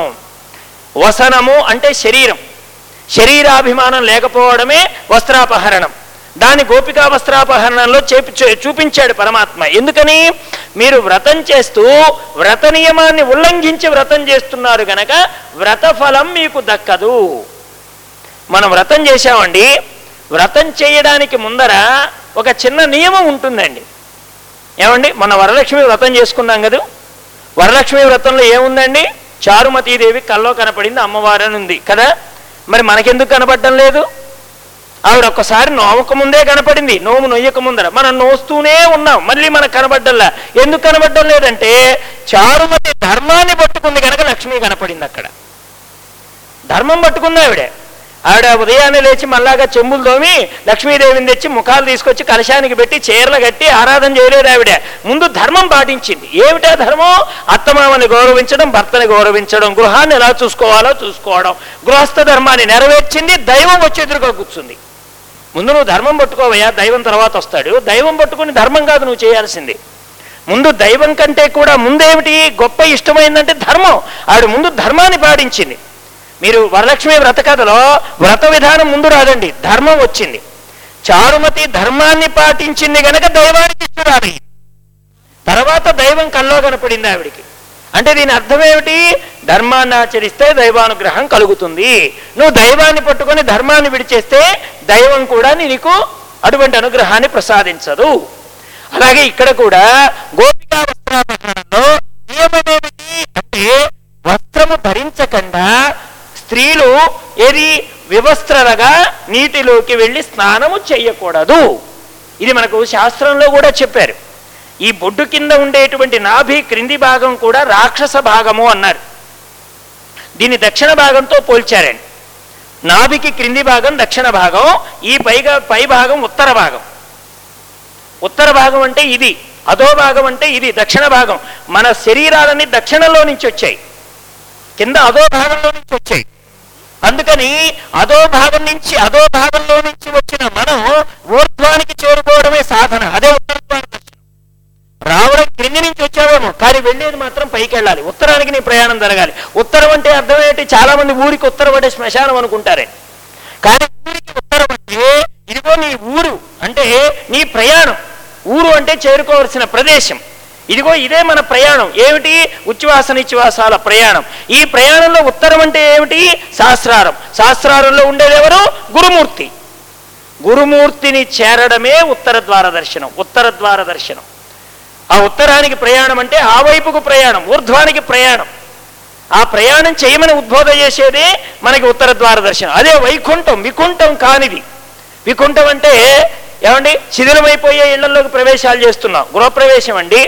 వసనము అంటే శరీరం శరీరాభిమానం లేకపోవడమే వస్త్రాపహరణం దాని గోపికా వస్త్రాపహరణంలో చేపి చూ- చూపించాడు పరమాత్మ ఎందుకని మీరు వ్రతం చేస్తూ వ్రత నియమాన్ని ఉల్లంఘించి వ్రతం చేస్తున్నారు గనక వ్రత ఫలం మీకు దక్కదు మనం వ్రతం చేశామండి వ్రతం చేయడానికి ముందర ఒక చిన్న నియమం ఉంటుందండి ఏమండి మన వరలక్ష్మి వ్రతం చేసుకున్నాం కదా వరలక్ష్మి వ్రతంలో ఏముందండి చారుమతీదేవి కల్లో కనపడింది అమ్మవారు అని ఉంది కదా మరి మనకెందుకు కనపడడం లేదు ఆవిడ ఒక్కసారి నోవక ముందే కనపడింది నోము నొయ్యక ముందర మనం నోస్తూనే ఉన్నాం మళ్ళీ మనకు కనబడ్డంలా ఎందుకు కనబడడం లేదంటే చారుమతి ధర్మాన్ని పట్టుకుంది కనుక లక్ష్మి కనపడింది అక్కడ ధర్మం పట్టుకుంది ఆవిడ ఆవిడ ఉదయాన్నే లేచి మళ్ళాగా చెంబులు తోమి లక్ష్మీదేవిని తెచ్చి ముఖాలు తీసుకొచ్చి కలశానికి పెట్టి చీరలు కట్టి ఆరాధన చేయలేదు ఆవిడ ముందు ధర్మం పాటించింది ఏమిటా ధర్మం అత్తమామని గౌరవించడం భర్తని గౌరవించడం గృహాన్ని ఎలా చూసుకోవాలో చూసుకోవడం గృహస్థ ధర్మాన్ని నెరవేర్చింది దైవం వచ్చి ఎదురుగా కూర్చుంది ముందు నువ్వు ధర్మం పట్టుకోవయ్యా దైవం తర్వాత వస్తాడు దైవం పట్టుకుని ధర్మం కాదు నువ్వు చేయాల్సింది ముందు దైవం కంటే కూడా ముందేమిటి గొప్ప ఇష్టమైందంటే ధర్మం ఆవిడ ముందు ధర్మాన్ని పాటించింది మీరు వరలక్ష్మి వ్రత కథలో వ్రత విధానం ముందు రాదండి ధర్మం వచ్చింది చారుమతి ధర్మాన్ని పాటించింది గనక దైవానికి ఇష్టరాలి తర్వాత దైవం కల్లో కనపడింది ఆవిడికి అంటే దీని అర్థం ఏమిటి ధర్మాన్ని ఆచరిస్తే దైవానుగ్రహం కలుగుతుంది నువ్వు దైవాన్ని పట్టుకొని ధర్మాన్ని విడిచేస్తే దైవం కూడా నీకు అటువంటి అనుగ్రహాన్ని ప్రసాదించదు అలాగే ఇక్కడ కూడా గోపికా వస్త్రాపహరణలో నియమం ఏమిటి అంటే వస్త్రము ధరించకుండా స్త్రీలు ఏది వివస్త్రలుగా నీటిలోకి వెళ్ళి స్నానము చేయకూడదు ఇది మనకు శాస్త్రంలో కూడా చెప్పారు ఈ బొడ్డు కింద ఉండేటువంటి నాభి క్రింది భాగం కూడా రాక్షస భాగము అన్నారు దీన్ని దక్షిణ భాగంతో పోల్చారండి నాభికి క్రింది భాగం దక్షిణ భాగం ఈ పైగా పై భాగం ఉత్తర భాగం ఉత్తర భాగం అంటే ఇది అధో భాగం అంటే ఇది దక్షిణ భాగం మన శరీరాలన్నీ దక్షిణంలో నుంచి వచ్చాయి కింద అధో భాగంలో నుంచి వచ్చాయి అందుకని అధో భాగం నుంచి అధో భాగంలో నుంచి వచ్చిన మనం ఊర్ధ్వానికి చేరుకోవడమే సాధన అదే ఉత్తర ద్వార దర్శనం రావడం క్రింది నుంచి వచ్చావేమో కానీ వెళ్ళేది మాత్రం పైకి వెళ్ళాలి ఉత్తరానికి నీ ప్రయాణం జరగాలి ఉత్తరం అంటే అర్థం ఏంటి చాలా మంది ఊరికి ఉత్తరం అంటే శ్మశానం అనుకుంటారే కానీ ఊరికి ఉత్తరం అంటే ఇదిగో నీ ఊరు అంటే నీ ప్రయాణం ఊరు అంటే చేరుకోవలసిన ప్రదేశం ఇదిగో ఇదే మన ప్రయాణం ఏమిటి ఉచ్ఛ్వాస నిశ్వాసాల ప్రయాణం ఈ ప్రయాణంలో ఉత్తరం అంటే ఏమిటి శాస్త్రారం శాస్త్రారంలో ఉండేది ఎవరు గురుమూర్తి గురుమూర్తిని చేరడమే ఉత్తర ద్వార దర్శనం ఉత్తర ద్వార దర్శనం ఆ ఉత్తరానికి ప్రయాణం అంటే ఆ వైపుకు ప్రయాణం ఊర్ధ్వానికి ప్రయాణం ఆ ప్రయాణం చేయమని ఉద్బోధ చేసేదే మనకి ఉత్తర ద్వార దర్శనం అదే వైకుంఠం వికుంఠం కానిది వికుంఠం అంటే ఏమండి శిథిలమైపోయే ఇళ్లలోకి ప్రవేశాలు చేస్తున్నాం గృహప్రవేశం అండి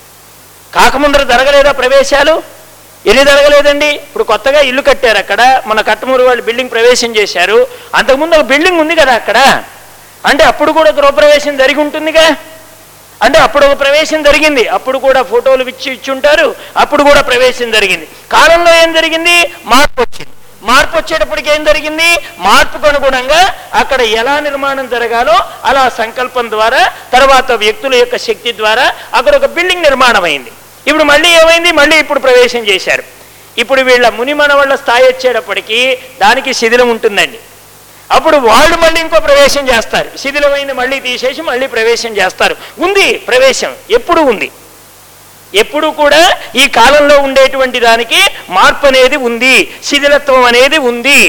కాకముందర జరగలేదా ప్రవేశాలు ఎన్ని జరగలేదండి ఇప్పుడు కొత్తగా ఇల్లు కట్టారు అక్కడ మన కట్టమూరు వాళ్ళు బిల్డింగ్ ప్రవేశం చేశారు అంతకుముందు ఒక బిల్డింగ్ ఉంది కదా అక్కడ అంటే అప్పుడు కూడా గృహప్రవేశం జరిగి ఉంటుందిగా అంటే అప్పుడు ఒక ప్రవేశం జరిగింది అప్పుడు కూడా ఫోటోలు ఇచ్చి ఇచ్చి ఉంటారు అప్పుడు కూడా ప్రవేశం జరిగింది కాలంలో ఏం జరిగింది మార్పు వచ్చింది మార్పు వచ్చేటప్పటికి ఏం జరిగింది మార్పుకు అనుగుణంగా అక్కడ ఎలా నిర్మాణం జరగాలో అలా సంకల్పం ద్వారా తర్వాత వ్యక్తుల యొక్క శక్తి ద్వారా అక్కడ ఒక బిల్డింగ్ నిర్మాణం అయింది ఇప్పుడు మళ్ళీ ఏమైంది మళ్ళీ ఇప్పుడు ప్రవేశం చేశారు ఇప్పుడు వీళ్ళ ముని మనవాళ్ళ స్థాయి వచ్చేటప్పటికి దానికి శిథిలం ఉంటుందండి అప్పుడు వాళ్ళు మళ్ళీ ఇంకో ప్రవేశం చేస్తారు శిథిలమైంది మళ్ళీ తీసేసి మళ్ళీ ప్రవేశం చేస్తారు ఉంది ప్రవేశం ఎప్పుడు ఉంది ఎప్పుడు కూడా ఈ కాలంలో ఉండేటువంటి దానికి మార్పు అనేది ఉంది శిథిలత్వం అనేది ఉంది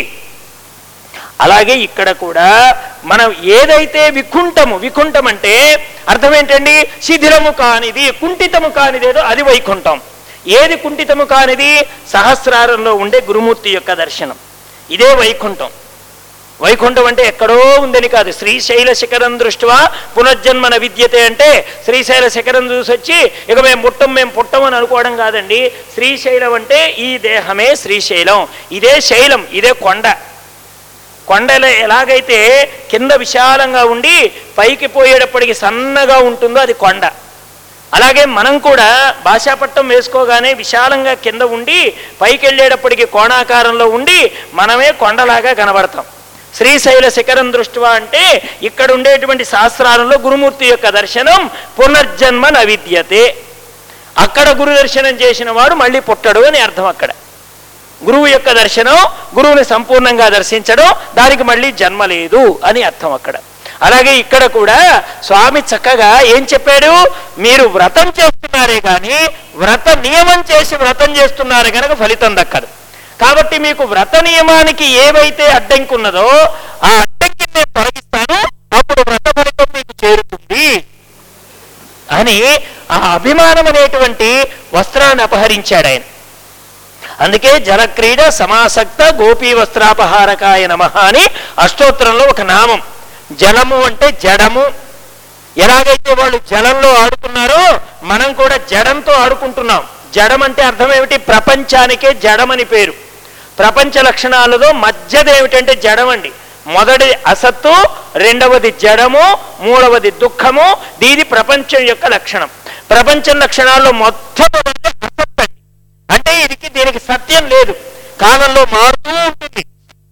అలాగే ఇక్కడ కూడా మనం ఏదైతే వికుంఠము వికుంఠం అంటే అర్థం ఏంటండి శిథిలము కానిది కుంఠితము కానిదేదో అది వైకుంఠం ఏది కుంఠితము కానిది సహస్రారంలో ఉండే గురుమూర్తి యొక్క దర్శనం ఇదే వైకుంఠం వైకుంఠం అంటే ఎక్కడో ఉందని కాదు శ్రీశైల శిఖరం దృష్ట్యా పునర్జన్మన విద్యతే అంటే శ్రీశైల శిఖరం చూసి వచ్చి ఇక మేము పుట్టం మేము పుట్టం అని అనుకోవడం కాదండి శ్రీశైలం అంటే ఈ దేహమే శ్రీశైలం ఇదే శైలం ఇదే కొండ కొండలో ఎలాగైతే కింద విశాలంగా ఉండి పైకి పోయేటప్పటికి సన్నగా ఉంటుందో అది కొండ అలాగే మనం కూడా భాషాపట్టం వేసుకోగానే విశాలంగా కింద ఉండి పైకి వెళ్ళేటప్పటికి కోణాకారంలో ఉండి మనమే కొండలాగా కనబడతాం శ్రీశైల శిఖరం దృష్ట్యా అంటే ఇక్కడ ఉండేటువంటి శాస్త్రాలలో గురుమూర్తి యొక్క దర్శనం పునర్జన్మ నవిద్యతే అక్కడ గురు దర్శనం చేసిన వాడు మళ్ళీ పుట్టడు అని అర్థం అక్కడ గురువు యొక్క దర్శనం గురువుని సంపూర్ణంగా దర్శించడం దానికి మళ్ళీ జన్మ లేదు అని అర్థం అక్కడ అలాగే ఇక్కడ కూడా స్వామి చక్కగా ఏం చెప్పాడు మీరు వ్రతం చేస్తున్నారే కానీ వ్రత నియమం చేసి వ్రతం చేస్తున్నారు కనుక ఫలితం దక్కదు కాబట్టి మీకు వ్రత నియమానికి ఏవైతే అడ్డంకి ఉన్నదో ఆ అడ్డంకి నేను తొలగిస్తాను అప్పుడు వ్రత ఫలితం మీకు చేరుతుంది అని ఆ అభిమానం అనేటువంటి వస్త్రాన్ని అపహరించాడు ఆయన అందుకే జలక్రీడ సమాసక్త గోపీ వస్త్రాపహారకాయ నమ అని అష్టోత్తరంలో ఒక నామం జలము అంటే జడము ఎలాగైతే వాళ్ళు జలంలో ఆడుకున్నారో మనం కూడా జడంతో ఆడుకుంటున్నాం జడం అంటే అర్థం ఏమిటి ప్రపంచానికే జడమని పేరు ప్రపంచ లక్షణాలలో మధ్యది ఏమిటంటే జడం అండి మొదటి అసత్తు రెండవది జడము మూడవది దుఃఖము దీని ప్రపంచం యొక్క లక్షణం ప్రపంచం లక్షణాల్లో మొట్టమొదటి అసత్ అండి అంటే ఇది దీనికి సత్యం లేదు కాలంలో మారుతూ ఉంటుంది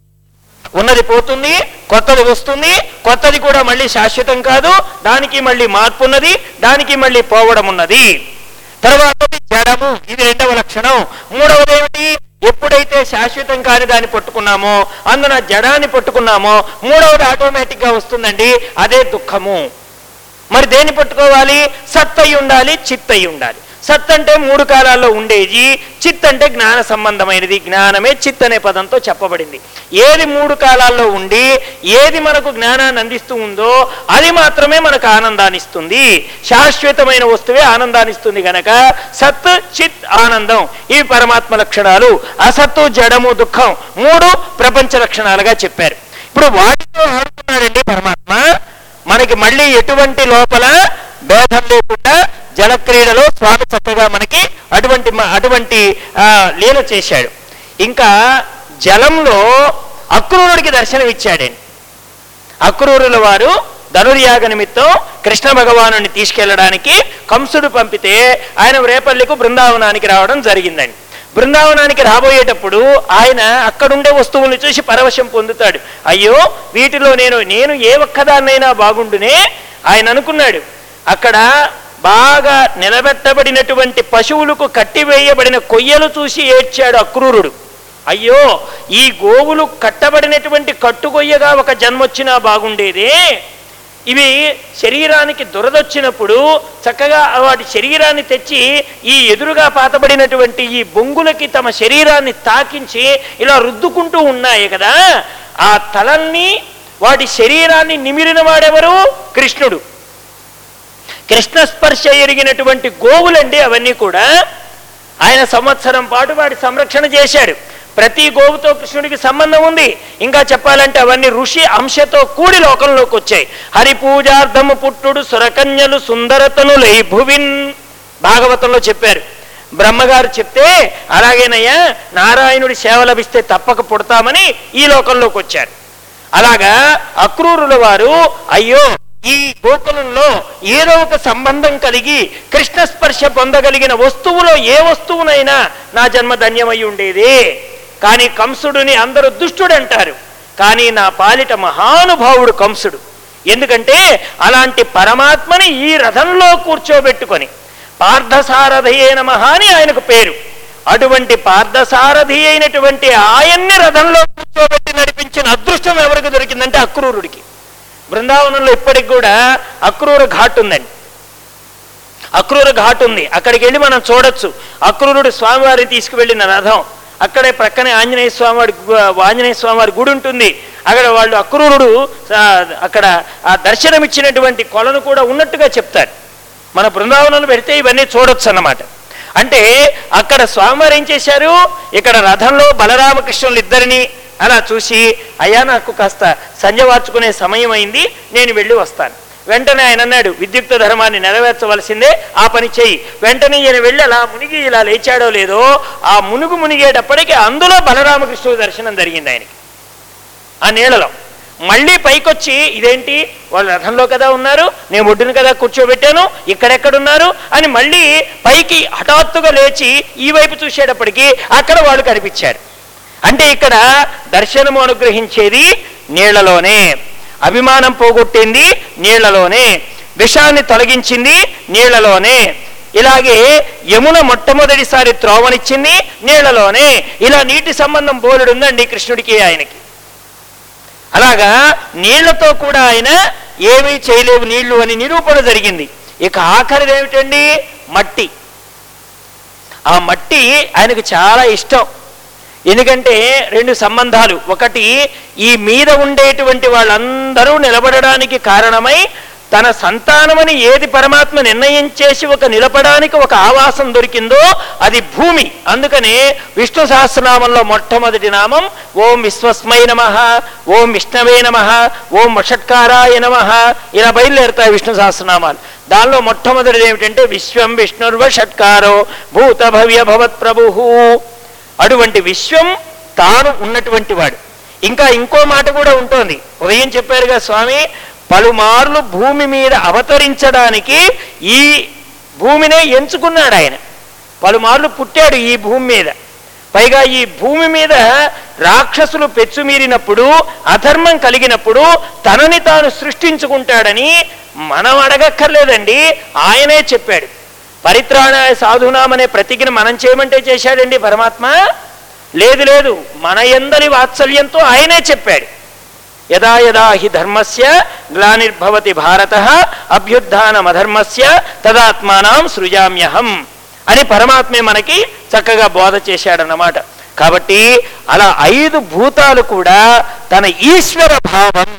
ఉన్నది పోతుంది కొత్తది వస్తుంది కొత్తది కూడా మళ్ళీ శాశ్వతం కాదు దానికి మళ్ళీ మార్పు ఉన్నది దానికి మళ్ళీ పోవడం ఉన్నది తర్వాతది జడము ఇది రెండవ లక్షణం మూడవది ఏమిటి ఎప్పుడైతే శాశ్వతం కాని దాన్ని పట్టుకున్నామో అందున జడాన్ని పట్టుకున్నామో మూడవది ఆటోమేటిక్ గా వస్తుందండి అదే దుఃఖము మరి దేన్ని పట్టుకోవాలి సత్ అయి ఉండాలి చిత్ అయి ఉండాలి సత్ అంటే మూడు కాలాల్లో ఉండేది చిత్ అంటే జ్ఞాన సంబంధమైనది జ్ఞానమే చిత్ అనే పదంతో చెప్పబడింది ఏది మూడు కాలాల్లో ఉండి ఏది మనకు జ్ఞానాన్ని అందిస్తూ ఉందో అది మాత్రమే మనకు ఆనందాన్ని ఇస్తుంది శాశ్వతమైన వస్తువే ఆనందాన్ని ఇస్తుంది గనక సత్ చిత్ ఆనందం ఇవి పరమాత్మ లక్షణాలు అసత్తు జడము దుఃఖం మూడు ప్రపంచ లక్షణాలుగా చెప్పారు ఇప్పుడు వాటితో ఆడుతున్నాడండి పరమాత్మ మనకి మళ్ళీ ఎటువంటి లోపల భేదం లేకుండా జలక్రీడలో స్వామి చక్కగా మనకి అటువంటి మ- అటువంటి ఆ, లీల చేశాడు ఇంకా జలంలో అక్రూరుడికి దర్శనం ఇచ్చాడండి అక్రూరుల వారు ధనుర్యాగ నిమిత్తం కృష్ణ భగవాను తీసుకెళ్ళడానికి కంసుడు పంపితే ఆయన రేపల్లికు బృందావనానికి రావడం జరిగిందండి బృందావనానికి రాబోయేటప్పుడు ఆయన అక్కడుండే వస్తువుల్ని చూసి పరవశం పొందుతాడు అయ్యో వీటిలో నేను నేను ఏ ఒక్కదాన్నైనా బాగుండునే ఆయన అనుకున్నాడు అక్కడ బాగా నిలబెట్టబడినటువంటి పశువులకు కట్టివేయబడిన కొయ్యలు చూసి ఏడ్చాడు అక్రూరుడు అయ్యో ఈ గోవులు కట్టబడినటువంటి కట్టుకొయ్యగా ఒక జన్మొచ్చినా బాగుండేదే ఇవి శరీరానికి దురదొచ్చినప్పుడు చక్కగా వాటి శరీరాన్ని తెచ్చి ఈ ఎదురుగా పాతబడినటువంటి ఈ బొంగులకి తమ శరీరాన్ని తాకించి ఇలా రుద్దుకుంటూ ఉన్నాయి కదా ఆ తలల్ని వాటి శరీరాన్ని నిమిరిన వాడెవరు కృష్ణుడు కృష్ణ స్పర్శ ఎరిగినటువంటి గోవులండి అవన్నీ కూడా ఆయన సంవత్సరం పాటు వాటి సంరక్షణ చేశాడు ప్రతి గోవుతో కృష్ణుడికి సంబంధం ఉంది ఇంకా చెప్పాలంటే అవన్నీ ఋషి అంశతో కూడి లోకంలోకి వచ్చాయి హరి పూజార్థము పుట్టుడు సురకన్యలు సుందరతనులై భువిన్ భాగవతంలో చెప్పారు బ్రహ్మగారు చెప్తే అలాగేనయ్యా నారాయణుడి సేవ లభిస్తే తప్పక పుడతామని ఈ లోకంలోకి వచ్చారు అలాగా అక్రూరుల వారు అయ్యో ఈ గోకులంలో ఏదో ఒక సంబంధం కలిగి కృష్ణ స్పర్శ పొందగలిగిన వస్తువులో ఏ వస్తువునైనా నా జన్మ ధన్యమై ఉండేది కానీ కంసుడిని అందరూ దుష్టుడు అంటారు కానీ నా పాలిట మహానుభావుడు కంసుడు ఎందుకంటే అలాంటి పరమాత్మని ఈ రథంలో కూర్చోబెట్టుకొని పార్థసారథయే నమః అని ఆయనకు పేరు అటువంటి పార్థసారథి అయినటువంటి ఆయన్ని రథంలో కూర్చోబెట్టి నడిపించిన అదృష్టం ఎవరికి దొరికిందంటే అక్రూరుడికి బృందావనంలో ఇప్పటికి కూడా అక్రూర ఘాట్ ఉందండి అక్రూర ఘాట్ ఉంది అక్కడికి వెళ్ళి మనం చూడొచ్చు అక్రూరుడు స్వామివారిని తీసుకువెళ్ళిన రథం అక్కడే ప్రక్కనే ఆంజనేయ స్వామివారి గు- ఆంజనేయ స్వామివారి గుడి ఉంటుంది అక్కడ వాళ్ళు అక్రూరుడు ఆ, అక్కడ ఆ దర్శనం ఇచ్చినటువంటి కొలను కూడా ఉన్నట్టుగా చెప్తారు మన బృందావనంలో పెడితే ఇవన్నీ చూడొచ్చు అన్నమాట అంటే అక్కడ స్వామివారు ఏం చేశారు ఇక్కడ రథంలో బలరామకృష్ణులు ఇద్దరిని అలా చూసి అయ్యా నాకు కాస్త సంధ్య వార్చుకునే సమయం అయింది నేను వెళ్ళి వస్తాను వెంటనే ఆయన అన్నాడు విద్యుక్త ధర్మాన్ని నెరవేర్చవలసిందే ఆ పని చెయ్యి వెంటనే ఈయన వెళ్ళి అలా మునిగి ఇలా లేచాడో లేదో ఆ మునుగు మునిగేటప్పటికి అందులో బలరామకృష్ణుడు దర్శనం జరిగింది ఆయనకి ఆ నీళ్ళలో మళ్ళీ పైకొచ్చి ఇదేంటి వాళ్ళు రథంలో కదా ఉన్నారు నేను ఒడ్డును కదా కూర్చోబెట్టాను ఇక్కడెక్కడున్నారు అని మళ్ళీ పైకి హఠాత్తుగా లేచి ఈ వైపు చూసేటప్పటికి అక్కడ వాళ్ళు కనిపించారు అంటే ఇక్కడ దర్శనము అనుగ్రహించేది నీళ్లలోనే అభిమానం పోగొట్టింది నీళ్లలోనే విషాన్ని తొలగించింది నీళ్లలోనే ఇలాగే యమున మొట్టమొదటిసారి త్రోవనిచ్చింది నీళ్లలోనే ఇలా నీటి సంబంధం బోలుడుందండి కృష్ణుడికి ఆయనకి అలాగా నీళ్లతో కూడా ఆయన ఏమీ చేయలేవు నీళ్లు అని నిరూపణ జరిగింది ఇక ఆఖరిది ఏమిటండి మట్టి ఆ మట్టి ఆయనకు చాలా ఇష్టం ఎందుకంటే రెండు సంబంధాలు ఒకటి ఈ మీద ఉండేటువంటి వాళ్ళందరూ నిలబడడానికి కారణమై తన సంతానమని ఏది పరమాత్మ నిర్ణయం చేసి ఒక నిలపడానికి ఒక ఆవాసం దొరికిందో అది భూమి అందుకనే విష్ణు సహస్రనామంలో మొట్టమొదటి నామం ఓం విశ్వస్మై నమ ఓం విష్ణవే నమ ఓం వషట్కారాయ నమ ఇలా బయలుదేరుతాయి విష్ణు సహస్రనామాలు దానిలో మొట్టమొదటిది ఏమిటంటే విశ్వం విష్ణుర్వ షట్కారో భూత భవ్య భవత్ ప్రభు అటువంటి విశ్వం తాను ఉన్నటువంటి వాడు ఇంకా ఇంకో మాట కూడా ఉంటుంది ఉదయం చెప్పారుగా స్వామి పలుమార్లు భూమి మీద అవతరించడానికి ఈ భూమినే ఎంచుకున్నాడు ఆయన పలుమార్లు పుట్టాడు ఈ భూమి మీద పైగా ఈ భూమి మీద రాక్షసులు పెచ్చుమీరినప్పుడు అధర్మం కలిగినప్పుడు తనని తాను సృష్టించుకుంటాడని మనం అడగక్కర్లేదండి ఆయనే చెప్పాడు పరిత్రాణాయ సాధునామనే ప్రతిజ్ఞ మనం చేయమంటే చేశాడండి పరమాత్మ లేదు లేదు మన ఎందరి వాత్సల్యంతో ఆయనే చెప్పాడు యదా యదా హి ధర్మస్య గ్లానిర్భవతి భారత అభ్యుత్నమధర్మస్య తదాత్మానం సృజామ్యహం అని పరమాత్మే మనకి చక్కగా బోధ చేశాడన్నమాట కాబట్టి అలా ఐదు భూతాలు కూడా తన ఈశ్వర భావం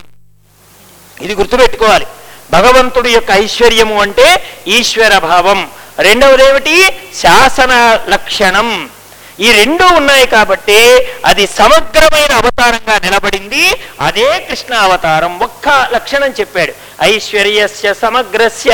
ఇది గుర్తుపెట్టుకోవాలి భగవంతుడి యొక్క ఐశ్వర్యము అంటే ఈశ్వర భావం రెండవది ఏమిటి శాసన లక్షణం ఈ రెండు ఉన్నాయి కాబట్టి అది సమగ్రమైన అవతారంగా నిలబడింది అదే కృష్ణ అవతారం ఒక్క లక్షణం చెప్పాడు ఐశ్వర్యస్య సమగ్రస్య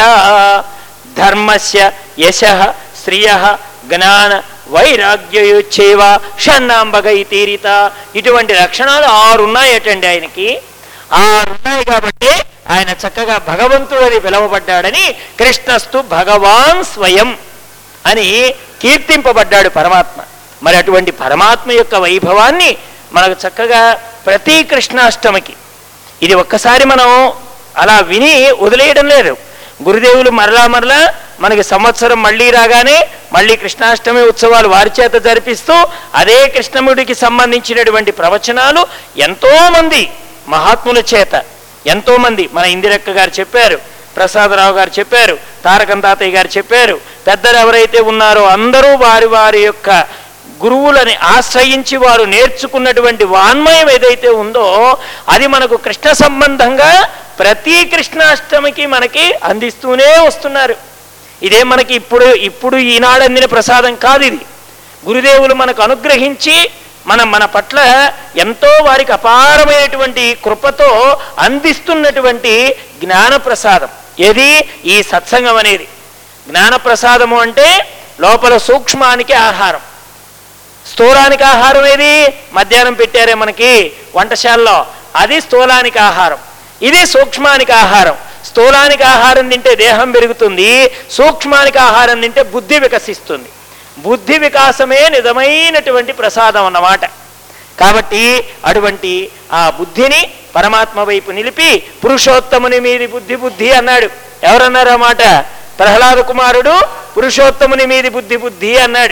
ధర్మస్య యశ శ్రియ జ్ఞాన వైరాగ్యయుచ్చేవ షణ్ణాంబగై తీరిత ఇటువంటి లక్షణాలు ఆరున్నాయటండి ఆయనకి ఆరున్నాయి కాబట్టి ఆయన చక్కగా భగవంతుడని పిలువబడ్డాడని కృష్ణస్తు భగవాన్ స్వయం అని కీర్తింపబడ్డాడు పరమాత్మ మరి అటువంటి పరమాత్మ యొక్క వైభవాన్ని మనకు చక్కగా ప్రతి కృష్ణాష్టమికి ఇది ఒక్కసారి మనం అలా విని వదిలేయడం లేదు గురుదేవులు మరలా మరలా మనకి సంవత్సరం మళ్ళీ రాగానే మళ్ళీ కృష్ణాష్టమి ఉత్సవాలు వారి చేత జరిపిస్తూ అదే కృష్ణముడికి సంబంధించినటువంటి ప్రవచనాలు ఎంతోమంది మహాత్ముల చేత ఎంతోమంది మన ఇందిరక్క గారు చెప్పారు ప్రసాదరావు గారు చెప్పారు తారకం తాతయ్య గారు చెప్పారు పెద్దలు ఎవరైతే ఉన్నారో అందరూ వారి వారి యొక్క గురువులని ఆశ్రయించి వారు నేర్చుకున్నటువంటి వాన్మయం ఏదైతే ఉందో అది మనకు కృష్ణ సంబంధంగా ప్రతి కృష్ణాష్టమికి మనకి అందిస్తూనే వస్తున్నారు ఇదే మనకి ఇప్పుడు ఇప్పుడు ఈనాడు అందిన ప్రసాదం కాదు ఇది గురుదేవులు మనకు అనుగ్రహించి మనం మన పట్ల ఎంతో వారికి అపారమైనటువంటి కృపతో అందిస్తున్నటువంటి జ్ఞాన ప్రసాదం ఏది ఈ సత్సంగం అనేది జ్ఞాన ప్రసాదము అంటే లోపల సూక్ష్మానికి ఆహారం స్థూలానికి ఆహారం ఏది మధ్యాహ్నం పెట్టారే మనకి వంటశాలలో అది స్థూలానికి ఆహారం ఇది సూక్ష్మానికి ఆహారం స్థూలానికి ఆహారం తింటే దేహం పెరుగుతుంది సూక్ష్మానికి ఆహారం తింటే బుద్ధి వికసిస్తుంది బుద్ధి వికాసమే నిజమైనటువంటి ప్రసాదం అన్నమాట కాబట్టి అటువంటి ఆ బుద్ధిని పరమాత్మ వైపు నిలిపి పురుషోత్తముని మీది బుద్ధి బుద్ధి అన్నాడు ఎవరన్నారు ఆ మాట ప్రహ్లాద కుమారుడు పురుషోత్తముని మీది బుద్ధి బుద్ధి అన్నాడు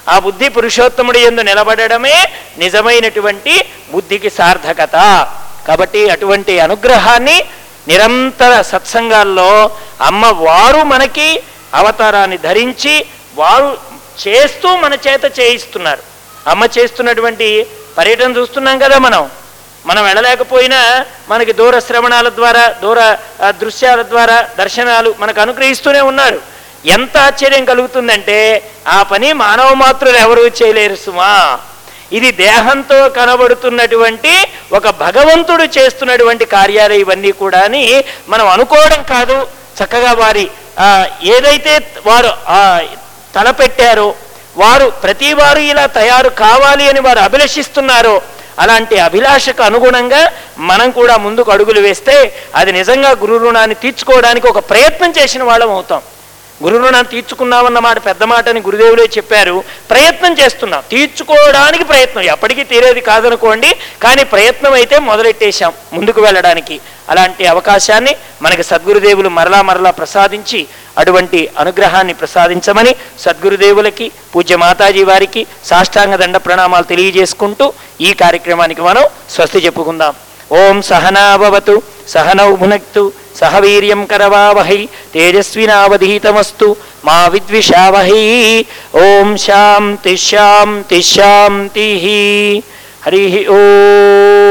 ఆ బుద్ధి పురుషోత్తముడి ఎందు నిలబడడమే నిజమైనటువంటి బుద్ధికి సార్థకత కాబట్టి అటువంటి అనుగ్రహాన్ని నిరంతర సత్సంగాల్లో అమ్మ వారు మనకి అవతారాన్ని ధరించి వారు చేస్తూ మన చేత చేయిస్తున్నారు అమ్మ చేస్తున్నటువంటి పర్యటన చూస్తున్నాం కదా మనం మనం వెళ్ళలేకపోయినా మనకి దూర శ్రవణాల ద్వారా దూర ఆ, దృశ్యాల ద్వారా దర్శనాలు మనకు అనుగ్రహిస్తూనే ఉన్నారు ఎంత ఆశ్చర్యం కలుగుతుందంటే ఆ పని మానవ మాత్రులు ఎవరూ చేయలేరు సుమా ఇది దేహంతో కనబడుతున్నటువంటి ఒక భగవంతుడు చేస్తున్నటువంటి కార్యాలు ఇవన్నీ కూడా అని మనం అనుకోవడం కాదు చక్కగా వారి ఆ, ఏదైతే వారు ఆ, తలపెట్టారో వారు ప్రతి వారు ఇలా తయారు కావాలి అని వారు అభిలషిస్తున్నారో అలాంటి అభిలాషకు అనుగుణంగా మనం కూడా ముందుకు అడుగులు వేస్తే అది నిజంగా గురు రుణాన్ని తీర్చుకోవడానికి ఒక ప్రయత్నం చేసిన వాళ్ళం అవుతాం గురు రుణాన్ని తీర్చుకున్నామన్న మాట పెద్ద మాట అని గురుదేవులే చెప్పారు ప్రయత్నం చేస్తున్నాం తీర్చుకోవడానికి ప్రయత్నం ఎప్పటికీ తీరేది కాదనుకోండి కానీ ప్రయత్నం అయితే మొదలెట్టేశాం ముందుకు వెళ్ళడానికి అలాంటి అవకాశాన్ని మనకి సద్గురుదేవులు మరలా మరలా ప్రసాదించి అటువంటి అనుగ్రహాన్ని ప్రసాదించమని సద్గురుదేవులకి పూజ్య మాతాజీ వారికి సాష్టాంగ దండ ప్రణామాలు తెలియజేసుకుంటూ ఈ కార్యక్రమానికి మనం స్వస్తి చెప్పుకుందాం ఓం సహనాభవతు సహనౌ భునక్తు సహ వీర్యం కరవావహై తేజస్వినావధీతమస్తు మా విద్విషావహై ఓం శాంతి శాంతి శాంతి హరి ఓం